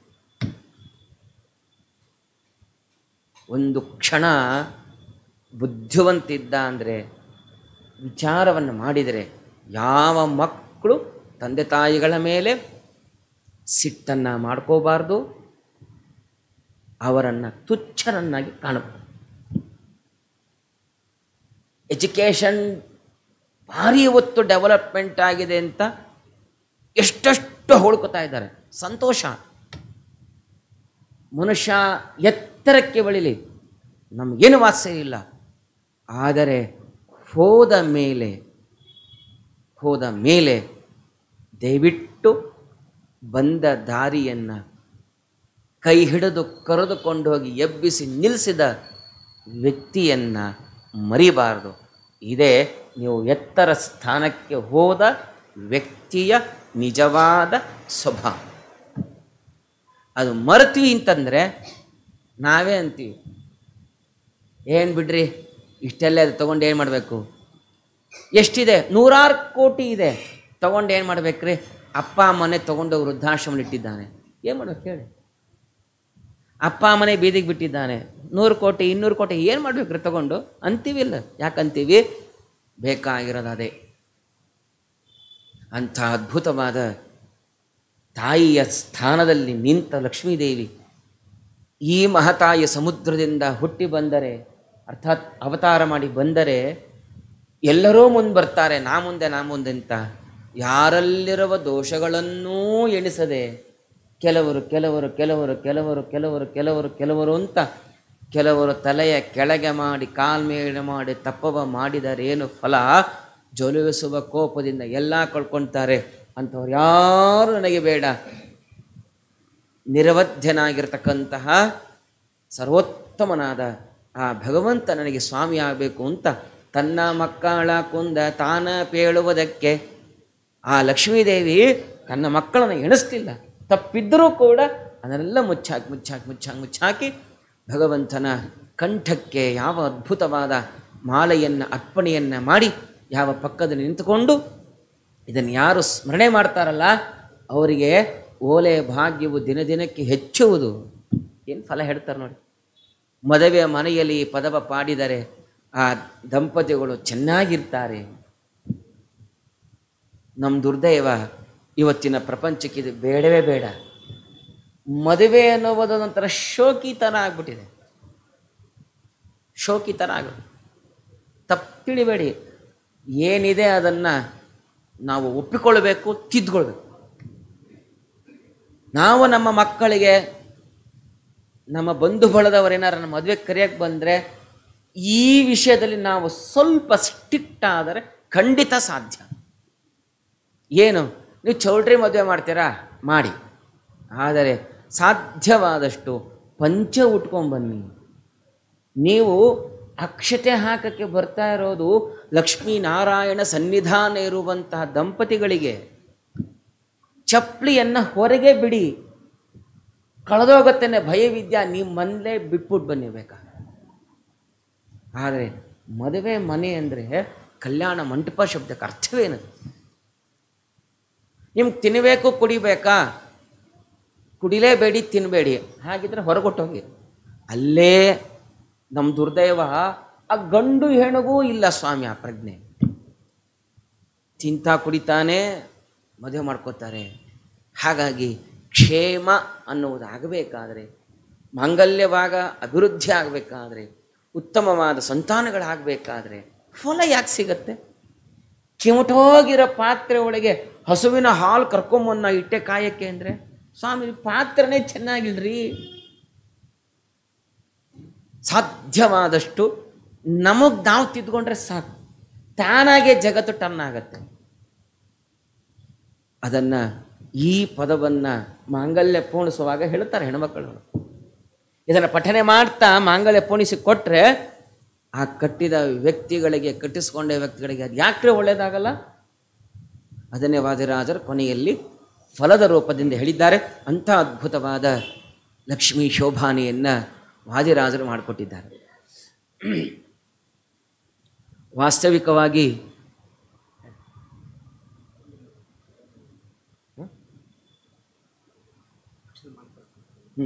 ಒಂದು ಕ್ಷಣ ಬುದ್ಧಿವಂತಿದ್ದ ಅಂದರೆ ವಿಚಾರವನ್ನು ಮಾಡಿದರೆ ಯಾವ ಮಕ್ಕಳು ತಂದೆ ತಾಯಿಗಳ ಮೇಲೆ ಸಿಟ್ಟನ್ನು ಮಾಡ್ಕೋಬಾರ್ದು ಅವರನ್ನು ತುಚ್ಛರನ್ನಾಗಿ ಕಾಣಬಹುದು ಎಜುಕೇಷನ್ ಭಾರಿ ಹೊತ್ತು ಡೆವಲಪ್ಮೆಂಟ್ ಆಗಿದೆ ಅಂತ ಎಷ್ಟೆಷ್ಟು ಹೊಳ್ಕೊತಾ ಇದ್ದಾರೆ ಸಂತೋಷ ಮನುಷ್ಯ ಎತ್ತರಕ್ಕೆ ಬೆಳಿಲಿ ನಮಗೇನು ವಾಸ್ಯ ಇಲ್ಲ ಆದರೆ ಹೋದ ಮೇಲೆ ಹೋದ ಮೇಲೆ ದಯವಿಟ್ಟು ಬಂದ ದಾರಿಯನ್ನು ಕೈ ಹಿಡಿದು ಕರೆದುಕೊಂಡು ಹೋಗಿ ಎಬ್ಬಿಸಿ ನಿಲ್ಲಿಸಿದ ವ್ಯಕ್ತಿಯನ್ನು ಮರಿಬಾರದು ಇದೇ ನೀವು ಎತ್ತರ ಸ್ಥಾನಕ್ಕೆ ಹೋದ ವ್ಯಕ್ತಿಯ ನಿಜವಾದ ಸ್ವಭಾವ ಅದು ಮರ್ತೀವಿ ಅಂತಂದರೆ ನಾವೇ ಅಂತೀವಿ ಏನು ಬಿಡ್ರಿ ಇಷ್ಟೆಲ್ಲ ಅದು ತೊಗೊಂಡು ಏನು ಮಾಡಬೇಕು ಎಷ್ಟಿದೆ ನೂರಾರು ಕೋಟಿ ಇದೆ ತೊಗೊಂಡು ಏನು ಮಾಡ್ಬೇಕ್ರಿ ಅಪ್ಪ ಮನೆ ತೊಗೊಂಡು ವೃದ್ಧಾಶ್ರಮ ಇಟ್ಟಿದ್ದಾನೆ ಏನು ಮಾಡ್ಬೇಕು ಹೇಳಿ ಅಪ್ಪ ಮನೆ ಬೀದಿಗೆ ಬಿಟ್ಟಿದ್ದಾನೆ ನೂರು ಕೋಟಿ ಇನ್ನೂರು ಕೋಟಿ ಏನು ಮಾಡ್ಬೇಕ್ರಿ ತಗೊಂಡು ಅಂತೀವಿಲ್ಲ ಯಾಕಂತೀವಿ ಬೇಕಾಗಿರೋದು ಅದೇ ಅಂಥ ಅದ್ಭುತವಾದ ತಾಯಿಯ ಸ್ಥಾನದಲ್ಲಿ ನಿಂತ ಲಕ್ಷ್ಮೀದೇವಿ ಈ ಮಹತಾಯ ಸಮುದ್ರದಿಂದ ಹುಟ್ಟಿ ಬಂದರೆ ಅರ್ಥಾತ್ ಅವತಾರ ಮಾಡಿ ಬಂದರೆ ಎಲ್ಲರೂ ಮುಂದೆ ಬರ್ತಾರೆ ನಾ ಮುಂದೆ ನಾ ಮುಂದೆ ಅಂತ ಯಾರಲ್ಲಿರುವ ದೋಷಗಳನ್ನೂ ಎಣಿಸದೆ ಕೆಲವರು ಕೆಲವರು ಕೆಲವರು ಕೆಲವರು ಕೆಲವರು ಕೆಲವರು ಕೆಲವರು ಅಂತ ಕೆಲವರು ತಲೆಯ ಕೆಳಗೆ ಮಾಡಿ ಕಾಲ್ಮೇಲೆ ಮಾಡಿ ತಪ್ಪವ ಮಾಡಿದರೇನು ಫಲ ಜೊಲಿಸುವ ಕೋಪದಿಂದ ಎಲ್ಲ ಕಳ್ಕೊಳ್ತಾರೆ ಅಂಥವ್ರು ಯಾರು ನನಗೆ ಬೇಡ ನಿರವಧ್ಯನಾಗಿರ್ತಕ್ಕಂತಹ ಸರ್ವೋತ್ತಮನಾದ ಆ ಭಗವಂತ ನನಗೆ ಸ್ವಾಮಿ ಆಗಬೇಕು ಅಂತ ತನ್ನ ಮಕ್ಕಳ ಕುಂದ ತಾನ ಪೇಳುವುದಕ್ಕೆ ಆ ಲಕ್ಷ್ಮೀದೇವಿ ತನ್ನ ಮಕ್ಕಳನ್ನು ಎಣಿಸ್ಲಿಲ್ಲ ತಪ್ಪಿದ್ದರೂ ಕೂಡ ಅದನ್ನೆಲ್ಲ ಮುಚ್ಚಾಕಿ ಮುಚ್ಚಾಕಿ ಮುಚ್ಚಾಕಿ ಮುಚ್ಚಾಕಿ ಭಗವಂತನ ಕಂಠಕ್ಕೆ ಯಾವ ಅದ್ಭುತವಾದ ಮಾಲೆಯನ್ನು ಅರ್ಪಣೆಯನ್ನು ಮಾಡಿ ಯಾವ ಪಕ್ಕದಲ್ಲಿ ನಿಂತುಕೊಂಡು ಇದನ್ನು ಯಾರು ಸ್ಮರಣೆ ಮಾಡ್ತಾರಲ್ಲ ಅವರಿಗೆ ಓಲೆ ಭಾಗ್ಯವು ದಿನ ದಿನಕ್ಕೆ ಹೆಚ್ಚುವುದು ಏನು ಫಲ ಹೇಳ್ತಾರೆ ನೋಡಿ ಮದುವೆಯ ಮನೆಯಲ್ಲಿ ಈ ಪದವ ಪಾಡಿದರೆ ಆ ದಂಪತಿಗಳು ಚೆನ್ನಾಗಿರ್ತಾರೆ ನಮ್ಮ ದುರ್ದೈವ ಇವತ್ತಿನ ಪ್ರಪಂಚಕ್ಕೆ ಇದು ಬೇಡವೇ ಬೇಡ ಮದುವೆ ಅನ್ನೋದು ಒಂಥರ ಶೋಕಿತನ ಆಗ್ಬಿಟ್ಟಿದೆ ಶೋಕಿತನ ಆಗ ತಪ್ಪಿಳಿಬೇಡಿ ಏನಿದೆ ಅದನ್ನು ನಾವು ಒಪ್ಪಿಕೊಳ್ಬೇಕು ತಿದ್ಕೊಳ್ಬೇಕು ನಾವು ನಮ್ಮ ಮಕ್ಕಳಿಗೆ ನಮ್ಮ ಬಂಧು ಬಳದವರೇನಾರು ನಮ್ಮ ಮದುವೆ ಕರೆಯಕ್ಕೆ ಬಂದರೆ ಈ ವಿಷಯದಲ್ಲಿ ನಾವು ಸ್ವಲ್ಪ ಸ್ಟ್ರಿಕ್ಟ್ ಆದರೆ ಖಂಡಿತ ಸಾಧ್ಯ ಏನು ನೀವು ಚೌಲ್ಟ್ರಿ ಮದುವೆ ಮಾಡ್ತೀರಾ ಮಾಡಿ ಆದರೆ ಸಾಧ್ಯವಾದಷ್ಟು ಪಂಚ ಉಟ್ಕೊಂಬನ್ನಿ ನೀವು ಅಕ್ಷತೆ ಹಾಕಕ್ಕೆ ಬರ್ತಾ ಇರೋದು ಲಕ್ಷ್ಮೀನಾರಾಯಣ ಸನ್ನಿಧಾನ ಇರುವಂತಹ ದಂಪತಿಗಳಿಗೆ ಚಪ್ಪಲಿಯನ್ನು ಹೊರಗೆ ಬಿಡಿ ಕಳೆದೋಗತ್ತೇನೆ ಭಯವಿದ್ಯಾ ನಿಮ್ಮ ಮನೇಲೇ ಬಿಟ್ಬಿಟ್ಟು ಬನ್ನಿ ಬೇಕಾ ಆದರೆ ಮದುವೆ ಮನೆ ಅಂದರೆ ಕಲ್ಯಾಣ ಮಂಟಪ ಶಬ್ದಕ್ಕೆ ಅರ್ಥವೇನು ನಿಮ್ಗೆ ತಿನ್ನಬೇಕು ಕುಡಿಬೇಕಾ ಕುಡಿಲೇಬೇಡಿ ತಿನ್ನಬೇಡಿ ಹಾಗಿದ್ರೆ ಹೊರಗೊಟ್ಟೋಗಿ ಅಲ್ಲೇ ನಮ್ಮ ದುರ್ದೈವ ಆ ಗಂಡು ಹೆಣಗೂ ಇಲ್ಲ ಸ್ವಾಮಿ ಆ ಪ್ರಜ್ಞೆ ತಿಂತ ಕುಡಿತಾನೆ ಮದುವೆ ಮಾಡ್ಕೋತಾರೆ ಹಾಗಾಗಿ ಕ್ಷೇಮ ಅನ್ನುವುದು ಆಗಬೇಕಾದ್ರೆ ಮಾಂಗಲ್ಯವಾಗ ಅಭಿವೃದ್ಧಿ ಆಗಬೇಕಾದ್ರೆ ಉತ್ತಮವಾದ ಸಂತಾನಗಳಾಗಬೇಕಾದ್ರೆ ಫಲ ಯಾಕೆ ಸಿಗತ್ತೆ ಚಿಮಟೋಗಿರೋ ಪಾತ್ರೆ ಒಳಗೆ ಹಸುವಿನ ಹಾಲು ಕರ್ಕೊಂಬನ್ನ ಇಟ್ಟೆ ಕಾಯಕ್ಕೆ ಅಂದರೆ ಸ್ವಾಮಿ ಪಾತ್ರನೇ ಚೆನ್ನಾಗಿಲ್ರಿ ಸಾಧ್ಯವಾದಷ್ಟು ನಮಗೆ ನಾವು ತಿದ್ಕೊಂಡ್ರೆ ಸಾಕು ತಾನಾಗೆ ಜಗತ್ತು ಟನ್ ಆಗತ್ತೆ ಅದನ್ನು ಈ ಪದವನ್ನು ಮಾಂಗಲ್ಯ ಪೂರ್ಣಿಸುವಾಗ ಹೇಳ್ತಾರೆ ಹೆಣ್ಮಕ್ಕಳು ಇದನ್ನು ಪಠನೆ ಮಾಡ್ತಾ ಮಾಂಗಲ್ಯ ಪೂರ್ಣಿಸಿ ಕೊಟ್ಟರೆ ಆ ಕಟ್ಟಿದ ವ್ಯಕ್ತಿಗಳಿಗೆ ಕಟ್ಟಿಸ್ಕೊಂಡ ವ್ಯಕ್ತಿಗಳಿಗೆ ಅದು ಯಾಕ್ರೆ ಒಳ್ಳೆಯದಾಗಲ್ಲ ಅದನ್ನೇ ವಾದಿರಾಜರು ಕೊನೆಯಲ್ಲಿ ಫಲದ ರೂಪದಿಂದ ಹೇಳಿದ್ದಾರೆ ಅಂಥ ಅದ್ಭುತವಾದ ಲಕ್ಷ್ಮೀ ಶೋಭಾನೆಯನ್ನು ವಾದಿರಾಜರು ಮಾಡಿಕೊಟ್ಟಿದ್ದಾರೆ ವಾಸ್ತವಿಕವಾಗಿ ಹ್ಞೂ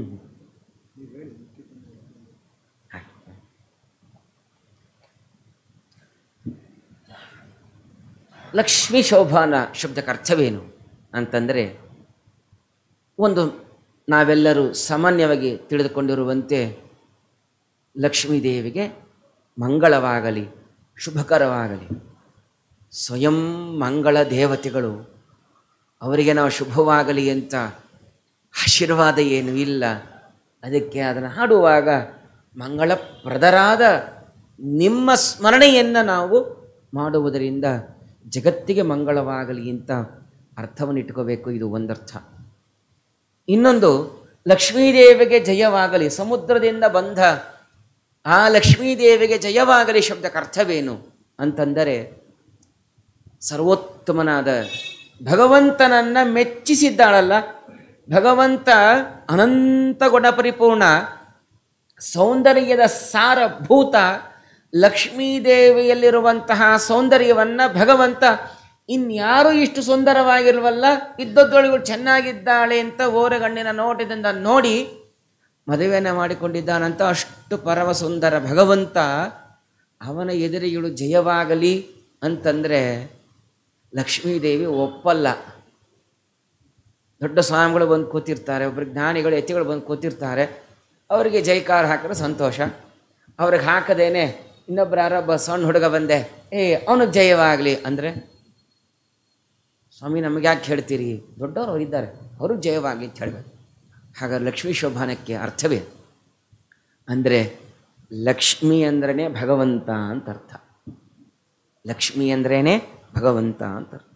ಲಕ್ಷ್ಮೀ ಶೋಭಾನ ಶಬ್ದಕ್ಕೆ ಅರ್ಥವೇನು ಅಂತಂದರೆ ಒಂದು ನಾವೆಲ್ಲರೂ ಸಾಮಾನ್ಯವಾಗಿ ತಿಳಿದುಕೊಂಡಿರುವಂತೆ ಲಕ್ಷ್ಮೀದೇವಿಗೆ ಮಂಗಳವಾಗಲಿ ಶುಭಕರವಾಗಲಿ ಸ್ವಯಂ ಮಂಗಳ ದೇವತೆಗಳು ಅವರಿಗೆ ನಾವು ಶುಭವಾಗಲಿ ಅಂತ ಆಶೀರ್ವಾದ ಏನು ಇಲ್ಲ ಅದಕ್ಕೆ ಅದನ್ನು ಹಾಡುವಾಗ ಮಂಗಳಪ್ರದರಾದ ನಿಮ್ಮ ಸ್ಮರಣೆಯನ್ನು ನಾವು ಮಾಡುವುದರಿಂದ ಜಗತ್ತಿಗೆ ಮಂಗಳವಾಗಲಿ ಅಂತ ಅರ್ಥವನ್ನು ಇಟ್ಕೋಬೇಕು ಇದು ಒಂದರ್ಥ ಇನ್ನೊಂದು ಲಕ್ಷ್ಮೀದೇವಿಗೆ ಜಯವಾಗಲಿ ಸಮುದ್ರದಿಂದ ಬಂದ ಆ ಲಕ್ಷ್ಮೀದೇವಿಗೆ ಜಯವಾಗಲಿ ಶಬ್ದಕ್ಕೆ ಅರ್ಥವೇನು ಅಂತಂದರೆ ಸರ್ವೋತ್ತಮನಾದ ಭಗವಂತನನ್ನು ಮೆಚ್ಚಿಸಿದ್ದಾಳಲ್ಲ ಭಗವಂತ ಅನಂತ ಗುಣಪರಿಪೂರ್ಣ ಸೌಂದರ್ಯದ ಸಾರಭೂತ ಲಕ್ಷ್ಮೀದೇವಿಯಲ್ಲಿರುವಂತಹ ಸೌಂದರ್ಯವನ್ನು ಭಗವಂತ ಇನ್ಯಾರೂ ಇಷ್ಟು ಸುಂದರವಾಗಿಲ್ವಲ್ಲ ಇದ್ದದ್ದೊಳಗೂ ಚೆನ್ನಾಗಿದ್ದಾಳೆ ಅಂತ ಓರಗಣ್ಣಿನ ನೋಟದಿಂದ ನೋಡಿ ಮದುವೆಯನ್ನು ಮಾಡಿಕೊಂಡಿದ್ದಾನಂತ ಅಷ್ಟು ಪರಮ ಸುಂದರ ಭಗವಂತ ಅವನ ಎದುರಿಗಳು ಜಯವಾಗಲಿ ಅಂತಂದರೆ ಲಕ್ಷ್ಮೀದೇವಿ ಒಪ್ಪಲ್ಲ ದೊಡ್ಡ ಸ್ವಾಮಿಗಳು ಬಂದು ಕೂತಿರ್ತಾರೆ ಒಬ್ಬರು ಜ್ಞಾನಿಗಳು ಯತಿಗಳು ಬಂದು ಕೂತಿರ್ತಾರೆ ಅವರಿಗೆ ಜೈಕಾರ ಹಾಕಿದ್ರೆ ಸಂತೋಷ ಅವ್ರಿಗೆ ಹಾಕದೇನೆ ಇನ್ನೊಬ್ಬರು ಯಾರೋ ಒಬ್ಬ ಸಣ್ಣ ಹುಡುಗ ಬಂದೆ ಏ ಅವನಿಗೆ ಜಯವಾಗಲಿ ಅಂದರೆ ಸ್ವಾಮಿ ನಮಗೆ ಯಾಕೆ ಹೇಳ್ತೀರಿ ದೊಡ್ಡವರು ಅವರಿದ್ದಾರೆ ಅವ್ರಿಗೆ ಜಯವಾಗಲಿ ಅಂತ ಹೇಳಬೇಕು ಹಾಗಾದ್ರೆ ಲಕ್ಷ್ಮೀ ಶೋಭಾನಕ್ಕೆ ಅರ್ಥವೇ ಅಂದರೆ ಲಕ್ಷ್ಮಿ ಅಂದ್ರೇ ಭಗವಂತ ಅಂತ ಅರ್ಥ ಲಕ್ಷ್ಮಿ ಅಂದ್ರೇ ಭಗವಂತ ಅಂತ ಅರ್ಥ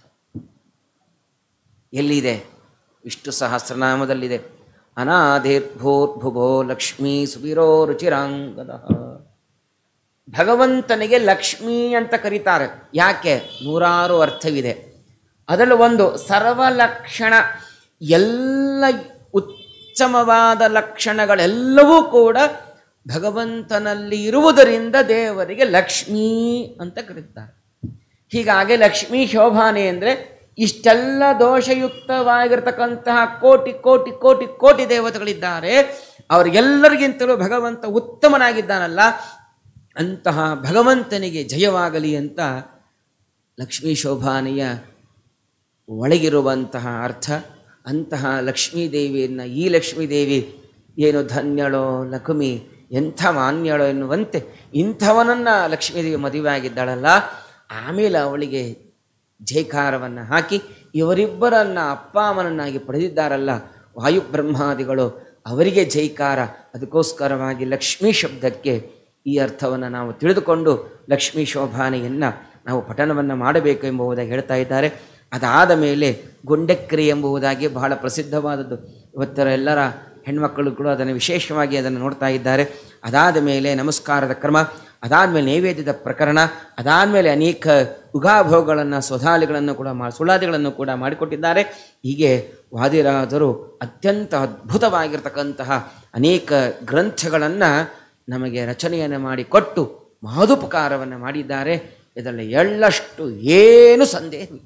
ಎಲ್ಲಿದೆ ವಿಷ್ಣು ಸಹಸ್ರನಾಮದಲ್ಲಿದೆ ಅನಾದಿರ್ಭೂರ್ಭುಭೋ ಲಕ್ಷ್ಮೀ ಸುಬಿರೋ ರುಚಿರಾಂಗದ ಭಗವಂತನಿಗೆ ಲಕ್ಷ್ಮಿ ಅಂತ ಕರೀತಾರೆ ಯಾಕೆ ನೂರಾರು ಅರ್ಥವಿದೆ ಅದರಲ್ಲಿ ಒಂದು ಸರ್ವಲಕ್ಷಣ ಎಲ್ಲ ಉತ್ತಮವಾದ ಲಕ್ಷಣಗಳೆಲ್ಲವೂ ಕೂಡ ಭಗವಂತನಲ್ಲಿ ಇರುವುದರಿಂದ ದೇವರಿಗೆ ಲಕ್ಷ್ಮೀ ಅಂತ ಕರೀತಾರೆ ಹೀಗಾಗಿ ಲಕ್ಷ್ಮೀ ಶೋಭಾನೆ ಅಂದರೆ ಇಷ್ಟೆಲ್ಲ ದೋಷಯುಕ್ತವಾಗಿರ್ತಕ್ಕಂತಹ ಕೋಟಿ ಕೋಟಿ ಕೋಟಿ ಕೋಟಿ ದೇವತೆಗಳಿದ್ದಾರೆ ಅವರಿಗೆಲ್ಲರಿಗಿಂತಲೂ ಭಗವಂತ ಉತ್ತಮನಾಗಿದ್ದಾನಲ್ಲ ಅಂತಹ ಭಗವಂತನಿಗೆ ಜಯವಾಗಲಿ ಅಂತ ಲಕ್ಷ್ಮೀ ಶೋಭಾನೆಯ ಒಳಗಿರುವಂತಹ ಅರ್ಥ ಅಂತಹ ಲಕ್ಷ್ಮೀದೇವಿಯನ್ನು ಈ ಲಕ್ಷ್ಮೀದೇವಿ ಏನು ಧನ್ಯಳೋ ಲಕ್ಷ್ಮಿ ಎಂಥ ಮಾನ್ಯಳೋ ಎನ್ನುವಂತೆ ಇಂಥವನನ್ನು ಲಕ್ಷ್ಮೀದೇವಿ ಮದುವೆ ಆಗಿದ್ದಾಳಲ್ಲ ಆಮೇಲೆ ಅವಳಿಗೆ ಜೈಕಾರವನ್ನು ಹಾಕಿ ಇವರಿಬ್ಬರನ್ನು ಅಪ್ಪ ಅಮ್ಮನನ್ನಾಗಿ ಪಡೆದಿದ್ದಾರಲ್ಲ ವಾಯುಬ್ರಹ್ಮಾದಿಗಳು ಅವರಿಗೆ ಜೈಕಾರ ಅದಕ್ಕೋಸ್ಕರವಾಗಿ ಲಕ್ಷ್ಮೀ ಶಬ್ದಕ್ಕೆ ಈ ಅರ್ಥವನ್ನು ನಾವು ತಿಳಿದುಕೊಂಡು ಲಕ್ಷ್ಮೀ ಶೋಭಾನೆಯನ್ನು ನಾವು ಪಠನವನ್ನು ಮಾಡಬೇಕು ಎಂಬುದಾಗಿ ಹೇಳ್ತಾ ಇದ್ದಾರೆ ಅದಾದ ಮೇಲೆ ಗೊಂಡೆಕ್ರಿ ಎಂಬುದಾಗಿ ಬಹಳ ಪ್ರಸಿದ್ಧವಾದದ್ದು ಇವತ್ತರ ಎಲ್ಲರ ಹೆಣ್ಮಕ್ಕಳು ಕೂಡ ಅದನ್ನು ವಿಶೇಷವಾಗಿ ಅದನ್ನು ನೋಡ್ತಾ ಇದ್ದಾರೆ ಅದಾದ ಮೇಲೆ ನಮಸ್ಕಾರದ ಕ್ರಮ ಅದಾದಮೇಲೆ ನೈವೇದ್ಯದ ಪ್ರಕರಣ ಅದಾದಮೇಲೆ ಅನೇಕ ಉಗಾಭೋಗಗಳನ್ನು ಸ್ವಧಾಲಿಗಳನ್ನು ಕೂಡ ಮಾ ಸುಳಾದಿಗಳನ್ನು ಕೂಡ ಮಾಡಿಕೊಟ್ಟಿದ್ದಾರೆ ಹೀಗೆ ವಾದಿರಾಜರು ಅತ್ಯಂತ ಅದ್ಭುತವಾಗಿರ್ತಕ್ಕಂತಹ ಅನೇಕ ಗ್ರಂಥಗಳನ್ನು ನಮಗೆ ರಚನೆಯನ್ನು ಮಾಡಿಕೊಟ್ಟು ಮಹದುಪಕಾರವನ್ನು ಮಾಡಿದ್ದಾರೆ ಇದರಲ್ಲಿ ಎಳ್ಳಷ್ಟು ಏನು ಸಂದೇಹವಿಲ್ಲ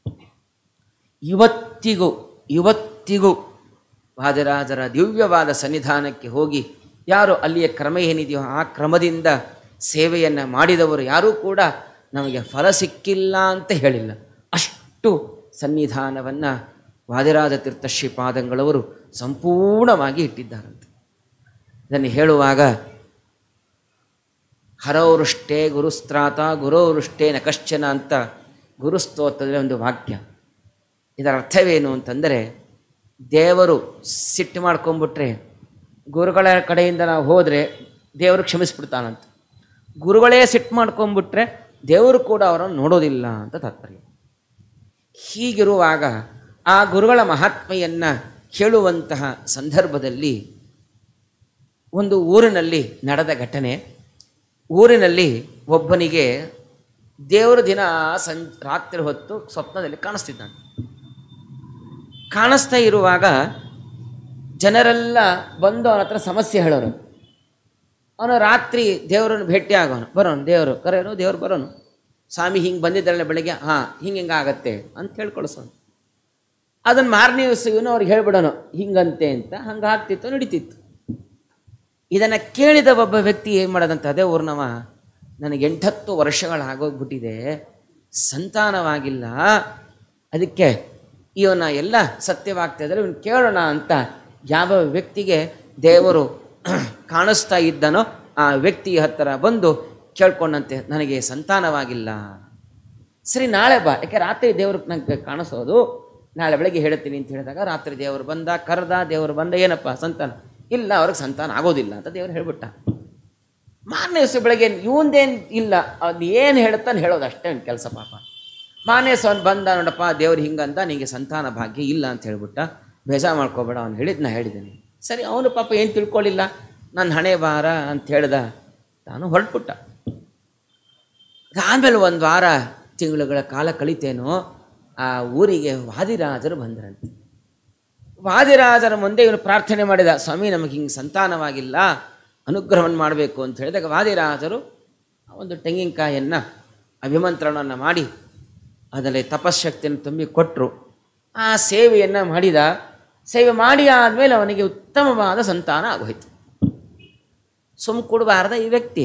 ಇವತ್ತಿಗೂ ಇವತ್ತಿಗೂ ವಾದಿರಾಜರ ದಿವ್ಯವಾದ ಸನ್ನಿಧಾನಕ್ಕೆ ಹೋಗಿ ಯಾರು ಅಲ್ಲಿಯ ಕ್ರಮ ಏನಿದೆಯೋ ಆ ಕ್ರಮದಿಂದ ಸೇವೆಯನ್ನು ಮಾಡಿದವರು ಯಾರೂ ಕೂಡ ನಮಗೆ ಫಲ ಸಿಕ್ಕಿಲ್ಲ ಅಂತ ಹೇಳಿಲ್ಲ ಅಷ್ಟು ಸನ್ನಿಧಾನವನ್ನು ವಾದಿರಾಜ ತೀರ್ಥ ಶ್ರೀಪಾದಂಗಳವರು ಸಂಪೂರ್ಣವಾಗಿ ಇಟ್ಟಿದ್ದಾರಂತೆ ಇದನ್ನು ಹೇಳುವಾಗ ಹರವೃಷ್ಟೇ ಗುರುಸ್ತ್ರಾತ ಗುರೋವೃಷ್ಟೇ ನ ಕಶ್ಚನ ಅಂತ ಗುರುಸ್ತೋತ್ರದಲ್ಲಿ ಒಂದು ವಾಕ್ಯ ಇದರ ಅರ್ಥವೇನು ಅಂತಂದರೆ ದೇವರು ಸಿಟ್ಟು ಮಾಡ್ಕೊಂಬಿಟ್ರೆ ಗುರುಗಳ ಕಡೆಯಿಂದ ನಾವು ಹೋದರೆ ದೇವರು ಕ್ಷಮಿಸ್ಬಿಡ್ತಾನಂತ ಗುರುಗಳೇ ಸಿಟ್ಟು ಮಾಡ್ಕೊಂಬಿಟ್ರೆ ದೇವರು ಕೂಡ ಅವರನ್ನು ನೋಡೋದಿಲ್ಲ ಅಂತ ತಾತ್ಪರ್ಯ ಹೀಗಿರುವಾಗ ಆ ಗುರುಗಳ ಮಹಾತ್ಮೆಯನ್ನು ಹೇಳುವಂತಹ ಸಂದರ್ಭದಲ್ಲಿ ಒಂದು ಊರಿನಲ್ಲಿ ನಡೆದ ಘಟನೆ ಊರಿನಲ್ಲಿ ಒಬ್ಬನಿಗೆ ದೇವರು ದಿನ ಸಂ ರಾತ್ರಿ ಹೊತ್ತು ಸ್ವಪ್ನದಲ್ಲಿ ಕಾಣಿಸ್ತಿದ್ದಾನೆ ಕಾಣಿಸ್ತಾ ಇರುವಾಗ ಜನರೆಲ್ಲ ಬಂದು ಅವನ ಹತ್ರ ಸಮಸ್ಯೆ ಹೇಳೋರು ಅವನು ರಾತ್ರಿ ದೇವರನ್ನು ಭೇಟಿ ಆಗೋನು ಬರೋನು ದೇವರು ಕರೆಯೋನು ದೇವ್ರು ಬರೋನು ಸ್ವಾಮಿ ಹಿಂಗೆ ಬಂದಿದ್ದಾಳೆ ಬೆಳಗ್ಗೆ ಹಾಂ ಹಿಂಗೆ ಹಿಂಗೆ ಆಗತ್ತೆ ಅಂತ ಹೇಳಿ ಕಳಿಸೋನು ಅದನ್ನು ಮಾರನೇ ದಿವಸ ಇವನು ಅವ್ರಿಗೆ ಹೇಳ್ಬಿಡೋನು ಹಿಂಗಂತೆ ಅಂತ ಹಂಗೆ ಆಗ್ತಿತ್ತು ನಡೀತಿತ್ತು ಇದನ್ನು ಕೇಳಿದ ಒಬ್ಬ ವ್ಯಕ್ತಿ ಏನು ಮಾಡೋದಂತ ಅದೇ ಊರ್ನವ ನನಗೆ ಎಂಟತ್ತು ವರ್ಷಗಳಾಗೋಗ್ಬಿಟ್ಟಿದೆ ಸಂತಾನವಾಗಿಲ್ಲ ಅದಕ್ಕೆ ಇವನ ಎಲ್ಲ ಸತ್ಯವಾಗ್ತಾ ಇದ್ದಾರೆ ಇವನು ಕೇಳೋಣ ಅಂತ ಯಾವ ವ್ಯಕ್ತಿಗೆ ದೇವರು ಕಾಣಿಸ್ತಾ ಇದ್ದನೋ ಆ ವ್ಯಕ್ತಿಯ ಹತ್ತಿರ ಬಂದು ಕೇಳ್ಕೊಂಡಂತೆ ನನಗೆ ಸಂತಾನವಾಗಿಲ್ಲ ಸರಿ ನಾಳೆ ಬಾ ಯಾಕೆ ರಾತ್ರಿ ದೇವ್ರಿಗೆ ನಂಗೆ ಕಾಣಿಸೋದು ನಾಳೆ ಬೆಳಗ್ಗೆ ಹೇಳ್ತೀನಿ ಅಂತ ಹೇಳಿದಾಗ ರಾತ್ರಿ ದೇವರು ಬಂದ ಕರೆದ ದೇವರು ಬಂದ ಏನಪ್ಪ ಸಂತಾನ ಇಲ್ಲ ಅವ್ರಿಗೆ ಸಂತಾನ ಆಗೋದಿಲ್ಲ ಅಂತ ದೇವ್ರು ಹೇಳ್ಬಿಟ್ಟ ಮಾರನೇ ದಿವಸ ಬೆಳಗ್ಗೆ ಇವಂದೇನು ಇಲ್ಲ ಅದು ಏನು ಹೇಳುತ್ತಾನೆ ಹೇಳೋದು ಅಷ್ಟೇ ಒಂದು ಕೆಲಸ ಪಾಪ ಮಾರನೇ ದಿವಸ ಅವ್ನು ಬಂದ ನೋಡಪ್ಪ ದೇವ್ರು ಹಿಂಗಂದ ನಿಮಗೆ ಸಂತಾನ ಭಾಗ್ಯ ಇಲ್ಲ ಅಂತ ಹೇಳ್ಬಿಟ್ಟ ಬೇಜಾರು ಮಾಡ್ಕೋಬೇಡ ಅವ್ನು ಹೇಳಿದ್ ನಾ ಹೇಳಿದ್ದೀನಿ ಸರಿ ಅವನು ಪಾಪ ಏನು ತಿಳ್ಕೊಳ್ಳಿಲ್ಲ ನನ್ನ ಹಣೆ ಬಾರ ಅಂತ ಹೇಳ್ದ ತಾನು ಹೊರಟ್ಬಿಟ್ಟ ಆಮೇಲೆ ಒಂದು ವಾರ ತಿಂಗಳುಗಳ ಕಾಲ ಕಳಿತೇನೋ ಆ ಊರಿಗೆ ವಾದಿರಾಜರು ಬಂದರಂತೆ ವಾದಿರಾಜರ ಮುಂದೆ ಇವನು ಪ್ರಾರ್ಥನೆ ಮಾಡಿದ ಸ್ವಾಮಿ ನಮಗೆ ಹಿಂಗೆ ಸಂತಾನವಾಗಿಲ್ಲ ಅನುಗ್ರಹವನ್ನು ಮಾಡಬೇಕು ಅಂತ ಹೇಳಿದಾಗ ವಾದಿರಾಜರು ಒಂದು ತೆಂಗಿನಕಾಯನ್ನು ಅಭಿಮಂತ್ರಣವನ್ನು ಮಾಡಿ ಅದರಲ್ಲಿ ತಪಶಕ್ತಿಯನ್ನು ತುಂಬಿ ಕೊಟ್ಟರು ಆ ಸೇವೆಯನ್ನು ಮಾಡಿದ ಸೇವೆ ಮಾಡಿ ಆದಮೇಲೆ ಅವನಿಗೆ ಉತ್ತಮವಾದ ಸಂತಾನ ಆಗೋಯ್ತು ಸುಮ್ ಕೊಡಬಾರ್ದ ಈ ವ್ಯಕ್ತಿ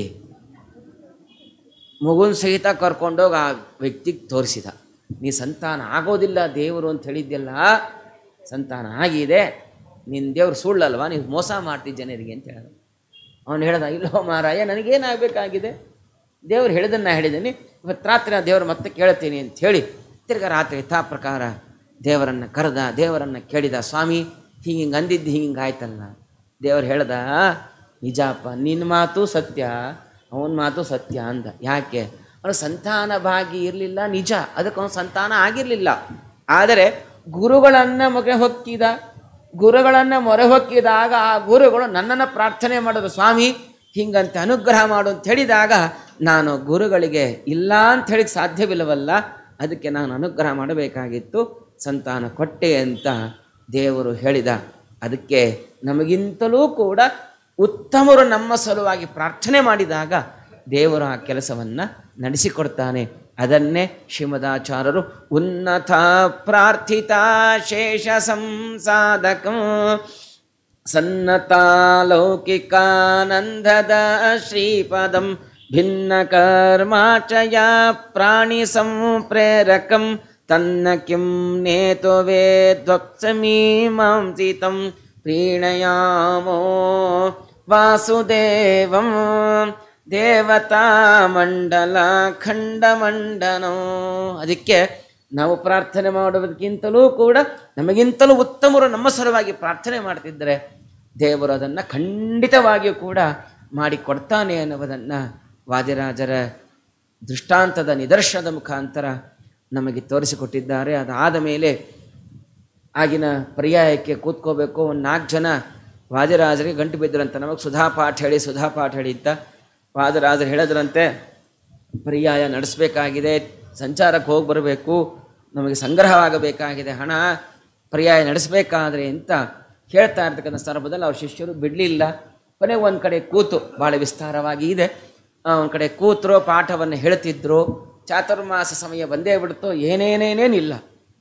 ಮಗುನ ಸಹಿತ ಕರ್ಕೊಂಡೋಗಿ ಆ ವ್ಯಕ್ತಿಗೆ ತೋರಿಸಿದ ನೀ ಸಂತಾನ ಆಗೋದಿಲ್ಲ ದೇವರು ಅಂತ ಹೇಳಿದ್ಯಲ್ಲ ಸಂತಾನ ಆಗಿದೆ ನಿನ್ನ ದೇವ್ರು ಸುಳ್ಳಲ್ವಾ ನೀವು ಮೋಸ ಮಾಡ್ತಿದ್ದ ಜನರಿಗೆ ಅಂತ ಹೇಳಿದ ಅವನು ಹೇಳ್ದ ಇಲ್ಲೋ ಮಾರಾಯ ನನಗೇನಾಗಬೇಕಾಗಿದೆ ದೇವ್ರು ಹೇಳಿದನ್ನು ಹೇಳಿದ್ದೀನಿ ಇವತ್ತು ರಾತ್ರಿ ನಾನು ದೇವ್ರು ಮತ್ತೆ ಕೇಳ್ತೀನಿ ಅಂತ ಹೇಳಿ ತಿರ್ಗಾ ರಾತ್ರಿ ಯಥಾ ಪ್ರಕಾರ ದೇವರನ್ನು ಕರೆದ ದೇವರನ್ನು ಕೇಳಿದ ಸ್ವಾಮಿ ಹಿಂಗೆ ಹಿಂಗೆ ಅಂದಿದ್ದು ಹಿಂಗೆ ಆಯ್ತಲ್ಲ ದೇವ್ರು ಹೇಳ್ದ ನಿಜಪ್ಪ ನಿನ್ನ ಮಾತು ಸತ್ಯ ಅವನ ಮಾತು ಸತ್ಯ ಅಂದ ಯಾಕೆ ಅವನು ಸಂತಾನ ಭಾಗಿ ಇರಲಿಲ್ಲ ನಿಜ ಅದಕ್ಕೆ ಅವನು ಸಂತಾನ ಆಗಿರಲಿಲ್ಲ ಆದರೆ ಗುರುಗಳನ್ನು ಮೊರೆ ಹೊಕ್ಕಿದ ಗುರುಗಳನ್ನು ಮೊರೆ ಹೊಕ್ಕಿದಾಗ ಆ ಗುರುಗಳು ನನ್ನನ್ನು ಪ್ರಾರ್ಥನೆ ಮಾಡೋದು ಸ್ವಾಮಿ ಹಿಂಗಂತೆ ಅನುಗ್ರಹ ಮಾಡು ಅಂತ ಹೇಳಿದಾಗ ನಾನು ಗುರುಗಳಿಗೆ ಇಲ್ಲ ಅಂತ ಹೇಳಿಕ್ ಸಾಧ್ಯವಿಲ್ಲವಲ್ಲ ಅದಕ್ಕೆ ನಾನು ಅನುಗ್ರಹ ಮಾಡಬೇಕಾಗಿತ್ತು ಸಂತಾನ ಕೊಟ್ಟೆ ಅಂತ ದೇವರು ಹೇಳಿದ ಅದಕ್ಕೆ ನಮಗಿಂತಲೂ ಕೂಡ ಉತ್ತಮರು ನಮ್ಮ ಸಲುವಾಗಿ ಪ್ರಾರ್ಥನೆ ಮಾಡಿದಾಗ ದೇವರು ಆ ಕೆಲಸವನ್ನು ನಡೆಸಿಕೊಡ್ತಾನೆ ಅದನ್ನೇ ಶ್ರೀಮದಾಚಾರ್ಯರು ಉನ್ನತ ಪ್ರಾರ್ಥಿತ ಶೇಷ ಸಂಸಾಧಕಂ ಸನ್ನತಾಲೌಕಿಕಾನಂದದ ಶ್ರೀಪದಂ ಭಿನ್ನಕರ್ಮಾಚಯ ಪ್ರಾಣಿ ಸಂಪ್ರೇರಕಂ ತನ್ನ ಕಿಂ ನೇತು ವೇದ್ವಪ್ಸಮೀಮಾಂಸಿತಂ ಪ್ರೀಣಯಾಮೋ ವಾಸುದೇವಂ ದೇವತಾ ಮಂಡಲ ಖಂಡಮಂಡನೋ ಅದಕ್ಕೆ ನಾವು ಪ್ರಾರ್ಥನೆ ಮಾಡುವುದಕ್ಕಿಂತಲೂ ಕೂಡ ನಮಗಿಂತಲೂ ಉತ್ತಮರು ನಮ್ಮ ಸಲುವಾಗಿ ಪ್ರಾರ್ಥನೆ ಮಾಡ್ತಿದ್ದರೆ ದೇವರು ಅದನ್ನು ಖಂಡಿತವಾಗಿಯೂ ಕೂಡ ಮಾಡಿಕೊಡ್ತಾನೆ ಅನ್ನುವುದನ್ನು ವಾದಿರಾಜರ ದೃಷ್ಟಾಂತದ ನಿದರ್ಶನದ ಮುಖಾಂತರ ನಮಗೆ ತೋರಿಸಿಕೊಟ್ಟಿದ್ದಾರೆ ಅದಾದ ಮೇಲೆ ಆಗಿನ ಪರ್ಯಾಯಕ್ಕೆ ಕೂತ್ಕೋಬೇಕು ಒಂದು ನಾಲ್ಕು ಜನ ವಾದಿರಾಜರಿಗೆ ಗಂಟು ಬಿದ್ದರಂತೆ ನಮಗೆ ಸುಧಾ ಪಾಠ ಹೇಳಿ ಸುಧಾ ಪಾಠ ಹೇಳಿ ಅಂತ ವಾದಿರಾಜರು ಹೇಳಿದ್ರಂತೆ ಪರ್ಯಾಯ ನಡೆಸಬೇಕಾಗಿದೆ ಸಂಚಾರಕ್ಕೆ ಹೋಗಿ ಬರಬೇಕು ನಮಗೆ ಸಂಗ್ರಹವಾಗಬೇಕಾಗಿದೆ ಹಣ ಪರ್ಯಾಯ ನಡೆಸಬೇಕಾದ್ರೆ ಅಂತ ಹೇಳ್ತಾ ಇರ್ತಕ್ಕಂಥ ಸಂದರ್ಭದಲ್ಲಿ ಅವ್ರ ಶಿಷ್ಯರು ಬಿಡಲಿಲ್ಲ ಕೊನೆಗೆ ಒಂದು ಕಡೆ ಕೂತು ಭಾಳ ವಿಸ್ತಾರವಾಗಿ ಇದೆ ಒಂದು ಕಡೆ ಕೂತರು ಪಾಠವನ್ನು ಹೇಳ್ತಿದ್ರು ಚಾತುರ್ಮಾಸ ಸಮಯ ಬಂದೇ ಬಿಡ್ತು ಏನೇನೇನೇನಿಲ್ಲ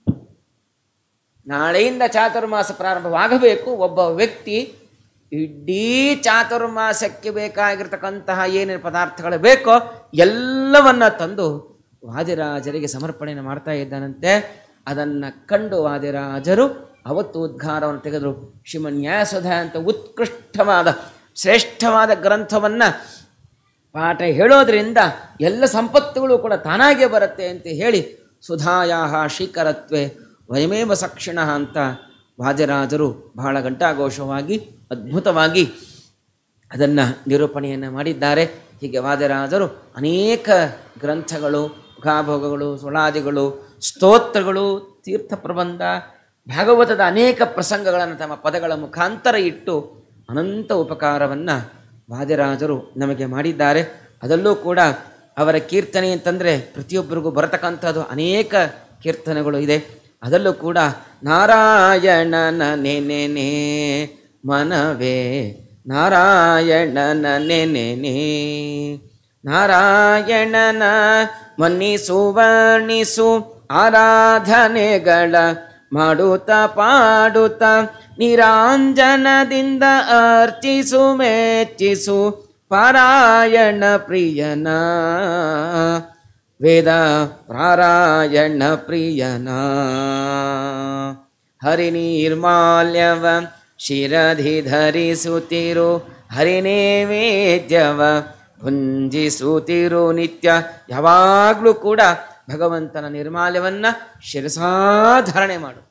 ನಾಳೆಯಿಂದ ಚಾತುರ್ಮಾಸ ಪ್ರಾರಂಭವಾಗಬೇಕು ಒಬ್ಬ ವ್ಯಕ್ತಿ ಇಡೀ ಚಾತುರ್ಮಾಸಕ್ಕೆ ಬೇಕಾಗಿರ್ತಕ್ಕಂತಹ ಏನೇನು ಪದಾರ್ಥಗಳು ಬೇಕೋ ಎಲ್ಲವನ್ನ ತಂದು ವಾದಿರಾಜರಿಗೆ ಸಮರ್ಪಣೆಯನ್ನು ಮಾಡ್ತಾ ಇದ್ದಾನಂತೆ ಅದನ್ನು ಕಂಡು ವಾದಿರಾಜರು ಅವತ್ತು ಉದ್ಘಾರವನ್ನು ತೆಗೆದರು ಶ್ರೀಮನ್ ನ್ಯಾಯಸುಧ ಅಂತ ಉತ್ಕೃಷ್ಟವಾದ ಶ್ರೇಷ್ಠವಾದ ಗ್ರಂಥವನ್ನು ಪಾಠ ಹೇಳೋದ್ರಿಂದ ಎಲ್ಲ ಸಂಪತ್ತುಗಳು ಕೂಡ ತಾನಾಗೇ ಬರುತ್ತೆ ಅಂತ ಹೇಳಿ ಸುಧಾಯಾಹ ಶ್ರೀಕರತ್ವೆ ವಯಮೇವ ಸಕ್ಷಿಣ ಅಂತ ವಾದ್ಯರಾಜರು ಬಹಳ ಘಂಟಾಘೋಷವಾಗಿ ಅದ್ಭುತವಾಗಿ ಅದನ್ನು ನಿರೂಪಣೆಯನ್ನು ಮಾಡಿದ್ದಾರೆ ಹೀಗೆ ವಾದ್ಯರಾಜರು ಅನೇಕ ಗ್ರಂಥಗಳು ಘಾಭೋಗಗಳು ಸುಳಾದಿಗಳು ಸ್ತೋತ್ರಗಳು ತೀರ್ಥ ಪ್ರಬಂಧ ಭಾಗವತದ ಅನೇಕ ಪ್ರಸಂಗಗಳನ್ನು ತಮ್ಮ ಪದಗಳ ಮುಖಾಂತರ ಇಟ್ಟು ಅನಂತ ಉಪಕಾರವನ್ನು ವಾದ್ಯರಾಜರು ನಮಗೆ ಮಾಡಿದ್ದಾರೆ ಅದಲ್ಲೂ ಕೂಡ ಅವರ ಕೀರ್ತನೆ ಅಂತಂದರೆ ಪ್ರತಿಯೊಬ್ಬರಿಗೂ ಬರತಕ್ಕಂಥದ್ದು ಅನೇಕ ಕೀರ್ತನೆಗಳು ಇದೆ ಅದಲ್ಲೂ ಕೂಡ ನಾರಾಯಣನ ನೆನೆನೆ ಮನವೇ ನಾರಾಯಣನ ನೆನೆನೆ ನಾರಾಯಣನ ಮನ್ನಿಸು ವರ್ಣಿಸು ಆರಾಧನೆಗಳ ಮಾಡುತ್ತ ಪಾಡುತ್ತ ನಿರಾಂಜನದಿಂದ ಅರ್ಚಿಸು ಮೆಚ್ಚಿಸು ಪಾರಾಯಣ ಪ್ರಿಯನ ವೇದ ಪಾರಾಯಣ ಪ್ರಿಯನ ಹರಿ ನಿರ್ಮಾಲ್ಯವ ಶಿರಧಿ ಧರಿಸುತ್ತಿರು ಹರಿ ನೈವೇದ್ಯವ ಭುಂಜಿಸುತ್ತಿರು ನಿತ್ಯ ಯಾವಾಗಲೂ ಕೂಡ ಭಗವಂತನ ನಿರ್ಮಾಲ್ಯವನ್ನ ಶಿರಸಾಧಾರಣೆ ಮಾಡು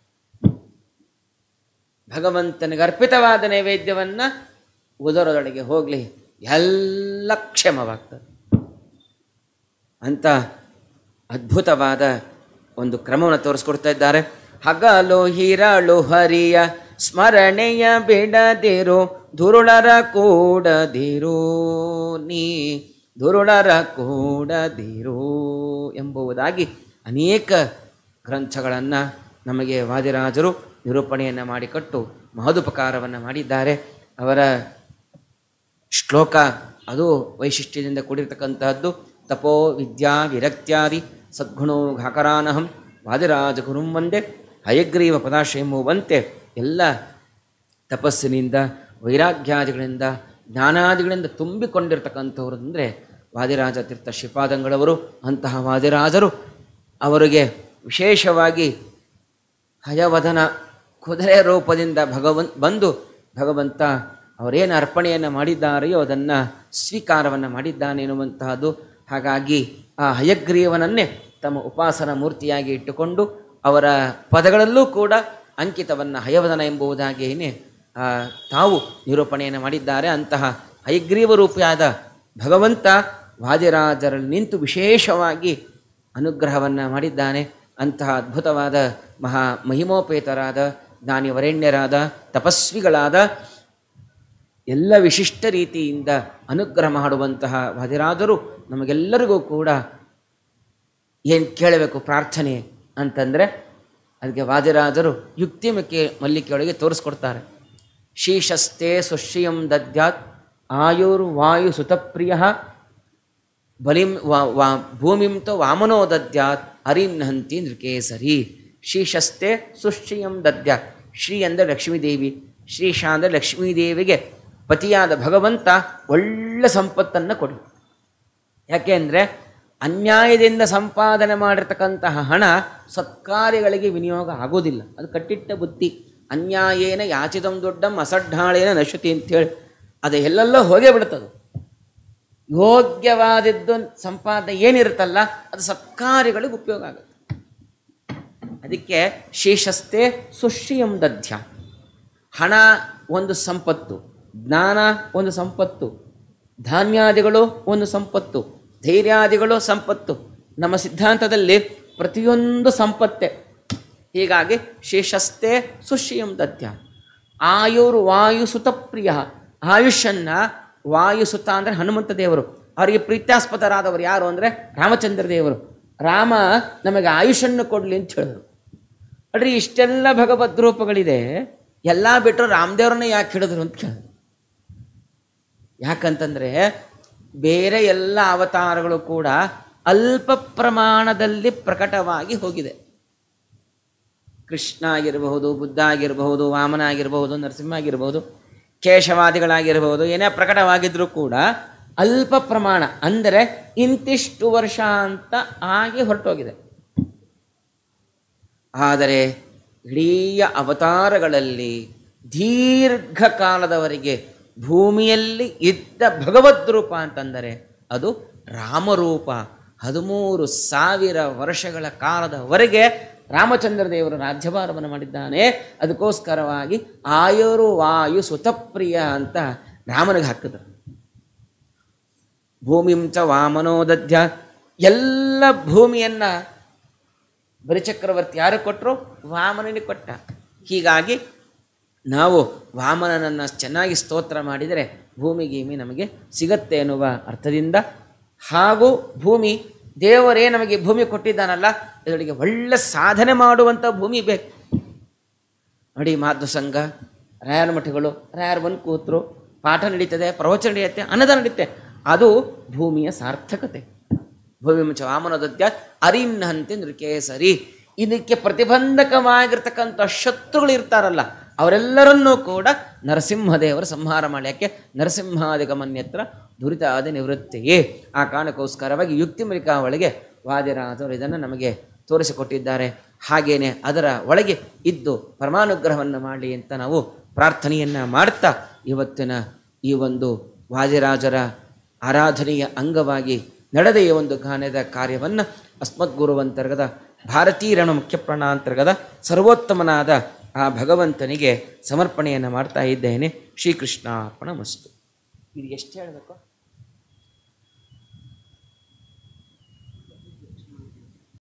ಭಗವಂತನಿಗೆ ಅರ್ಪಿತವಾದ ನೈವೇದ್ಯವನ್ನ ಉದರದೊಳಗೆ ಹೋಗಲಿ ಎಲ್ಲ ಕ್ಷಮವಾಗ್ತದೆ ಅಂತ ಅದ್ಭುತವಾದ ಒಂದು ಕ್ರಮವನ್ನು ತೋರಿಸ್ಕೊಡ್ತಾ ಇದ್ದಾರೆ ಹಗಲು ಹಿರಳು ಹರಿಯ ಸ್ಮರಣೆಯ ಬಿಡದಿರು ದುರುಳರ ಕೂಡದಿರು ನೀ ದುರುಳರ ಕೂಡದಿರು ಎಂಬುದಾಗಿ ಅನೇಕ ಗ್ರಂಥಗಳನ್ನು ನಮಗೆ ವಾದಿರಾಜರು ನಿರೂಪಣೆಯನ್ನು ಮಾಡಿಕೊಟ್ಟು ಮಹದುಪಕಾರವನ್ನು ಮಾಡಿದ್ದಾರೆ ಅವರ ಶ್ಲೋಕ ಅದು ವೈಶಿಷ್ಟ್ಯದಿಂದ ಕೂಡಿರ್ತಕ್ಕಂತಹದ್ದು ತಪೋ ವಿದ್ಯಾ ವಿರಕ್ತ್ಯಾದಿ ಸದ್ಗುಣೋ ಘಾಕರಾನಹಂ ವಾದಿರಾಜ ಗುರುಂ ಒಂದೇ ಹಯಗ್ರೀವ ಪದಾಶ್ರಯಂಬುವಂತೆ ಎಲ್ಲ ತಪಸ್ಸಿನಿಂದ ವೈರಾಗ್ಯಾದಿಗಳಿಂದ ಜ್ಞಾನಾದಿಗಳಿಂದ ತುಂಬಿಕೊಂಡಿರ್ತಕ್ಕಂಥವ್ರು ಅಂದರೆ ವಾದಿರಾಜ ತೀರ್ಥ ಶ್ರೀಪಾದಂಗಳವರು ಅಂತಹ ವಾದಿರಾಜರು ಅವರಿಗೆ ವಿಶೇಷವಾಗಿ ಹಯವದನ ಕುದುರೆ ರೂಪದಿಂದ ಭಗವನ್ ಬಂದು ಭಗವಂತ ಅವರೇನು ಅರ್ಪಣೆಯನ್ನು ಮಾಡಿದ್ದಾರೆಯೋ ಅದನ್ನು ಸ್ವೀಕಾರವನ್ನು ಮಾಡಿದ್ದಾನೆ ಎನ್ನುವಂತಹದ್ದು ಹಾಗಾಗಿ ಆ ಹಯಗ್ರೀವನನ್ನೇ ತಮ್ಮ ಉಪಾಸನ ಮೂರ್ತಿಯಾಗಿ ಇಟ್ಟುಕೊಂಡು ಅವರ ಪದಗಳಲ್ಲೂ ಕೂಡ ಅಂಕಿತವನ್ನು ಹಯವದನ ಎಂಬುದಾಗಿಯೇ ಆ, ತಾವು ನಿರೂಪಣೆಯನ್ನು ಮಾಡಿದ್ದಾರೆ ಅಂತಹ ಹಯಗ್ರೀವ ರೂಪಿಯಾದ ಭಗವಂತ ವಾದಿರಾಜರಲ್ಲಿ ನಿಂತು ವಿಶೇಷವಾಗಿ ಅನುಗ್ರಹವನ್ನು ಮಾಡಿದ್ದಾನೆ ಅಂತಹ ಅದ್ಭುತವಾದ ಮಹಾ ಮಹಿಮೋಪೇತರಾದ ಜ್ಞಾನಿ ವರೇಣ್ಯರಾದ ತಪಸ್ವಿಗಳಾದ ಎಲ್ಲ ವಿಶಿಷ್ಟ ರೀತಿಯಿಂದ ಅನುಗ್ರಹ ಮಾಡುವಂತಹ ವಾದಿರಾಜರು ನಮಗೆಲ್ಲರಿಗೂ ಕೂಡ ಏನು ಕೇಳಬೇಕು ಪ್ರಾರ್ಥನೆ ಅಂತಂದರೆ ಅದಕ್ಕೆ ವಾದಿರಾಜರು ಯುಕ್ತಿ ಮಿಕ್ಕಿ ಮಲ್ಲಿಕೆಯೊಳಗೆ ತೋರಿಸ್ಕೊಡ್ತಾರೆ ಶೀಶಸ್ತೆ ಸುಶ್ರಿಯಂ ದದ್ಯಾತ್ ಆಯುರ್ ವಾಯು ಸುತಪ್ರಿಯ ಬಲಿಂ ವಾ ವಾ ಭೂಮಿಂ ತ ವಾಮನೋ ದದ್ಯಾತ್ ಅರಿನ್ನಂತಿ ನೃಕೇಸರಿ ಶ್ರೀಶಸ್ತೆ ಸುಶ್ರಿಯಂ ದದ್ಯಾತ್ ಶ್ರೀ ಅಂದರೆ ಲಕ್ಷ್ಮೀದೇವಿ ಶ್ರೀಶ ಅಂದರೆ ಲಕ್ಷ್ಮೀದೇವಿಗೆ ಪತಿಯಾದ ಭಗವಂತ ಒಳ್ಳೆ ಸಂಪತ್ತನ್ನು ಕೊಡು ಯಾಕೆ ಅಂದರೆ ಅನ್ಯಾಯದಿಂದ ಸಂಪಾದನೆ ಮಾಡಿರ್ತಕ್ಕಂತಹ ಹಣ ಸತ್ಕಾರ್ಯಗಳಿಗೆ ವಿನಿಯೋಗ ಆಗೋದಿಲ್ಲ ಅದು ಕಟ್ಟಿಟ್ಟ ಬುದ್ಧಿ ಅನ್ಯಾಯೇನ ಯಾಚಿದಂ ದೊಡ್ಡಂ ಅಸಡ್ಡಾಳೇನ ನಶುತಿ ಅಂತೇಳಿ ಅದು ಎಲ್ಲೆಲ್ಲೋ ಹೋಗೇ ಬಿಡ್ತದೆ ಯೋಗ್ಯವಾದದ್ದು ಸಂಪಾದನೆ ಏನಿರುತ್ತಲ್ಲ ಅದು ಸತ್ಕಾರ್ಯಗಳಿಗೆ ಉಪಯೋಗ ಆಗುತ್ತೆ ಅದಕ್ಕೆ ಶೇಷಸ್ತೆ ಸುಶ್ರಿಯಂ ದಧ್ಯ ಹಣ ಒಂದು ಸಂಪತ್ತು ಜ್ಞಾನ ಒಂದು ಸಂಪತ್ತು ಧಾನ್ಯಾದಿಗಳು ಒಂದು ಸಂಪತ್ತು ಧೈರ್ಯಾದಿಗಳು ಸಂಪತ್ತು ನಮ್ಮ ಸಿದ್ಧಾಂತದಲ್ಲಿ ಪ್ರತಿಯೊಂದು ಸಂಪತ್ತೆ ಹೀಗಾಗಿ ಶೇಷಸ್ತೆ ಸುಶ್ರಿಯಂ ದತ್ಯ ಆಯುರ್ ವಾಯು ಸುತಪ್ರಿಯ ಆಯುಷನ್ನ ವಾಯುಸುತ ಅಂದರೆ ಹನುಮಂತ ದೇವರು ಅವರಿಗೆ ಪ್ರೀತ್ಯಾಸ್ಪದರಾದವರು ಯಾರು ಅಂದರೆ ರಾಮಚಂದ್ರ ದೇವರು ರಾಮ ನಮಗೆ ಆಯುಷನ್ನು ಕೊಡಲಿ ಅಂತ ಹೇಳಿದ್ರು ಅಡ್ರಿ ಇಷ್ಟೆಲ್ಲ ಭಗವದ್ ರೂಪಗಳಿದೆ ಎಲ್ಲ ಬಿಟ್ಟರು ರಾಮದೇವ್ರನ್ನ ಯಾಕೆ ಹಿಡಿದ್ರು ಅಂತ ಕೇಳಿದ್ರು ಯಾಕಂತಂದರೆ ಬೇರೆ ಎಲ್ಲ ಅವತಾರಗಳು ಕೂಡ ಅಲ್ಪ ಪ್ರಮಾಣದಲ್ಲಿ ಪ್ರಕಟವಾಗಿ ಹೋಗಿದೆ ಕೃಷ್ಣ ಆಗಿರಬಹುದು ಬುದ್ಧ ಆಗಿರಬಹುದು ವಾಮನ ಆಗಿರಬಹುದು ನರಸಿಂಹ ಆಗಿರಬಹುದು ಕೇಶವಾದಿಗಳಾಗಿರಬಹುದು ಏನೇ ಪ್ರಕಟವಾಗಿದ್ರೂ ಕೂಡ ಅಲ್ಪ ಪ್ರಮಾಣ ಅಂದರೆ ಇಂತಿಷ್ಟು ವರ್ಷ ಅಂತ ಆಗಿ ಹೊರಟೋಗಿದೆ ಆದರೆ ಇಡೀ ಅವತಾರಗಳಲ್ಲಿ ದೀರ್ಘಕಾಲದವರೆಗೆ ಭೂಮಿಯಲ್ಲಿ ಇದ್ದ ಭಗವದ್ ರೂಪ ಅಂತಂದರೆ ಅದು ರಾಮರೂಪ ಹದಿಮೂರು ಸಾವಿರ ವರ್ಷಗಳ ಕಾಲದವರೆಗೆ ರಾಮಚಂದ್ರ ದೇವರು ರಾಜ್ಯಭಾರವನ್ನು ಮಾಡಿದ್ದಾನೆ ಅದಕ್ಕೋಸ್ಕರವಾಗಿ ಆಯುರು ವಾಯು ಸುತಪ್ರಿಯ ಅಂತ ರಾಮನಿಗೆ ಹಾಕಿದ್ರು ಭೂಮಿಂಚ ವಾಮನೋದಧ್ಯ ಎಲ್ಲ ಭೂಮಿಯನ್ನ ಬಲಿಚಕ್ರವರ್ತಿ ಯಾರು ಕೊಟ್ಟರು ವಾಮನನಿಗೆ ಕೊಟ್ಟ ಹೀಗಾಗಿ ನಾವು ವಾಮನನನ್ನು ಚೆನ್ನಾಗಿ ಸ್ತೋತ್ರ ಮಾಡಿದರೆ ಭೂಮಿ ಗೀಮಿ ನಮಗೆ ಸಿಗತ್ತೆ ಎನ್ನುವ ಅರ್ಥದಿಂದ ಹಾಗೂ ಭೂಮಿ ದೇವರೇ ನಮಗೆ ಭೂಮಿ ಕೊಟ್ಟಿದ್ದಾನಲ್ಲ ಇದರೊಳಗೆ ಒಳ್ಳೆ ಸಾಧನೆ ಮಾಡುವಂಥ ಭೂಮಿ ಬೇಕು ನೋಡಿ ಮಾಧ್ವ ಸಂಘ ರಾಯರ ಮಠಗಳು ರಾಯರ ಬಂದು ಕೂತರು ಪಾಠ ನಡೀತದೆ ಪ್ರವಚನ ನಡೆಯುತ್ತೆ ಅನ್ನದ ನಡೀತೆ ಅದು ಭೂಮಿಯ ಸಾರ್ಥಕತೆ ಭೂಮಿ ಮುಂಚೆ ವಾಮನದತ್ಯ ಅರಿನ್ನಂತೆ ನೃಕೇಸರಿ ಇದಕ್ಕೆ ಪ್ರತಿಬಂಧಕವಾಗಿರ್ತಕ್ಕಂಥ ಶತ್ರುಗಳು ಇರ್ತಾರಲ್ಲ ಅವರೆಲ್ಲರನ್ನೂ ಕೂಡ ನರಸಿಂಹದೇವರು ಸಂಹಾರ ಮಾಡಿ ಯಾಕೆ ನರಸಿಂಹಾದಿಗಮನ್ಯತ್ರ ದುರಿತ ಆದ ನಿವೃತ್ತಿಯೇ ಆ ಕಾರಣಕ್ಕೋಸ್ಕರವಾಗಿ ಯುಕ್ತಿಮರಿಕಾ ಒಳಗೆ ವಾದಿರಾಜರು ಇದನ್ನು ನಮಗೆ ತೋರಿಸಿಕೊಟ್ಟಿದ್ದಾರೆ ಹಾಗೇನೆ ಅದರ ಒಳಗೆ ಇದ್ದು ಪರಮಾನುಗ್ರಹವನ್ನು ಮಾಡಲಿ ಅಂತ ನಾವು ಪ್ರಾರ್ಥನೆಯನ್ನು ಮಾಡ್ತಾ ಇವತ್ತಿನ ಈ ಒಂದು ವಾದಿರಾಜರ ಆರಾಧನೆಯ ಅಂಗವಾಗಿ ನಡೆದ ಈ ಒಂದು ಗಾನದ ಕಾರ್ಯವನ್ನು ಅಸ್ಮದ್ಗುರುವಂತರ್ಗದ ಭಾರತೀರಣ ಮುಖ್ಯ ಪ್ರಾಣಾಂತರ್ಗದ ಸರ್ವೋತ್ತಮನಾದ ಆ ಭಗವಂತನಿಗೆ ಸಮರ್ಪಣೆಯನ್ನು ಮಾಡ್ತಾ ಇದ್ದೇನೆ ಶ್ರೀಕೃಷ್ಣಾರ್ಪಣ ಮಸ್ತು ಇದು ಎಷ್ಟು ಹೇಳಬೇಕು